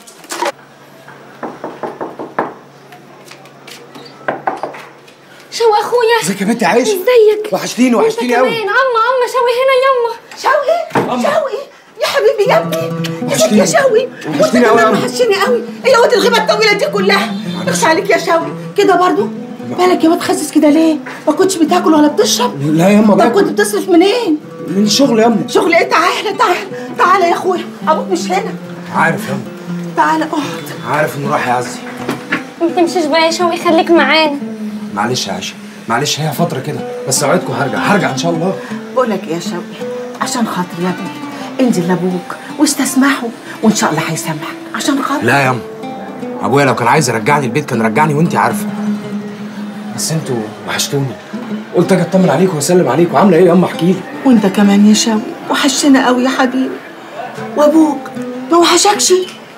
شو اخويا ازيك يا بنت عايشه ازيك وحشتيني وحشتيني قوي كمان عما عما شوي هنا يما شوقي شوقي يا حبيبي يا ابني يا ست يا شوقي وانت وحشتيني قوي يا كمان عم. وحشتني قوي ايه يا واد الغيبه الطويله دي كلها اخشى عليك يا شوقي كده برضو مالك يا واد خاسس كده ليه ما كنتش بتاكل ولا بتشرب لا ياما طب باكل كنت بتصرف منين من الشغل ياما شغل ايه تعالى تعالى تعالى يا اخويا ابوك مش هنا عارف ياما تعالى اقعد عارف انه راح يعزي ما تمشيش بقى يا شوي خليك معانا معلش يا عايشه معلش هي فتره كده بس اوعدكم هرجع هرجع ان شاء الله بقول لك إيه يا شوقي عشان خاطر يا ابني انزل لابوك واستسمحه وان شاء الله هيسامحك عشان خاطر لا ياما ابويا لو كان عايز يرجعني البيت كان رجعني وانت عارفه بس انتوا وحشتوني قلت اجي اطمن عليكم واسلم عليكم عامله ايه ياما احكي لي وانت كمان يا شوقي وحشنا قوي يا حبيبي وابوك ما وحشكش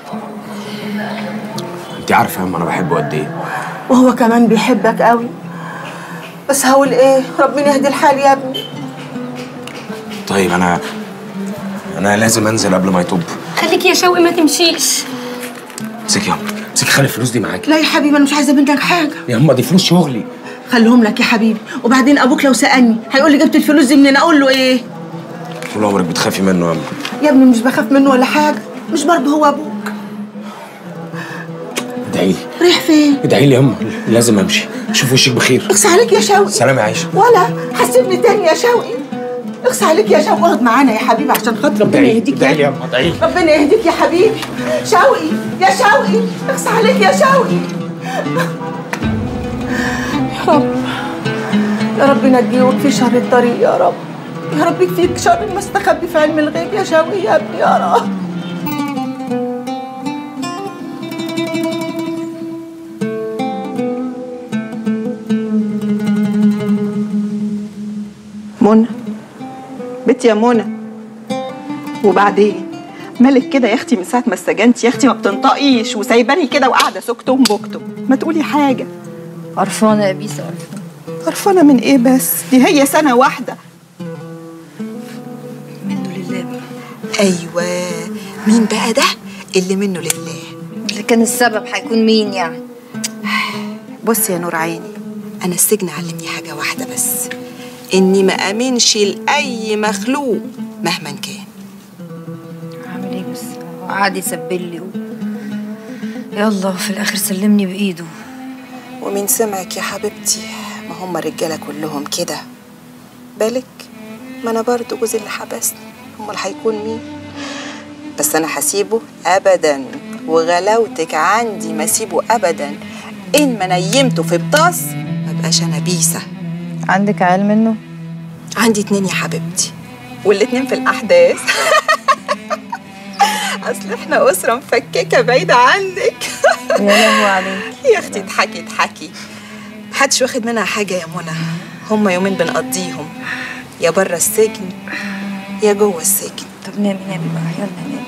انت عارفه ياما انا بحبه قد ايه وهو كمان بيحبك قوي بس هقول ايه ربنا يهدي الحال يا ابني طيب انا انا لازم انزل قبل ما يطب خليك يا شوقي ما تمشيش امسكي ياما امسكي خلي الفلوس دي معاكي لا يا حبيبي انا مش عايزه منك حاجه يا اما دي فلوس شغلي خليهم لك يا حبيبي وبعدين ابوك لو سالني هيقول لي جبت الفلوس دي منين اقول له ايه طول عمرك بتخافي منه ياما يا ابني مش بخاف منه ولا حاجه مش برضه هو ابوك ادعي لي رايح فين ادعي لي ياما لازم امشي اشوف وشك بخير اقسى عليك يا شوقي سلام يا عايشه ولا حسبني تاني يا شوقي اقسى عليك يا شوقي اقعد معانا يا حبيبي عشان خاطر ربنا ادعي يهديك ادعي لي يا ياما ادعي لي ربنا يهديك يا حبيبي شوقي يا شوقي اقسى عليك يا شوقي يا رب يا رب نجيه ويكفي شر الطريق يا رب يا رب يكفيك شر المستخبي في علم الغيب يا شوقي يا ابني يا رب منى بنتي يا منى وبعدين مالك كده يا اختي من ساعه ما استجنتي يا اختي ما بتنطقيش وسايباني كده وقاعده سكتم بكتم ما تقولي حاجه قرفانه يا بيسا قرفانه قرفانه من ايه بس دي هي سنه واحده منه لله بقى ايوه مين بقى ده اللي منه لله اللي كان السبب هيكون مين يعني بصي يا نور عيني انا السجن علمني حاجه واحده بس اني ما امنش لاي مخلوق مهما كان عامل ايه بس هو قعد يسبل لي و... يلا في الاخر سلمني بايده ومين سمعك يا حبيبتي ما هم الرجاله كلهم كده بالك ما انا برضو جوزي اللي حبسني امال هيكون مين بس انا هسيبه ابدا وغلاوتك عندي ما اسيبه ابدا ان ما نيمته في بطاس ما بقاش انا بيسه عندك عيال منه عندي اتنين يا حبيبتي والاتنين في الاحداث اصل احنا اسره مفككه بعيده عنك يا لهوي عليك يا اختي اضحكي اضحكي محدش واخد منها حاجه يا منى هما يومين بنقضيهم يا بره السجن يا جوه السجن طب نامي نامي بقى يلا نامي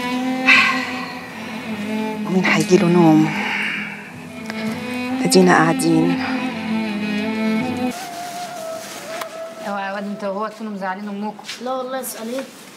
ومين هيجيله نوم ادينا قاعدين اوعى يا واد انت وهو تكونوا مزعلين امكم لا والله اسأليه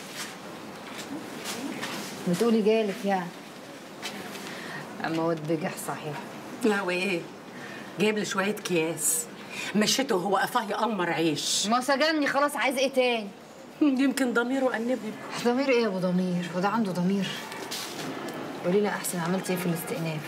بتقولي جالك يعني اما واد بجح صحيح لا وايه جايب لي شويه اكياس مشيته وهو قفاه يقمر عيش ما هو سجني خلاص عايز ايه تاني يمكن ضميره أنبني ضمير ايه يا ابو ضمير وده عنده ضمير قولي لي احسن عملتي ايه في الاستئناف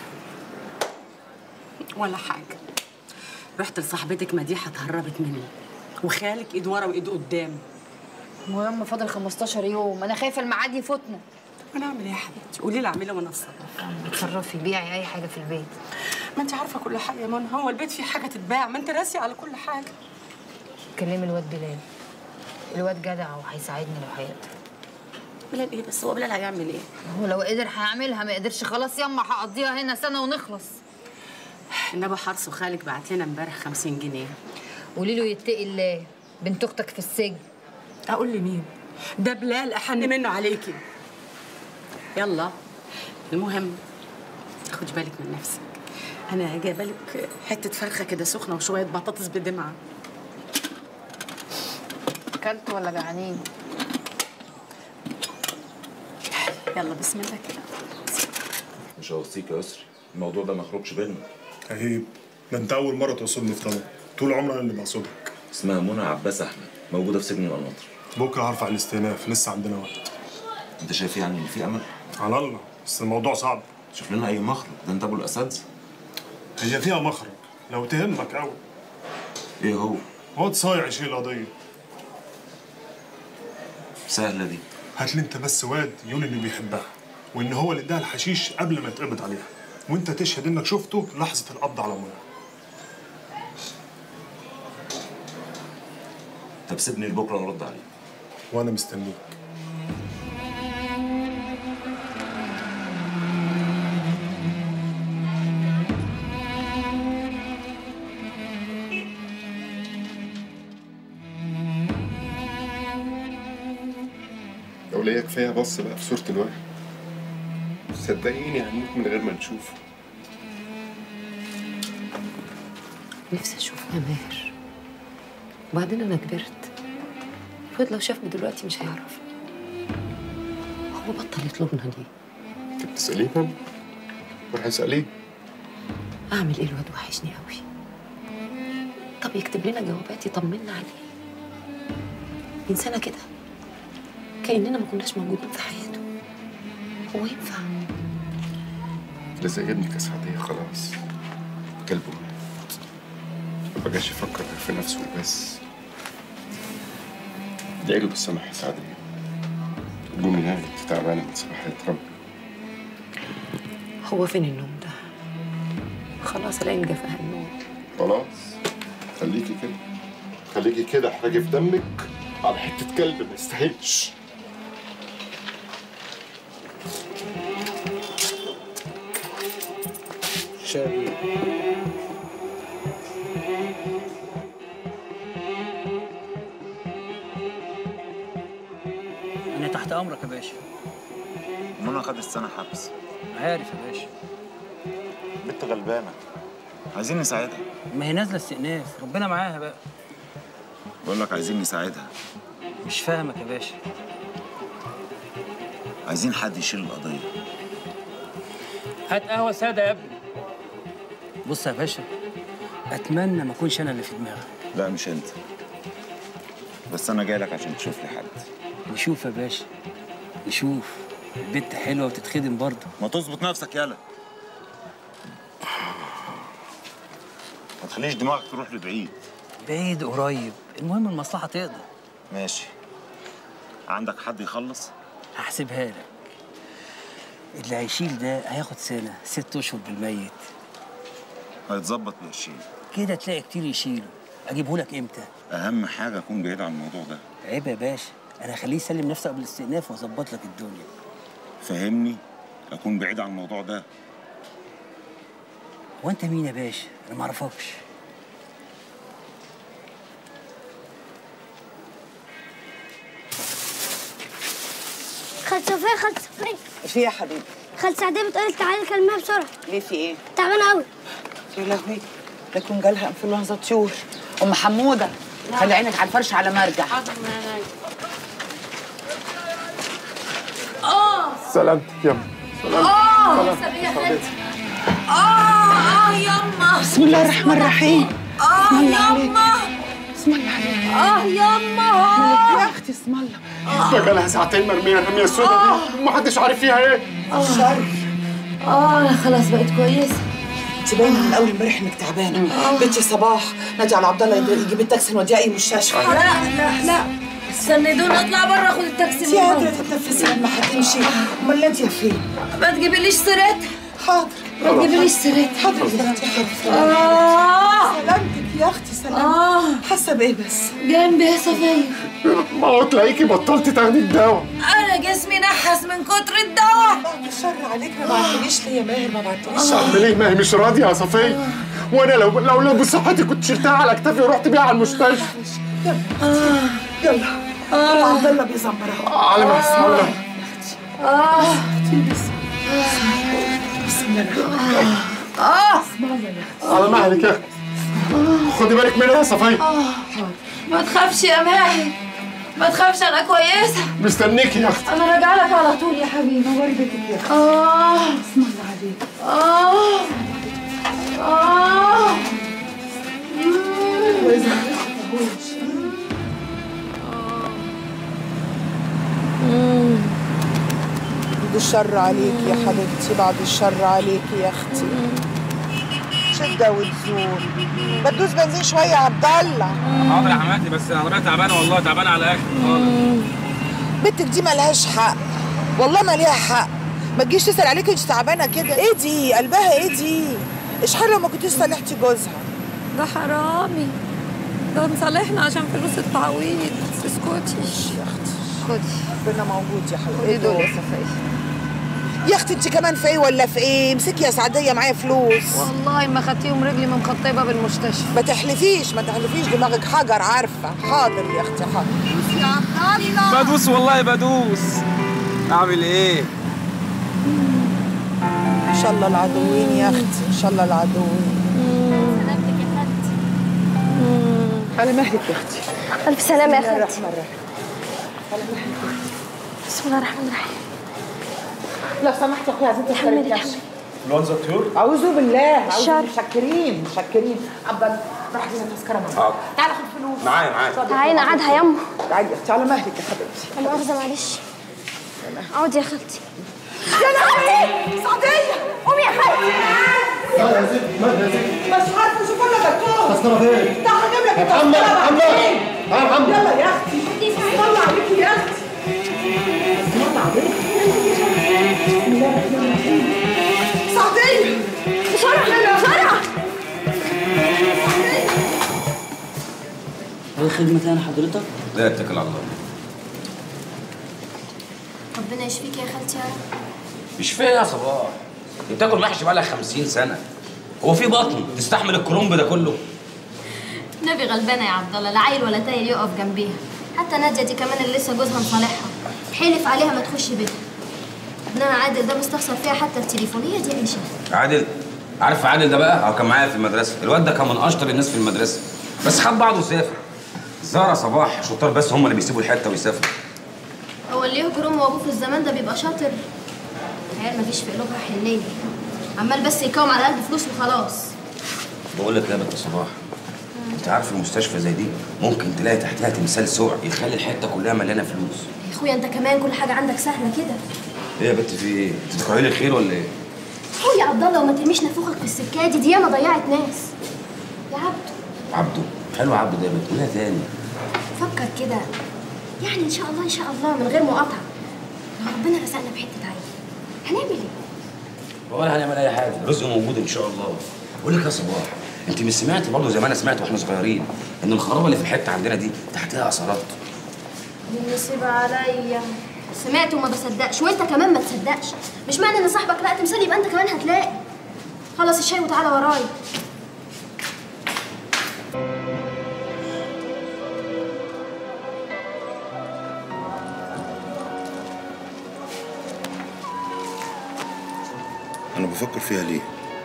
ولا حاجه رحت لصاحبتك مديحه اتهربت مني وخالك ايد ورا وايد قدام المهم فاضل 15 يوم انا خايفه الميعاد يفوتنا انا اعمل ايه يا حبيبتي قولي لي اعملي وانا اتصرف اتصرفي بيعي اي حاجه في البيت ما انت عارفه كل حاجه يا منى هو البيت فيه حاجه تتباع ما انت راسي على كل حاجه كلمي الواد بلال الواد جدع وهيساعدني لو هيقدر بلال ايه بس هو بلال هيعمل ايه هو لو قدر هيعملها ما قدرش خلاص يما هقضيها هنا سنه ونخلص النبي حرص وخالك بعت لنا امبارح 50 جنيه قولي له يتقي الله بنت اختك في السجن اقول لمين ده بلال احن منه عليكي يلا المهم خدي بالك من نفسك انا جايبه لك حته فرخه كده سخنه وشويه بطاطس بدمعه اكلت ولا جعانين يلا بسم الله كده مش هوصيك يا يسري الموضوع ده ما يخرجش بينا عيب ده انت اول مره توصلني في طلب طول عمري انا اللي بقصدك اسمها منى عباس احمد موجوده في سجن القناطر بكره هرفع الاستئناف لسه عندنا وقت انت شايف يعني ان في امل على الله بس الموضوع صعب شوف لنا اي مخرج ده انت ابو الاساتذه هي فيها مخرج لو تهمك قوي ايه هو واد صايع يشيل القضيه سهله دي هات لي انت بس واد يقول انه بيحبها وان هو اللي اداها الحشيش قبل ما يتقبض عليها وانت تشهد انك شفته لحظه القبض على منى طب سيبني لبكره نرد عليه وانا مستنيك لو ليا كفايه بص بقى في صوره الواد صدقيني هنموت من غير ما نشوفه نفسي اشوفها ماهر وبعدين انا كبرت الواد لو شافني دلوقتي مش هيعرف هو بطل يطلبنا ليه انت بتساليه ماما روح اساليه اعمل ايه الواد وحشني قوي طب يكتب لنا جوابات يطمنا عليه من سنه كده كاننا ما كناش موجودين في حياته هو ينفع ده زي ابنك يا سعدية خلاص كلبه مات ما بقاش يفكر غير في نفسه وبس ادعي له بالسماح يا سعدية قومي نامي انت تعبانة من صباحية ربي هو فين النوم ده خلاص العين جفاها النوم خلاص خليكي كده خليكي كده احرجي في دمك على حتة كلب ما يستاهلش شايف انا تحت امرك يا باشا منى خدت سنة حبس عارف يا باشا بنت غلبانة عايزين نساعدها ما هي نازله استئناف ربنا معاها بقى بقول لك عايزين نساعدها مش فاهمك يا باشا عايزين حد يشيل القضية هات قهوه ساده يا ابني بص يا باشا اتمنى ما اكونش انا اللي في دماغك لا مش انت بس انا جاي لك عشان تشوف لي حد نشوف يا باشا نشوف البت حلوه وتتخدم برضه ما تظبط نفسك يالا ما تخليش دماغك تروح لبعيد بعيد قريب المهم المصلحه تقدر ماشي عندك حد يخلص هحسبها لك اللي هيشيل ده هياخد سنه ست اشهر بالميت هيتظبط بقرشين كده تلاقي كتير يشيله اجيبه لك امتى اهم حاجة اكون بعيد عن الموضوع ده عيب يا باشا انا هخليه يسلم نفسه قبل الاستئناف واظبط لك الدنيا فهمني اكون بعيد عن الموضوع ده وانت مين يا باشا انا ما اعرفكش خالة صفية خالة صفية في إيه يا حبيبي خالة سعدية بتقولك تعالي كلمها بسرعة ليه في ايه تعبانة أوي يا لهوي ده يكون جالها انفلونزا طيور ام حموده خلي عينك على الفرش على ما ارجع اه سلامتك يا اه سبية خالتي اه اه يما بسم الله الرحمن الرحيم اه بسم الله عليك. يما بسم الله عليك اه يما مالك يا اختي اسم الله ده جالها ساعتين مرميه الرميه السوداء دي ومحدش عارف فيها ايه الشر اه انا خلاص بقيت كويسة انت باينه من اول امبارح انك تعبانه بنتي صباح نادي على عبد الله يد- يجيب التاكسي نوديها اي مستشفى لا لا لا استنيدوني اطلع بره اخد التاكسي انت قادره تتنفسي لما هتمشي امال انت يا فين ما تجيبليش سيرتها حاضر ما تجيبليش سيرتها حاضر يا اختي حاضر اه سلامتك يا اختي سلامتك اه حاسه بايه بس جنبي يا صفية ما هو تلاقيكي بطلتي تاخدي الدواء انا جسمي نحس من كتر الدواء بعد الشر عليك ما بعتليش ليه يا ماهر ما بعتليش اعمل ايه ما هي مش راضيه يا صفيه وانا لو لو لو بصحتي كنت شلتها على كتافي ورحت بيها على المستشفى يلا يلا آه. عبد الله بيزمرها على ما اسم الله اه بسم الله الرحمن الرحيم اه على مهلك يا اختي خدي بالك منها يا صفيه ما تخافش يا ماهر ما تخافش انا كويسة مستنيكي يا اختي انا راجعه لك على طول يا حبيبي نور بيتك يا اختي اه بسم الله عليك اه اه وإذا ما تاخدهوش. بعد الشر عليك يا حبيبتي بعد الشر عليك يا اختي شدة وتزور بدوس بنزين شوية يا عبد الله حاضر يا حماتي بس العربيه تعبانه والله تعبانه على الاخر خالص بنتك دي ملهاش حق والله ما ليها حق ما تجيش تسأل عليك وانت تعبانة كده ايه دي قلبها ايه دي اشحال لو ما كنتيش صالحتي جوزها ده حرامي ده مصالحنا عشان فلوس التعويض اسكتي يا اختي خدي ربنا موجود يا خدي حبيبتي دول يا صفية يا اختي انت كمان في ايه ولا في ايه امسكي يا سعديه معايا فلوس والله ما خدتيهم رجلي من مخطبه بالمستشفى ما تحلفيش ما تحلفيش دماغك حجر عارفه حاضر يا اختي حاضر يا عبد الله بدوس والله بدوس اعمل ايه ان شاء الله العدوين يا اختي ان شاء الله العدوين سلامتك يا خالتي على مهلك يا اختي الف سلامة يا بسم الله خالتي الرحمن الرحيم على مهلك بسم الله الرحمن الرحيم لو سمحت يا اخويا عايزين اتحملي تذكرة اتحملي انفلونزا طيور اعوذ بالله الشر. اعوذ مشكرين مشكرين عبد الله روح ادينا تذكره معاك حاضر تعالى خد فلوس معايا معايا تعالي نقعدها يما تعالي يا اختي على مهلك يا حبيبتي لا مؤاخذة معلش اقعدي يا خالتي يا لهوي سعديه قومي يا خالتي مالها يا ستي مالها يا ستي مش عارفه شوف انا دكتور تذكرة فين؟ تعالى اجيب لك يا محمد التذكرة محمد بعدين. يا محمد يلا يا اختي صلى عليكي يا اختي صلى عليكي بسم الله الرحمن الرحيم سعديه بسرعة بسرعة ايه خدمة تاني حضرتك؟ لا اتكل على الله ربنا يشفيك يا خالتي يا رب مش فيها يا صباح بتاكل محشي بقالك 50 سنه هو في بطن تستحمل الكرنب ده كله نبي غلبانة يا عبد الله لا عيل ولا تايل يقف جنبيها حتى نادية دي كمان اللي لسه جوزها مصالحها حلف عليها ما تخش بيتها ابنها عادل ده مستخسر فيها حتى التليفون هي دي عيشة عادل عارف عادل ده بقى هو كان معايا في المدرسه الواد ده كان من اشطر الناس في المدرسه بس خد بعضه وسافر زهره صباح شطار بس هم اللي بيسيبوا الحته ويسافروا هو اللي يهجر امه وابوه في الزمان ده بيبقى شاطر العيال مفيش في قلوبها حنية عمال بس يكوم على قلب فلوس وخلاص بقول لك يا بنت صباح انت عارف المستشفى زي دي ممكن تلاقي تحتها تمثال سوع يخلي الحته كلها مليانه فلوس يا اخويا انت كمان كل حاجة عندك سهلة كده ايه يا بنت في ايه؟ انت تكرهي لي الخير ولا ايه؟ هو يا عبد الله وما ترميش نافوخك في السكة دي دي ياما ضيعت ناس يا عبد عبده حلو عبده ده يا بنت قولها تاني فكر كده يعني ان شاء الله ان شاء الله من غير مقاطعة لو ربنا رزقنا بحتة عيل هنعمل ايه؟ ولا هنعمل اي حاجه رزق موجود ان شاء الله بقول لك يا صباح انت مش سمعتي برضه زي ما انا سمعت واحنا صغيرين ان الخرابه اللي في الحته عندنا دي تحتها اثارات دي النصيبة عليا سمعت وما بصدقش وانت كمان ما تصدقش مش معنى ان صاحبك لقى تمثال يبقى انت كمان هتلاقي خلص الشاي وتعالى ورايا انا بفكر فيها ليه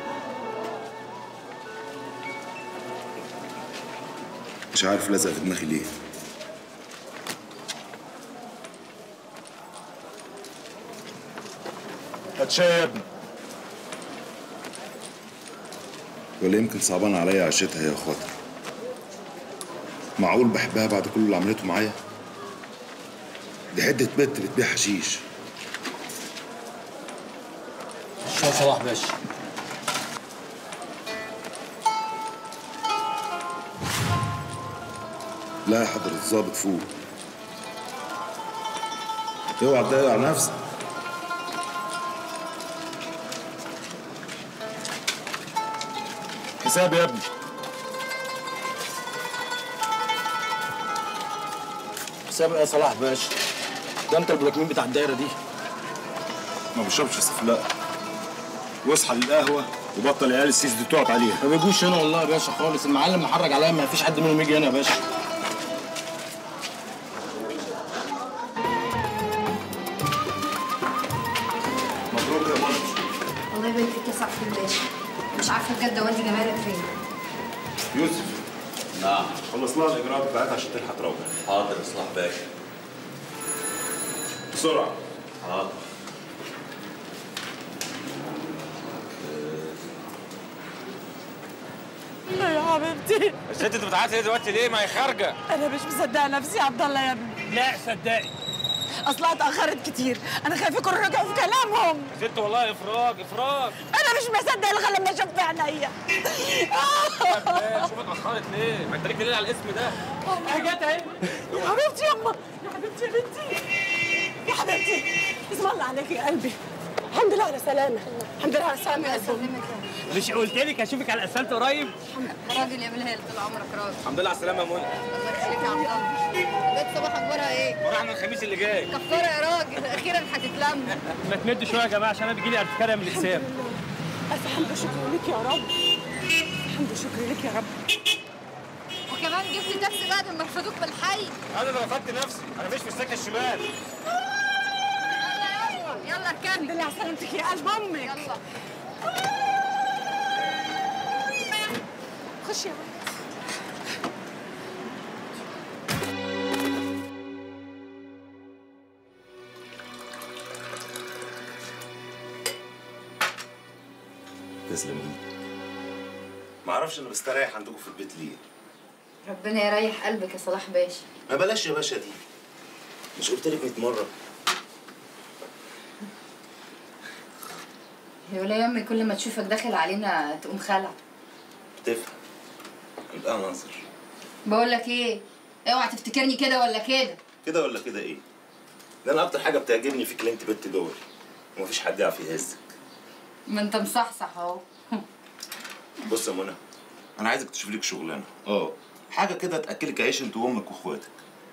مش عارف لازقه في دماغي ليه هات شاي يا ابني ولا يمكن صعبان عليا عيشتها يا خاطر معقول بحبها بعد كل اللي عملته معايا دي حته بنت بتبيع حشيش شاي صلاح باشا لا يا حضرة الظابط فوق اوعى تضايق على نفسك حساب يا ابني حساب ايه يا صلاح باشا ده انت البلاكمين بتاع الدايره دي ما بشربش استفلاء واصحى للقهوه وبطل عيال السيس دي تقعد عليها ما بيجوش هنا والله يا باشا خالص المعلم محرج عليا ما فيش حد منهم يجي هنا يا باشا مبروك يا منى الله يبارك فيك يا صاحبي الباشا مش عارفه بجد اودي جمالك فين يوسف نعم خلص لها الاجراءات بتاعتها عشان تلحق تروح حاضر اصلاح باشا بسرعه حاضر يا حبيبتي الست انت بتعيطي ليه دلوقتي ليه ما هي خارجه انا مش مصدقه نفسي يا عبد الله يا ابني لا صدقي اصلها اتاخرت كتير انا خايفه يكونوا رجعوا في كلامهم يا ست والله افراج افراج انا مش مصدقه الغلا لما اشوف بعينيا شوف اتاخرت ليه ما انت ليك دليل على الاسم ده جت اهي يا حبيبتي يما يا حبيبتي يا بنتي يا حبيبتي اسم الله عليك يا قلبي الحمد لله على سلامة الحمد لله على سلامة يا قلبي مش قلت لك هشوفك على الاسفلت قريب راجل يعملها لي طول عمرك راجل الحمد لله على السلامه يا منى الله يخليك يا عبد الله بيت صباح اخبارها ايه؟ وراحنا الخميس اللي جاي كفاره يا راجل اخيرا هتتلم ما تمدوا شويه يا جماعه عشان انا بيجي لي ارتكاريه من الحساب ألف حمد وشكر لك يا رب حمد وشكر لك يا رب وكمان جبت تاكسي بعد ما رفضوك من الحي انا اللي رفضت نفسي انا مش في السكه الشمال يلا اركبي الحمد لله على سلامتك يا قلب امك يلا خش يا ولد تسلم ايدك ما اعرفش انا بستريح عندكم في البيت ليه ربنا يريح قلبك يا صلاح باشا ما بلاش يا باشا دي مش قلت لك 100 مره يا ولا يا امي كل ما تشوفك داخل علينا تقوم خلع تفهم يبقى ناصر بقول لك ايه اوعى تفتكرني كده ولا كده كده ولا كده ايه ده انا اكتر حاجه بتعجبني فيك اللي انت بنت دول ومفيش حد يعرف يهزك ما انت مصحصح اهو بص يا منى انا عايزك تشوف لك شغلانه اه حاجه كده تاكلك عيش انت وامك واخواتك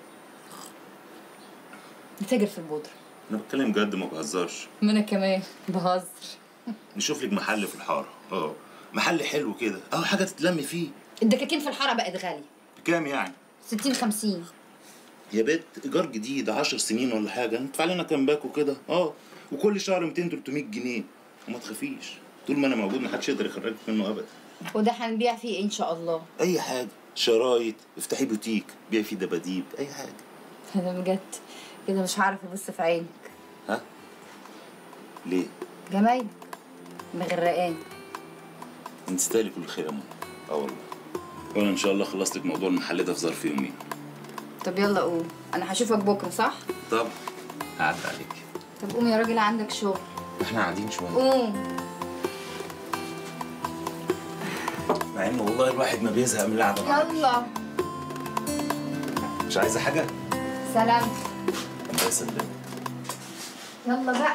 بتاجر في البودرة انا بتكلم جد ما بهزرش ما انا كمان بهزر نشوف لك محل في الحاره اه محل حلو كده اه حاجه تتلمي فيه الدكاكين في الحاره بقت غاليه بكام يعني 60 50 يا بيت ايجار جديد 10 سنين ولا حاجه ندفع لنا كام باكو كده اه وكل شهر 200 300 جنيه وما تخافيش طول ما انا موجود محدش يقدر يخرجك منه ابدا وده هنبيع فيه ايه ان شاء الله اي حاجه شرايط افتحي بوتيك بيع فيه دباديب اي حاجه انا بجد كده مش هعرف ابص في عينك ها ليه جمايلك مغرقان انت تستاهلي كل خير يا منى اه والله وانا ان شاء الله خلصت لك موضوع المحل ده في ظرف يومين طب يلا قوم انا هشوفك بكره صح طب هعدي عليك طب قوم يا راجل عندك شغل احنا قاعدين شويه قوم مع ان والله الواحد ما بيزهق من القعده معاك. يلا مش عايزه حاجه سلام الله يسلمك يلا بقى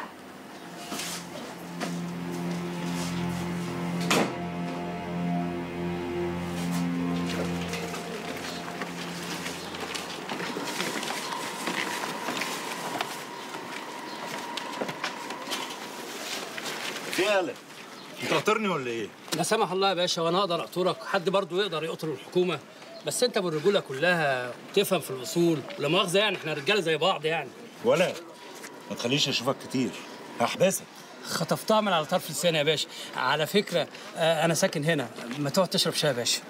يالا انت قاطرني ولا ايه؟ لا سمح الله يا باشا وانا اقدر اقطرك حد برضه يقدر يقطر الحكومه بس انت بالرجوله كلها تفهم في الاصول لا مؤاخذه يعني احنا رجاله زي بعض يعني ولا ما تخليش اشوفك كتير هحبسك خطفتها من على طرف لساني يا باشا على فكره آه، انا ساكن هنا ما تقعد تشرب شاي يا باشا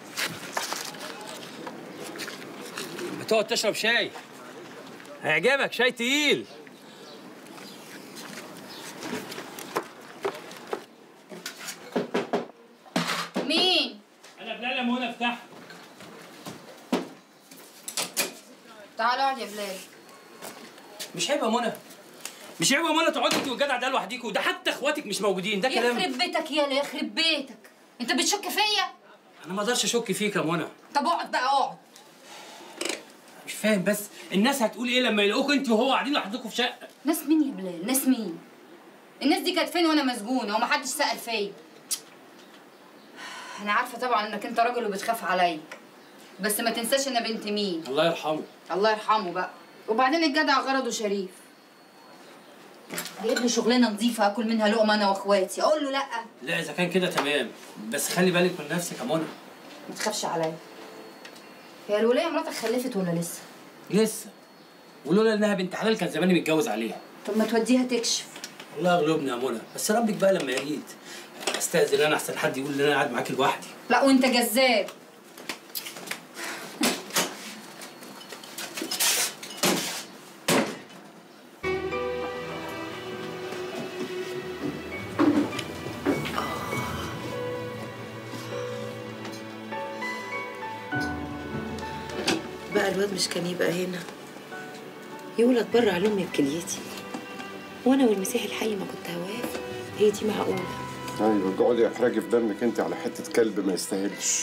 ما تقعد تشرب شاي هيعجبك شاي تقيل مين؟ انا بلال يا منى افتح تعال اقعد يا بلال مش عيب يا منى مش عيب يا منى تقعدي انت والجدع ده لوحديكوا ده حتى اخواتك مش موجودين ده كلام يخرب بيتك يالا يخرب بيتك انت بتشك فيا انا ما اقدرش اشك فيك يا منى طب اقعد بقى اقعد مش فاهم بس الناس هتقول ايه لما يلاقوكوا انت وهو قاعدين لوحدكم في شقه ناس مين يا بلال ناس مين الناس دي كانت فين وانا مسجونه ومحدش سأل فيا انا عارفه طبعا انك انت راجل وبتخاف عليا بس ما تنساش انا بنت مين الله يرحمه الله يرحمه بقى وبعدين الجدع غرضه شريف جايب لي شغلانه نظيفه اكل منها لقمه انا واخواتي اقول له لا لا اذا كان كده تمام بس خلي بالك من نفسك يا منى ما تخافش عليا هي الوليه مراتك خلفت ولا لسه لسه ولولا انها بنت حلال كان زماني متجوز عليها طب ما توديها تكشف الله يغلبني يا منى بس ربك بقى لما يريد استاذن انا احسن حد يقول ان انا قاعد معاك لوحدي لا وانت جذاب بقى الواد مش كان يبقى هنا يولد بره على امي بكليتي وانا والمسيح الحي ما كنت هوافق هي دي معقوله ايوه اقعدي احرجي في دمك انت على حته كلب ما يستاهلش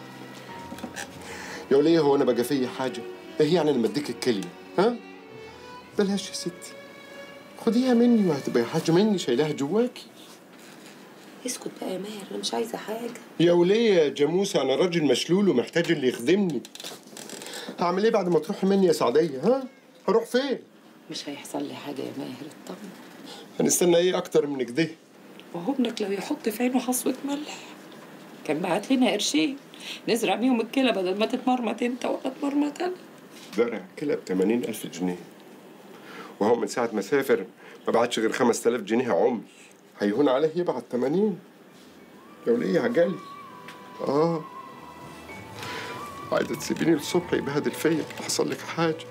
يا وليه هو انا بقى فيا حاجه ايه يعني لما اديك الكليه ها بلاش يا ستي خديها مني وهتبقى حاجه مني شايلاها جواكي اسكت بقى يا ماهر انا مش عايزه حاجه يا وليه يا جاموسه انا راجل مشلول ومحتاج اللي يخدمني هعمل ايه بعد ما تروحي مني يا سعديه ها هروح فين مش هيحصل لي حاجه يا ماهر اطمن هنستنى ايه اكتر من كده وهو ابنك لو يحط في عينه حصوه ملح كان بعت لنا قرشين نزرع بيهم الكلى بدل ما تتمرمط انت ولا تمرمط انا زرع كلى ب 80000 جنيه وهو من ساعة ما سافر ما بعتش غير 5000 جنيه عمر هيهون عليه يبعت 80 يا وليه عجلي اه عايزة تسيبيني الصبح يبهدل فيا حصل لك حاجة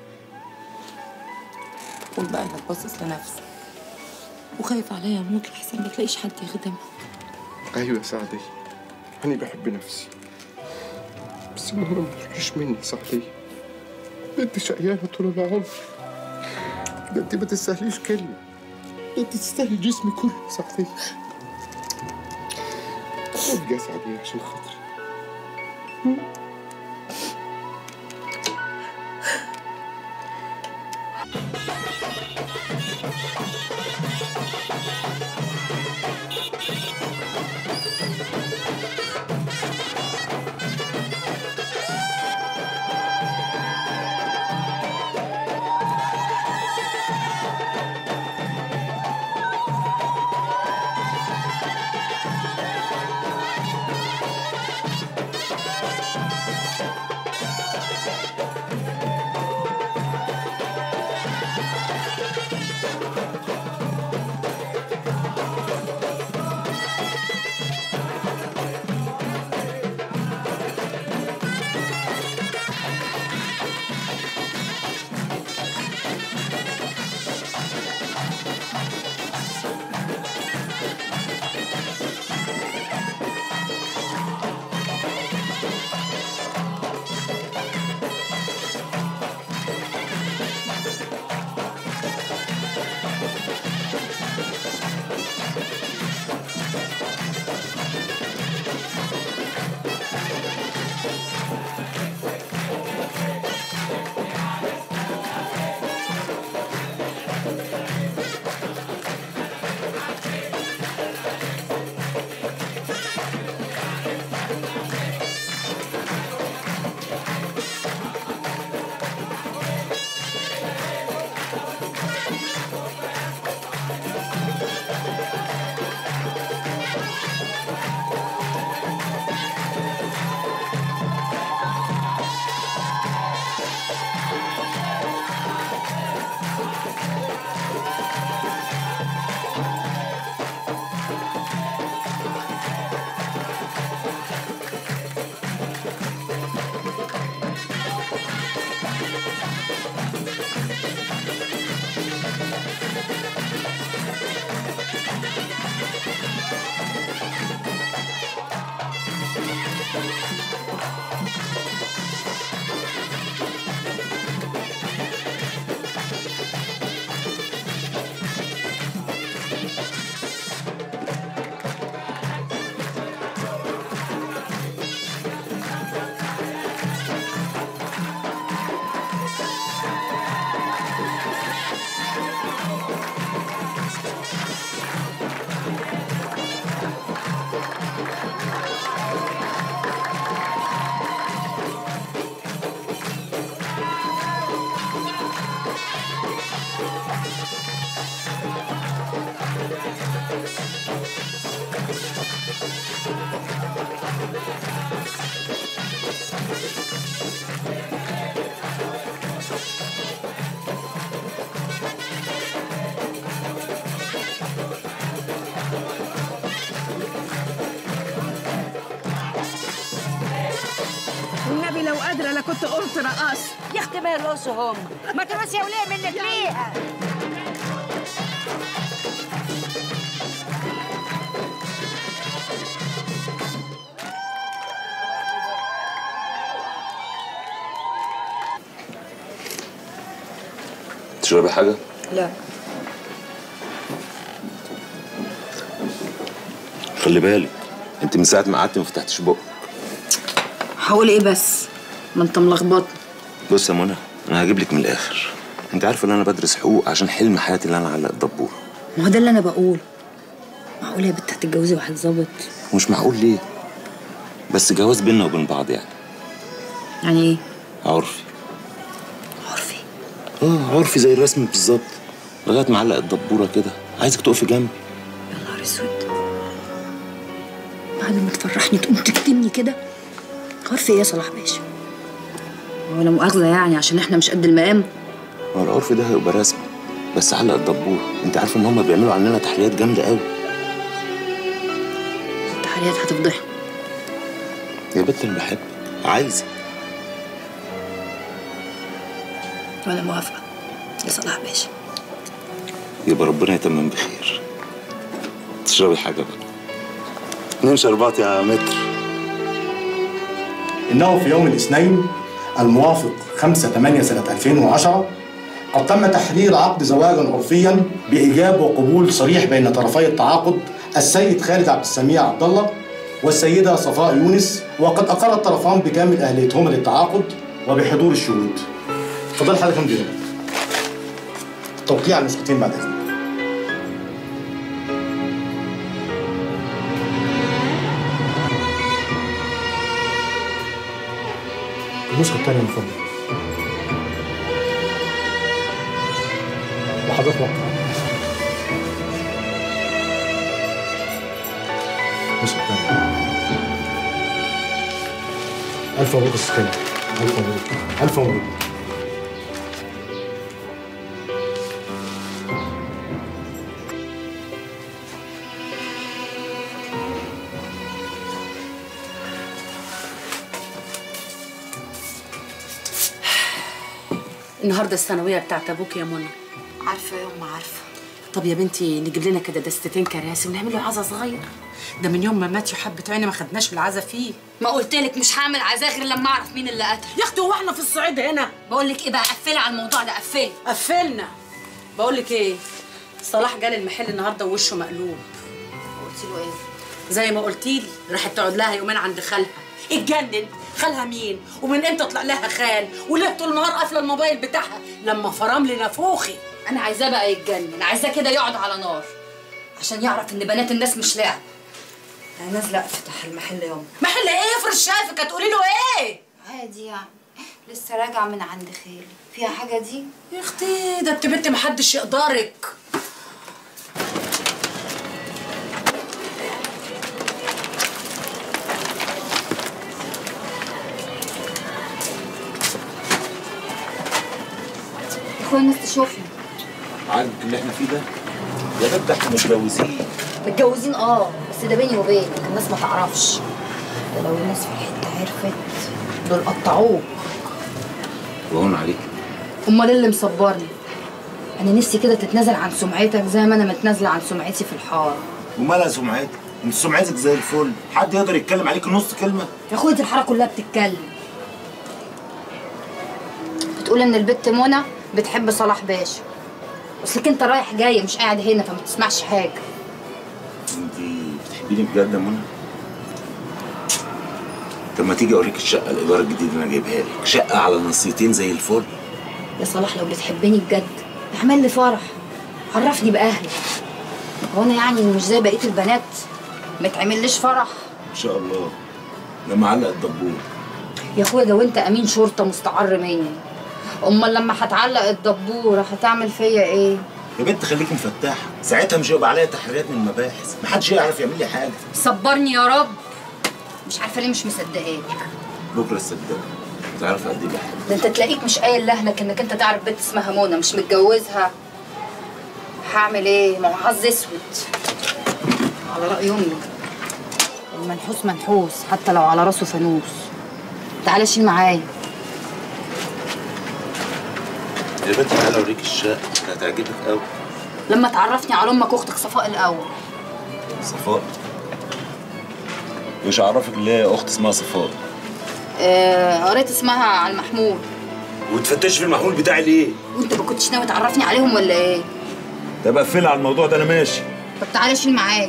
قول بقى انك باصص لنفسك وخايف عليا اموت لحسن ما تلاقيش حد يخدمها ايوه يا سعدية أنا بحب نفسي بس المهم ما تروحيش مني يا سعدية ده انت شقيانة طول العمر ده انت ما تستاهليش كلمة ده انت تستاهلي جسمي كله يا سعدية خد يا سعدية عشان خاطري والنبي لو قادرة لا كنت قلت رقصت يا اختي ما يرقصوا هم ما ترقصي يا وليه منك ليها تشربي حاجه لا خلي بالك انت من ساعه ما قعدت ما فتحتش بقك هقول ايه بس ما انت ملخبط بص يا منى انا هجيب لك من الاخر انت عارفه ان انا بدرس حقوق عشان حلم حياتي اللي انا اعلق الدبوره ما هو ده اللي انا بقوله معقول يا بنت هتتجوزي واحد ظابط ومش معقول ليه بس جواز بينا وبين بعض يعني يعني ايه عرفي عرفي اه عرفي زي الرسم بالظبط لغايه ما علق الدبوره كده عايزك تقفي جنبي يا نهار اسود بعد ما تفرحني تقوم تكتمني كده عارف ايه يا صلاح باشا ولا مؤاخذة يعني عشان احنا مش قد المقام هو العرف ده هيبقى رسمي بس علق الدبوره انت عارفه ان هم بيعملوا عننا تحليات جامده قوي التحريات هتفضحني يا بنت انا بحبك عايزك وانا موافقة يا صلاح باشا يبقى ربنا يتمم بخير تشربي حاجه بقى اتنين شربات يا متر إنه في يوم الاثنين الموافق 5 8 سنة 2010 قد تم تحرير عقد زواجا عرفيا بإيجاب وقبول صريح بين طرفي التعاقد السيد خالد عبد السميع عبد الله والسيدة صفاء يونس وقد أقر الطرفان بكامل أهليتهما للتعاقد وبحضور الشهود. تفضل حضرتك يا مدير. توقيع على النسختين بعد إذنك. النسخة الثانية من فضلك. وحضرتك وقع. النسخة الثانية. ألف مبروك يا ست كامل. ألف مبروك. ألف مبروك. النهارده الثانويه بتاعت ابوك يا منى عارفة يا أم عارفة طب يا بنتي نجيب لنا كده دستتين كراسي ونعمل له عزا صغير ده من يوم ما مات حبة عيني ما خدناش العزا فيه ما قلت لك مش هعمل عزاء غير لما اعرف مين اللي قتل يا اختي هو احنا في الصعيد هنا بقول لك ايه بقى قفلي على الموضوع ده قفلي قفلنا بقول لك ايه صلاح جالي المحل النهارده ووشه مقلوب قلت له ايه زي ما قلتي لي راحت تقعد لها يومين عند خالها اتجنن خالها مين ومن امتى طلع لها خال وليه طول النهار قافله الموبايل بتاعها لما فرام لي نافوخي انا عايزاه بقى يتجنن عايزاه كده يقعد على نار عشان يعرف ان بنات الناس مش لعب أنا نازلة أفتح المحل يا أم محل ايه افرض شافك هتقولي له ايه عادي يعني لسه راجعة من عند خالي فيها حاجة دي؟ يا اختي ده انت بنت محدش يقدرك اخويا الناس تشوفني عاجبك اللي احنا فيه ده يا بنت احنا متجوزين متجوزين اه بس ده بيني وبينك الناس ما تعرفش ده لو الناس في الحته عرفت دول قطعوك وهون عليك امال إيه اللي مصبرني انا نفسي كده تتنازل عن سمعتك زي ما انا متنازله عن سمعتي في الحاره ومالها سمعتك انت سمعتك زي الفل حد يقدر يتكلم عليك نص كلمه يا اخويا دي الحاره كلها بتتكلم بتقول ان البت منى بتحب صلاح باشا اصلك انت رايح جاي مش قاعد هنا فما تسمعش حاجه انت بتحبيني بجد يا منى طب ما تيجي اوريك الشقه الايجار الجديد اللي انا جايبها لك شقه على نصيتين زي الفل يا صلاح لو بتحبني بجد اعمل لي فرح عرفني باهلي هو انا يعني مش زي بقيه البنات ما تعمليش فرح ان شاء الله لما علق الدبور يا اخويا ده وانت امين شرطه مستعر مني امال لما هتعلق الدبوره هتعمل فيا ايه يا بنت خليكي مفتحه ساعتها مش هيبقى عليا تحريات من المباحث محدش يعرف يعمل لي حاجه صبرني يا رب مش عارفه ليه مش مصدقاك بكره الصدق تعرف قد ايه بحبك ده انت تلاقيك مش قايل لاهلك انك انت تعرف بنت اسمها منى مش متجوزها هعمل ايه ما هو حظ اسود على راي امي المنحوس منحوس حتى لو على راسه فانوس تعالى شيل معايا يا بنت تعالى اوريك الشقه هتعجبك قوي لما تعرفني على امك واختك صفاء الاول صفاء مش عرفك اللي هي اخت اسمها صفاء آه قريت اسمها على المحمول وتفتش في المحمول بتاعي ليه؟ وانت ما كنتش ناوي تعرفني عليهم ولا ايه طب قفلها على الموضوع ده انا ماشي طب تعالى شيل معايا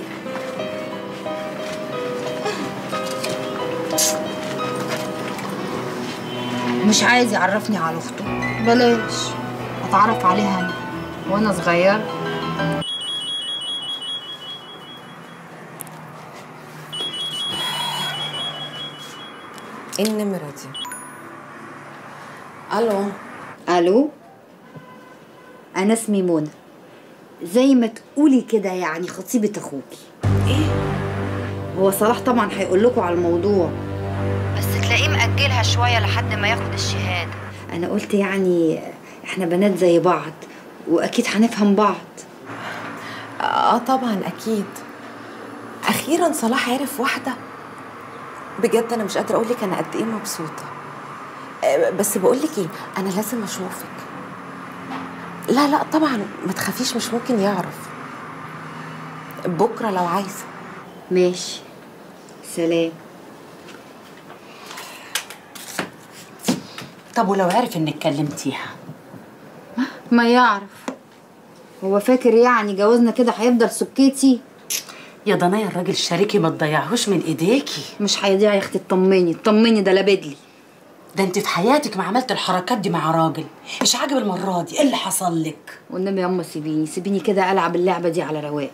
مش عايز يعرفني على اخته بلاش اتعرف عليها انا وانا صغير ايه النمرة دي؟ الو الو انا اسمي منى زي ما تقولي كده يعني خطيبة اخوكي ايه هو صلاح طبعا هيقول لكم على الموضوع بس تلاقيه مأجلها شوية لحد ما ياخد الشهادة انا قلت يعني احنا بنات زي بعض واكيد هنفهم بعض اه طبعا اكيد اخيرا صلاح عرف واحده بجد انا مش قادره اقول لك انا قد ايه مبسوطه آه، بس بقول لك ايه انا لازم اشوفك لا لا طبعا ما تخافيش مش ممكن يعرف بكره لو عايزه ماشي سلام طب ولو عرف انك كلمتيها ما يعرف هو فاكر يعني جوازنا كده هيفضل سكتي يا ضنايا الراجل شريكي ما تضيعهوش من ايديكي مش هيضيع يا اختي اطمني اطمني ده لابدلي ده انت في حياتك ما عملت الحركات دي مع راجل مش عاجب المره دي ايه اللي حصل لك والنبي يا اما سيبيني سيبيني كده العب اللعبه دي على رواق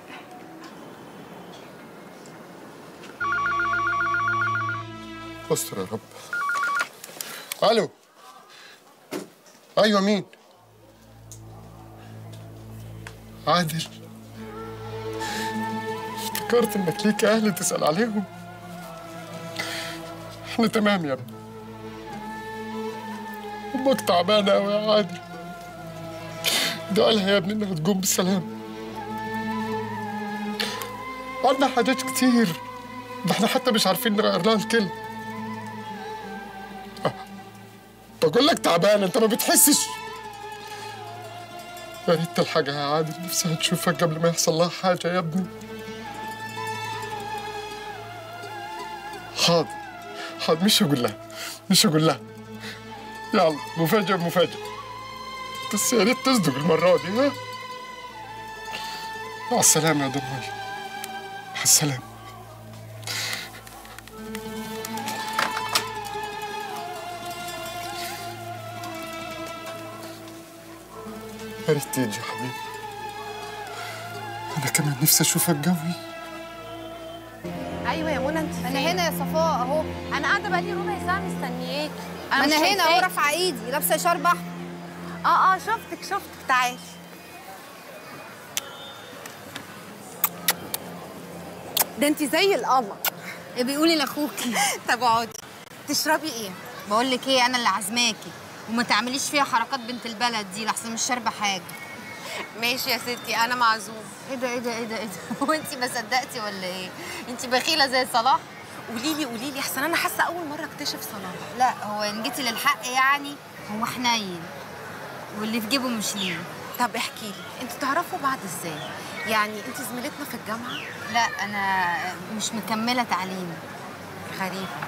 استر يا رب الو ايوه مين عادل افتكرت انك ليك اهل تسال عليهم احنا تمام يا ابني امك تعبانه قوي يا عادل ده قالها يا ابني انها تقوم بالسلامه عندنا حاجات كتير ده احنا حتى مش عارفين نغير لها الكلمه بقول لك تعبان انت ما بتحسش يا ريت الحاجة يا عادل نفسها تشوفك قبل ما يحصل لها حاجة يا ابني حاضر حاضر مش هقول لها مش هقول لها يلا مفاجأة مفاجأة بس يا ريت تصدق المرة دي ها مع السلامة يا دموي مع السلامة يا ريت تيجي يا حبيبي أنا كمان نفسي أشوفك قوي ايوه يا منى انت انا هنا يا صفاء اهو انا قاعده بقالي ربع ساعه مستنياكي ما مش انا هنا اهو شايفاكي. رافعه ايدي لابسه شرب احمر اه اه شفتك شفتك تعالي ده انت زي القمر ايه بيقولي لاخوكي طب اقعدي تشربي ايه بقول لك ايه انا اللي عازماكي وما تعمليش فيها حركات بنت البلد دي لحسن مش شاربه حاجه ماشي يا ستي انا معزوم ايه ده ايه ده ايه ده ايه ده هو انت ما صدقتي ولا ايه انت بخيله زي صلاح قولي لي قولي لي احسن انا حاسه اول مره اكتشف صلاح لا هو ان جيتي للحق يعني هو حنين واللي في جيبه مش ليه طب احكي لي انتوا تعرفوا بعض ازاي يعني انت زميلتنا في الجامعه لا انا مش مكمله تعليم غريبه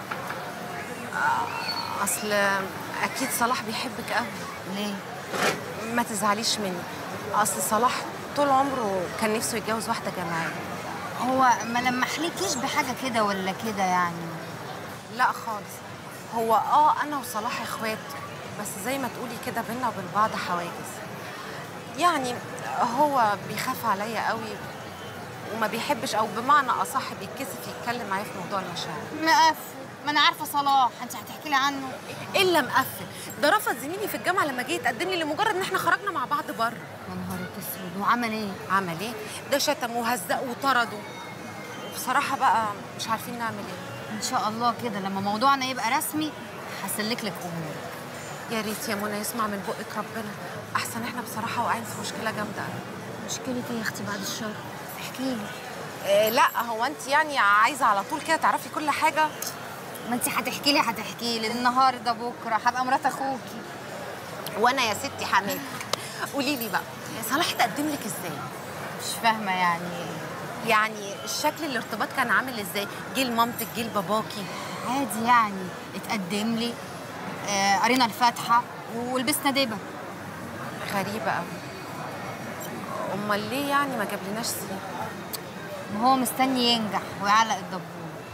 آه، اصل اكيد صلاح بيحبك قوي ليه ما تزعليش مني اصل صلاح طول عمره كان نفسه يتجوز واحده جامعيه هو ما لمحلكيش بحاجه كده ولا كده يعني لا خالص هو اه انا وصلاح اخوات بس زي ما تقولي كده بينا وبين بعض حواجز يعني هو بيخاف عليا قوي وما بيحبش او بمعنى اصح بيتكسف يتكلم معايا في موضوع المشاعر مقفل ما انا عارفه صلاح انت هتحكي لي عنه الا مقفل ده رفض زميلي في الجامعه لما جه يتقدم لي لمجرد ان احنا خرجنا مع بعض بره يا نهار اسود وعمل ايه عمل ايه ده شتم وهزق وطرده بصراحه بقى مش عارفين نعمل ايه ان شاء الله كده لما موضوعنا يبقى رسمي هسلك لك امور يا ريت يا منى يسمع من بقك ربنا احسن احنا بصراحه واقعين في مشكله جامده قوي مشكله ايه يا اختي بعد الشر احكي لي إيه لا هو انت يعني عايزه على طول كده تعرفي كل حاجه ما انت هتحكي لي هتحكي لي النهارده بكره هبقى مرات اخوكي وانا يا ستي حماك قولي لي بقى صلاح تقدم لك ازاي مش فاهمه يعني يعني الشكل الارتباط كان عامل ازاي جه لمامتك جه لباباكي عادي يعني اتقدم لي آه قرينا الفاتحه ولبسنا دبه غريبه قوي امال ليه يعني ما جابلناش سيره ما هو مستني ينجح ويعلق الدبور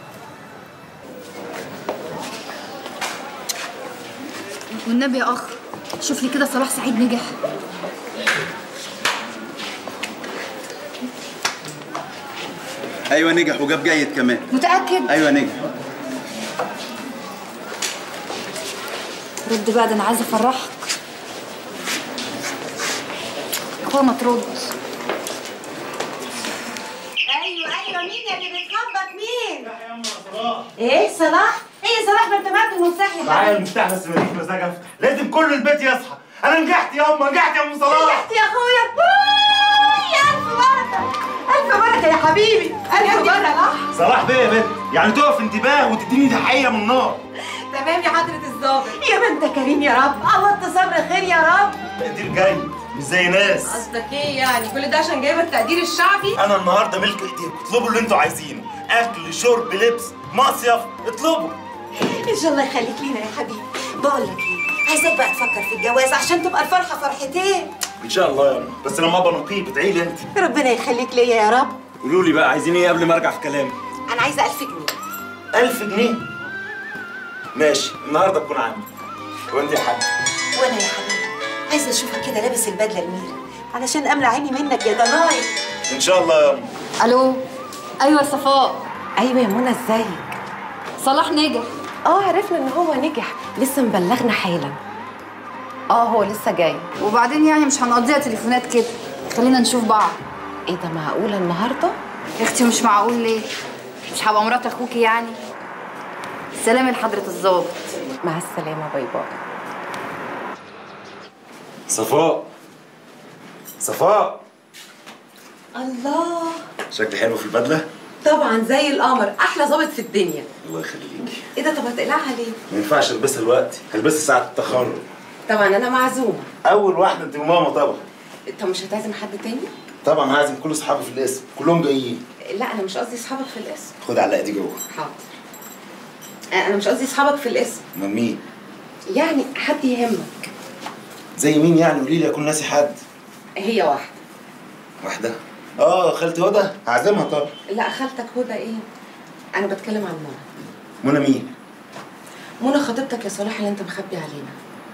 والنبي يا اخ شوف لي كده صلاح سعيد نجح ايوه نجح وجاب جيد كمان متاكد ايوه نجح رد بقى ده انا عايزه افرحك اخويا ما ترد ايوه ايوه مين يا اللي بتخبط مين؟ ايه صلاح؟ ايه صلاح ما انت معاك المفتاح يا معايا حبيبي المفتاح بس ماليش مزاج افتح لازم كل البيت يصحى انا نجحت يا امه نجحت يا ام صلاح نجحت يا اخويا يا الف بركه الف بركه يا حبيبي الف بركه صلاح بيه يا بنت يعني تقف انتباه وتديني تحيه من نار تمام يا حضره الظابط يا ما انت كريم يا رب عوضت صبر خير يا رب تقدير جاي مش زي ناس قصدك ايه يعني كل ده عشان جايبه التقدير الشعبي انا النهارده ملك ايديكم اطلبوا اللي انتوا عايزينه اكل شرب لبس مصيف اطلبوا ان شاء الله يخليك لينا يا حبيبي بقول لك ايه عايزاك بقى تفكر في الجواز عشان تبقى الفرحه فرحتين ان شاء الله يا امه بس لما ابقى نقيب ادعي لي انت ربنا يخليك ليا يا رب قولوا لي بقى عايزين ايه قبل ما ارجع في كلامي انا عايزه 1000 جنيه 1000 جنيه ماشي النهارده تكون عندي وانت يا حاج وانا يا حبيبي عايزه اشوفك كده لابس البدله الميري علشان املى عيني منك يا ضناي ان شاء الله يا امه الو ايوه صفاء ايوه يا منى ازيك صلاح نجح اه عرفنا ان هو نجح لسه مبلغنا حالا اه هو لسه جاي وبعدين يعني مش هنقضيها تليفونات كده خلينا نشوف بعض ايه ده معقوله النهارده يا اختي مش معقول ليه مش هبقى مرات اخوكي يعني سلام لحضره الظابط مع السلامه باي باي صفاء صفاء الله شكلي حلو في البدله طبعا زي القمر احلى ظابط في الدنيا الله يخليكي ايه ده طب هتقلعها ليه ما ينفعش البسها دلوقتي هلبسها ساعه التخرج طبعا انا معزومه اول واحده انت وماما طبعا طب مش هتعزم حد تاني طبعا هعزم كل اصحابي في الاسم كلهم جايين لا انا مش قصدي اصحابك في الاسم خد علقه دي جوه حاضر انا مش قصدي اصحابك في الاسم امال مين يعني حد يهمك زي مين يعني قولي لي اكون ناسي حد هي واحده واحده اه خالتي هدى هعزمها طبعا لا خالتك هدى ايه انا بتكلم عن منى منى مين منى خطيبتك يا صلاح اللي انت مخبي علينا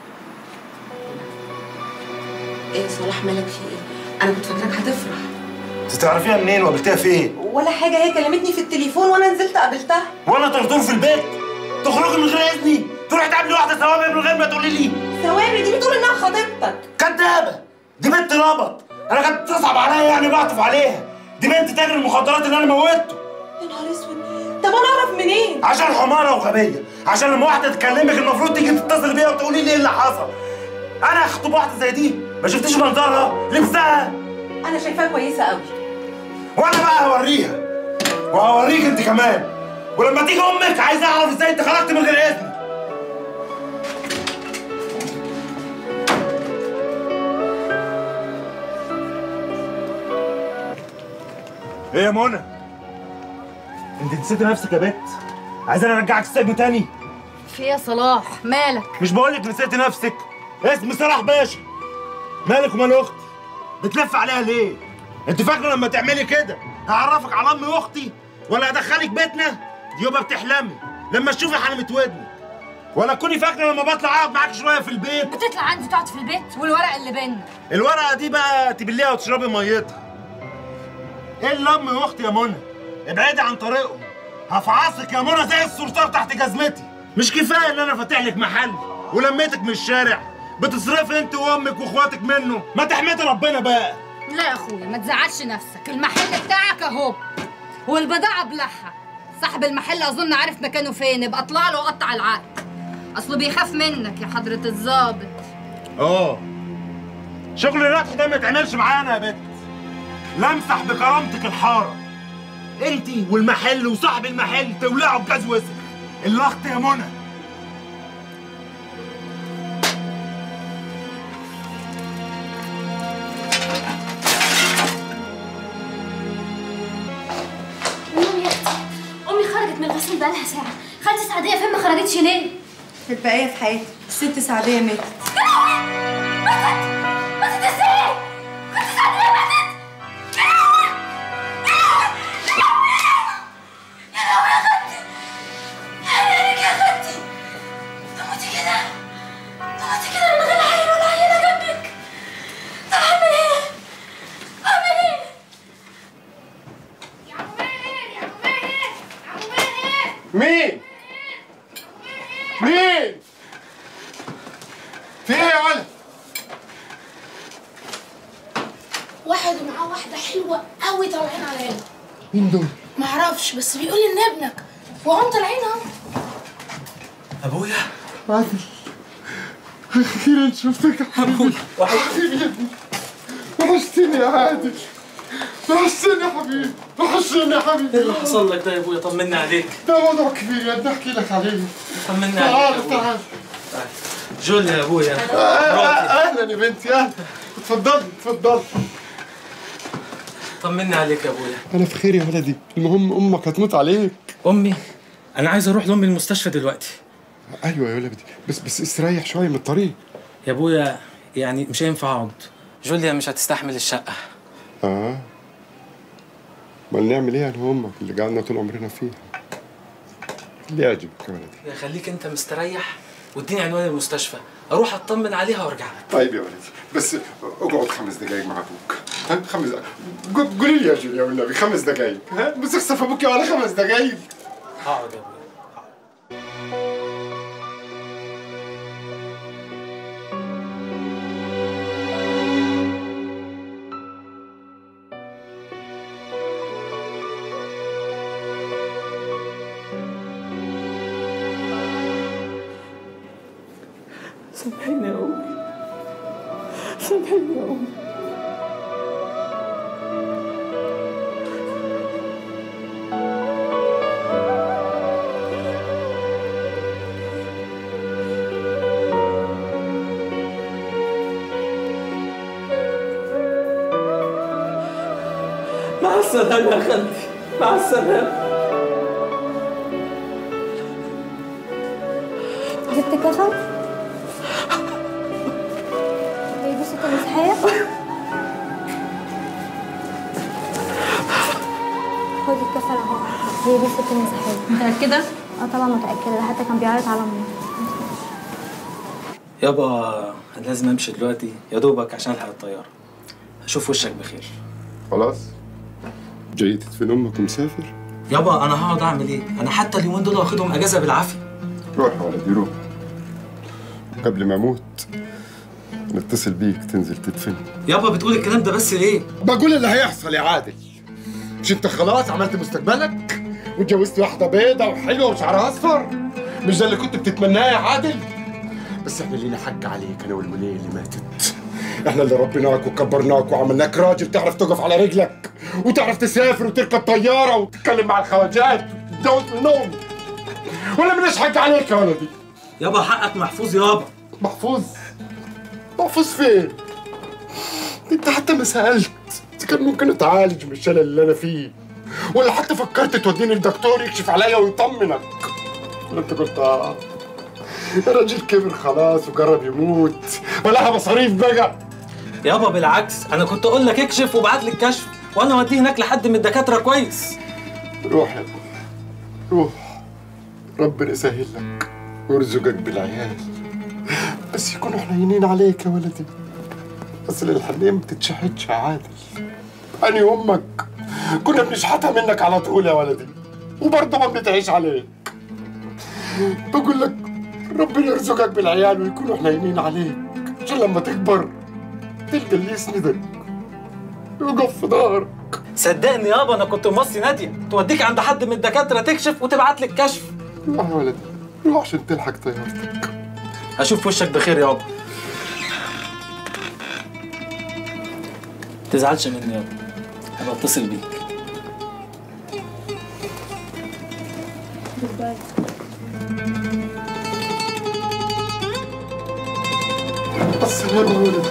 ايه يا صلاح مالك في ايه انا كنت فاكراك هتفرح انت تعرفيها منين وقابلتها فين ولا حاجه هي كلمتني في التليفون وانا نزلت قابلتها وانا طردور في البيت تخرجي من غير اذني تروحي تقابلي واحده ثوابت من غير ما تقولي لي ثوابت دي بتقول انها خطيبتك كدابه دي بنت ربط انا كانت تصعب عليا يعني بعطف عليها دي بنت تاجر المخدرات اللي انا موتته يا نهار اسود طب انا اعرف منين عشان حماره وغبيه عشان لما واحده تكلمك المفروض تيجي تتصل بيها وتقولي لي ايه اللي حصل انا اخطب واحده زي دي ما شفتيش منظرها لبسها انا شايفاها كويسه قوي وانا بقى هوريها وهوريك انت كمان ولما تيجي امك عايز اعرف ازاي انت خرجت من غير اذن ايه يا منى انت نسيتي نفسك يا بت عايزاني ارجعك السجن تاني في يا صلاح مالك مش بقولك نسيتي نفسك اسمي صلاح باشا مالك ومال اختي بتلف عليها ليه انت فاكره لما تعملي كده هعرفك على امي واختي ولا ادخلك بيتنا دي يبقى بتحلمي لما تشوفي حلمة ودنك ولا تكوني فاكره لما بطلع اقعد معاك شويه في البيت بتطلع عندي تقعد في البيت والورق اللي بينا الورقه دي بقى تبليها وتشربي ميتها ايه اللي امي واختي يا منى ابعدي عن طريقهم هفعصك يا منى زي الصرصار تحت جزمتي مش كفايه ان انا فاتح لك محل ولميتك من الشارع بتصرفي انت وامك واخواتك منه ما تحمدي ربنا بقى لا يا اخويا ما تزعلش نفسك المحل بتاعك اهو والبضاعه بلحها صاحب المحل اظن عارف مكانه فين يبقى اطلع له وقطع العقد اصله بيخاف منك يا حضره الظابط اه شغل الرقص ده ما يتعملش معانا يا بت لمسح بكرامتك الحاره انت والمحل وصاحب المحل تولعوا بجاز وسخ اللخط يا منى نوم يا اختي امي خرجت من الغسيل بقالها ساعه خالتي سعديه فين ما خرجتش ليه البقية في حياتي الست سعدية ماتت ماتت ازاي كنت سعديه ماتت يا لهوي يا لهوي يا لهوي يا خالتي يا عينيك يا خالتي تموتي كده تموتي كده من غير عيل ولا عيله جنبك طب اعمل ايه اعمل ايه مين؟ مين؟ في ايه يا ولد؟ واحد ومعاه واحدة حلوة قوي طالعين علينا مين دول؟ معرفش بس بيقول لي ان ابنك وهم طالعين اهو ابويا عادل اخيرا شفتك يا حبيبي حبيبي يا ابني وحشتني يا عادل وحشتني يا حبيبي وحشتني يا حبيبي ايه اللي حصل لك ده يا ابويا طمنا عليك ده موضوع كبير يا ابني احكي لك عليه طمنا عليك يا تعال أبويا. تعال جول يا ابويا اهلا يا بنتي اهلا اتفضلي اتفضلي طمنا عليك يا ابويا انا في خير يا ولدي المهم امك هتموت عليك امي انا عايز اروح لامي المستشفى دلوقتي ايوه يا ولدي بس بس استريح شويه من الطريق يا ابويا يعني مش هينفع اقعد جوليا مش هتستحمل الشقه اه امال نعمل ايه انا وامك اللي قعدنا طول عمرنا فيها اللي يعجبك يا ولدي يا خليك انت مستريح واديني عنوان المستشفى اروح اطمن عليها وارجع لك طيب يا ولدي بس اقعد خمس دقايق مع ابوك ها خمس دقايق قول- قولي لي يا جوليا والنبي خمس دقايق ها بس اخسف ابوك ولا خمس دقايق هقعد يا ابويا سامحيني يا أمي سامحيني يا أمي مع السلامة يا خالتي مع السلامة جبت كفن؟ هي دي ست مسيحية؟ خدي الكفن اهو هي دي ست مسيحية متأكدة؟ اه طبعا متأكدة ده حتى كان بيعيط على امي يابا أنا لازم امشي دلوقتي يا دوبك عشان الحق الطياره اشوف وشك بخير خلاص جاي تدفن امك ومسافر يابا انا هقعد اعمل ايه انا حتى اليومين دول واخدهم اجازه بالعافيه روح يا ولدي روح قبل ما اموت نتصل بيك تنزل تدفن يابا بتقول الكلام ده بس ليه بقول اللي هيحصل يا عادل مش انت خلاص عملت مستقبلك واتجوزت واحده بيضه وحلوه وشعرها اصفر مش ده اللي كنت بتتمناه يا عادل بس احنا لينا حق عليك انا والوليه اللي ماتت احنا اللي ربيناك وكبرناك وعملناك راجل تعرف تقف على رجلك وتعرف تسافر وتركب طياره وتتكلم مع الخواجات وتتجوز منهم ولا ملناش حق عليك يا ولدي يابا حقك محفوظ يابا محفوظ محفوظ فين انت حتى ما سالت إذا كان ممكن اتعالج من الشلل اللي انا فيه ولا حتى فكرت توديني لدكتور يكشف عليا ويطمنك ولا انت قلت اه الراجل كبر خلاص وجرب يموت ولاها مصاريف بقى يابا بالعكس انا كنت اقول لك اكشف وابعت لي الكشف وانا اوديه هناك لحد من الدكاتره كويس روح يا ابني روح ربنا يسهل لك ويرزقك بالعيال بس يكونوا حنينين عليك يا ولدي اصل الحنيه ما بتتشحتش يا عادل أنا أمك كنا بنشحتها منك على طول يا ولدي وبرضه ما بنتعيش عليك بقول لك ربنا يرزقك بالعيال ويكونوا حنينين عليك عشان لما تكبر تلقى اللي يسندك يوقف في ظهرك صدقني يابا انا كنت موصي ناديه توديك عند حد من الدكاتره تكشف وتبعت لي الكشف روح يا ولدي روح عشان تلحق طيارتك اشوف وشك بخير يابا تزعلش مني يابا هبقى اتصل بيك السلام يا ولدي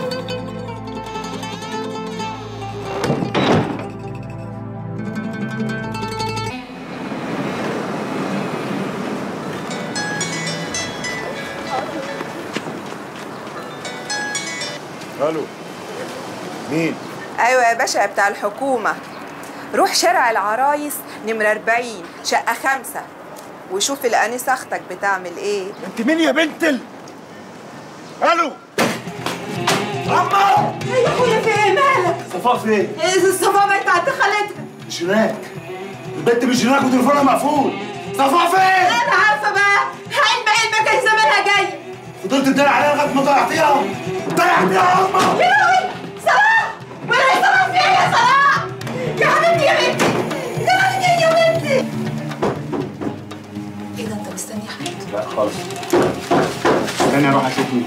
الو مين؟ ايوه يا باشا بتاع الحكومه روح شارع العرايس نمرة 40 شقة خمسة وشوف الأنسة أختك بتعمل إيه انت مين يا بنت ال... الو عمو يا أخويا في إيه مالك؟ صفاء فين؟ الصفا بقت عند خالتها مش هناك البنت مش هناك وتليفونها مقفول صفاء فين؟ أنا عارفة بقى علم علمك كان زمانها جاي فضلت تداري عليها لغايه ما ضيعتيها ضيعتيها يا امه يا لهوي صلاح ولا يا صلاح في إيه يا صلاح؟ يا حبيبتي يا بنتي يا حبيبتي يا بنتي إيه ده أنت مستني حاجة؟ لا خالص استني اروح اشوف مين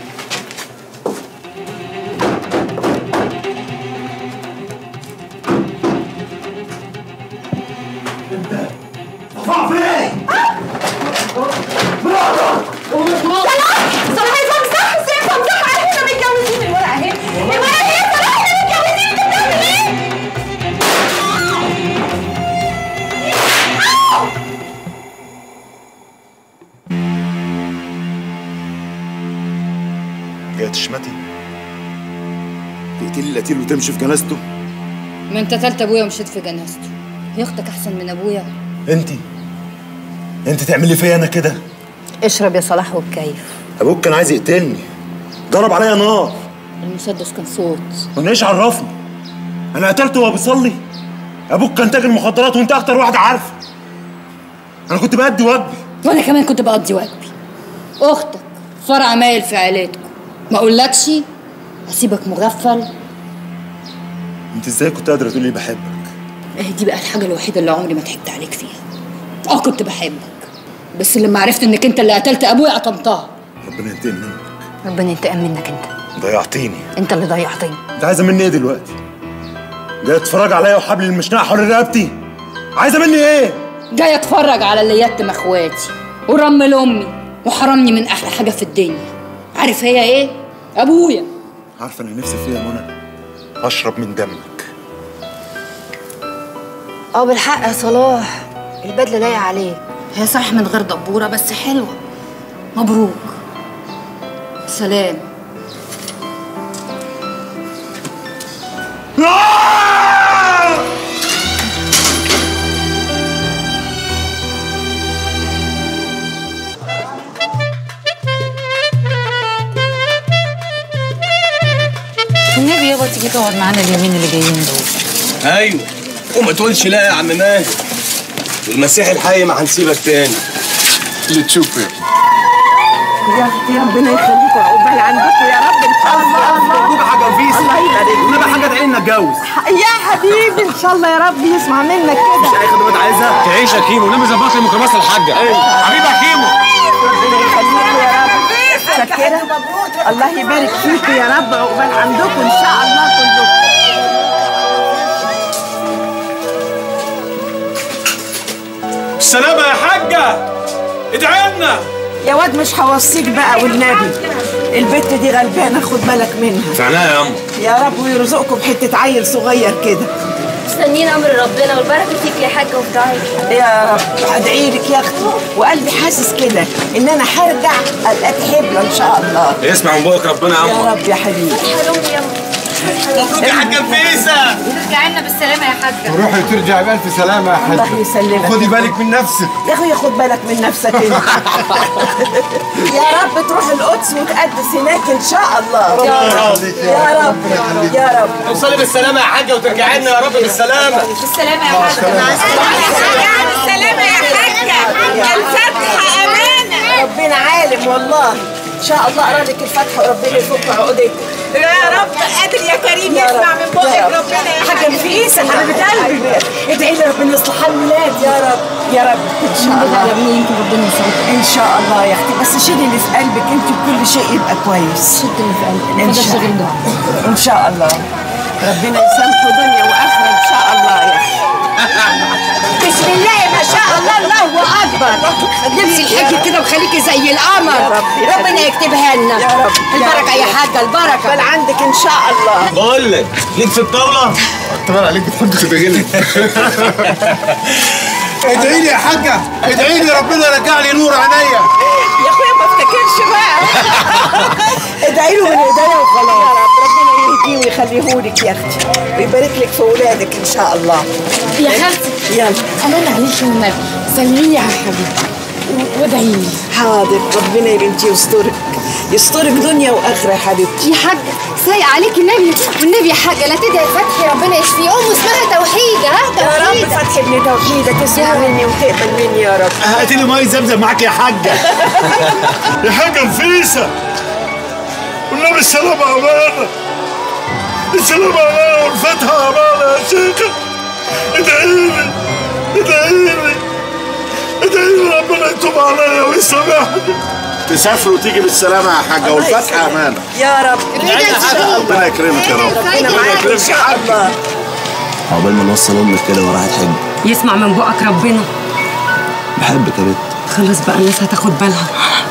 صفاء فين؟ صلاح يفهم صح يفهم صح احنا متجوزين الورقه اهي الورقه اهي يا صلاح احنا متجوزين انت بتعمل ايه؟ جاي تشمتي تقتلي القتيل وتمشي في جنازته ما انت تلت ابويا ومشيت في جنازته هي اختك احسن من ابويا انت انت تعملي فيا انا كده اشرب يا صلاح والكيف ابوك كان عايز يقتلني ضرب عليا نار المسدس كان صوت وانا ايش عرفني انا قتلته وهو بيصلي ابوك كان تاجر مخدرات وانت اكتر واحده عارفه انا كنت بأدي واجبي وانا كمان كنت بقضي واجبي اختك فرع مايل في عيلتكم ما اقولكش اسيبك مغفل انت ازاي كنت قادره تقولي بحبك اهي دي بقى الحاجه الوحيده اللي عمري ما ضحكت عليك فيها اه كنت بحبك بس لما عرفت انك انت اللي قتلت ابويا قطمتها ربنا ينتقم منك ربنا ينتقم منك انت ضيعتيني انت اللي ضيعتني انت عايزه مني ايه دلوقتي جاي تتفرج عليا وحبل المشنقه حول رقبتي عايزه مني ايه جاي اتفرج على اللي يتم اخواتي ورمل امي وحرمني من احلى حاجه في الدنيا عارف هي ايه ابويا عارفه انا نفسي فيها يا منى اشرب من دمك اه بالحق يا صلاح البدله لايقه عليك هي صح من غير دبوره بس حلوه مبروك سلام النبي يابا تيجي تقعد معانا اليومين اللي جايين دول ايوه وما تقولش لا يا عم ماهر والمسيح الحي ما هنسيبك تاني اللي تشوفه يا اختي ربنا يخليكم عقبال عندكم يا رب ان شاء الله مبروك يا حاجه نفيس الله يبارك ونبقى حاجه ادعي لنا اتجوز يا حبيبي ان شاء الله يا رب يسمع منك كده مش اي خدمات عايزها تعيش يا كيمو ونبي ظبط لي ميكروباص الحاجه حبيبي يا كيمو ربنا يخليكم يا رب شكرا الله يبارك فيكم يا رب عقبال عندكم ان شاء الله كلكم السلامة يا حاجة ادعي لنا يا واد مش هوصيك بقى والنبي البت دي غلبانه خد بالك منها في عينيا يا اما يا رب ويرزقكم بحته عيل صغير كده مستنيين امر ربنا والبركه فيك يا حاجه وفي دعائك يا رب ادعي لك يا اختي وقلبي حاسس كده ان انا هرجع ابقى تحبه ان شاء الله اسمع من بوك ربنا يا يا عم رب يا حبيبي حرام يا مبروك يا حاجه نفيسه ترجعي لنا بالسلامه يا حاجه روحي ترجع بألف سلامة يا حاج الله يسلمك خدي بالك من نفسك يا اخويا خد بالك من نفسك انت يا رب تروح القدس وتقدس هناك ان شاء الله يا يا رب. رب يا رب يا رب توصلي بالسلامه يا حاجه وترجعي لنا يا رب بالسلامه بالسلامه يا حاجه بالسلامة يا حاجة الفتحة أمانة ربنا عالم والله إن شاء الله أرادك الفتحة وربنا يفك عقدك يا رب قادر يا كريم يسمع من بقك ربنا يا حاجة نفيسة حبيبة قلبي ادعي لي ربنا يصلح الولاد يا رب يا رب إن شاء الله يمكن ربنا يسامحك إن شاء الله يا أختي بس شيلي اللي في قلبك أنت وكل شيء يبقى كويس شد اللي في قلبك إن ما تقدرش شاء غير الله دعاء إن شاء الله ربنا يسامحه دنيا وآخرة إن شاء الله يا أخي بسم الله ما شاء الله الله اكبر لبسي الحج كده وخليكي زي القمر يا رب يا ربنا حبيبي. يكتبها لنا يا رب البركه يا حاجه البركه بل عندك ان شاء الله بقول لك ليك في الطاوله اعتبر عليك بتحب تتغلب ادعي لي يا حاجة ادعي لي ربنا يرجع لي نور عينيا يا اخويا ما افتكرش بقى ادعي له من ايديا وخلاص يا رب ربنا يهديه ويخليهولك يا اختي ويبارك لك في اولادك ان شاء الله يا خالتي يلا امان عليك والنبي سلميني على حبيبي وادعي لي حاضر ربنا يا بنتي يسترك يسترك دنيا واخره يا حبيبتي يا حاجه سايق عليك النبي والنبي يا حاجه لا تدعي فتحي ربنا يشفيه ام اسمها توحيد ها يا رب توحيد فتحي ابن توحيدك اسمع مني وتقبل مني يا رب هات لي ميه زمزم معاك يا حاجه يا حاجه نفيسه والنبي السلام امانه السلام امانه والفتحه امانه يا شيخه ادعي لي ادعي لي ادعي لي ربنا يتوب عليا ويسامحني تسافر وتيجي بالسلامه يا حاجه والفتحه امانه يا رب ربنا يكرمك يا رب ربنا معاك ان شاء الله عقبال ما نوصل امك كده وراحت حج يسمع من بقك ربنا بحبك يا بنت خلاص بقى الناس هتاخد بالها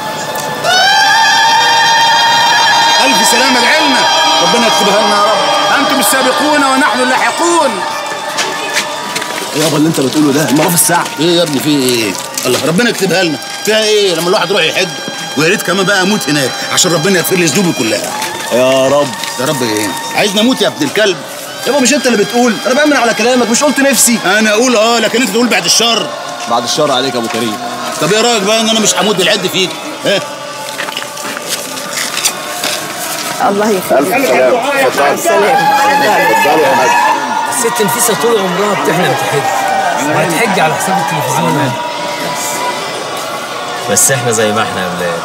الف سلامه لعلنا ربنا يكتبها لنا يا رب انتم السابقون ونحن اللاحقون يابا اللي انت بتقوله ده المعروف الساعه ايه يا ابني في ايه؟ الله ربنا يكتبها لنا فيها ايه لما الواحد يروح يحج ويا ريت كمان بقى اموت هناك عشان ربنا يغفر لي ذنوبي كلها يا رب يا رب ايه عايزني اموت يا ابن الكلب يابا مش انت اللي بتقول انا بامن على كلامك مش قلت نفسي انا اقول اه لكن انت تقول بعد الشر بعد الشر عليك يا ابو كريم طب ايه رايك بقى ان انا مش هموت بالعد فيك ها الله يخليك مع السلامه الست نفيسه طول عمرها بتحلم تحج وهتحج على حساب التلفزيون بس احنا زي ما احنا يا بلاد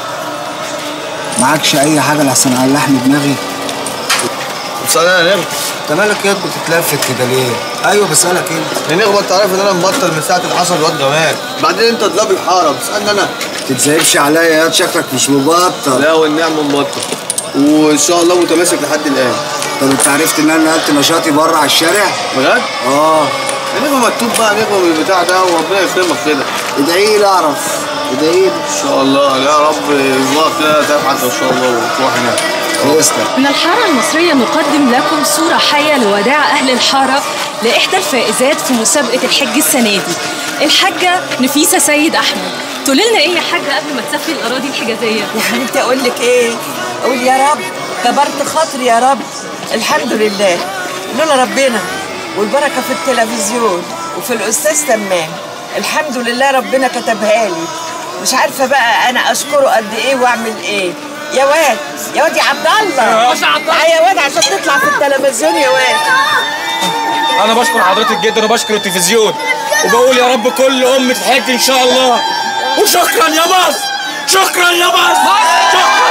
معكش اي حاجه لحسن على لحم دماغي بسألها يا نغم انت مالك يا بتتلفت كده ليه ايوه بسالك انت يا نغم انت عارف ان انا مبطل من ساعه اللي حصل الواد جمال بعدين انت دلاب الحاره بتسالني انا تتزايدش عليا يا شكلك مش مبطل لا والنعم مبطل وان شاء الله متماسك لحد الان طب انت عرفت ان انا نقلت نشاطي بره على الشارع بجد؟ اه يا نغم مكتوب بقى نغم من البتاع ده وربنا يكرمك كده ادعي لي اعرف ادعي لي ان شاء الله يا رب يرزقك كده تبحث ان شاء الله وتروح هناك من الحارة المصرية نقدم لكم صورة حية لوداع أهل الحارة لإحدى الفائزات في مسابقة الحج السنة دي الحاجة نفيسة سيد أحمد تقول لنا إيه يا حاجة قبل ما تسافري الأراضي الحجازية يا حبيبتي اقول لك ايه اقول يا رب كبرت خاطري يا رب الحمد لله لولا ربنا والبركه في التلفزيون وفي الاستاذ تمام الحمد لله ربنا كتبها لي مش عارفه بقى انا اشكره قد ايه واعمل ايه يا واد يا واد يا عبد الله مش عبد الله. تعالى يا واد عشان تطلع في التلفزيون يا واد انا بشكر حضرتك جدا وبشكر التلفزيون وبقول يا رب كل ام تحج ان شاء الله وشكرا يا مصر شكرا يا مصر شكرا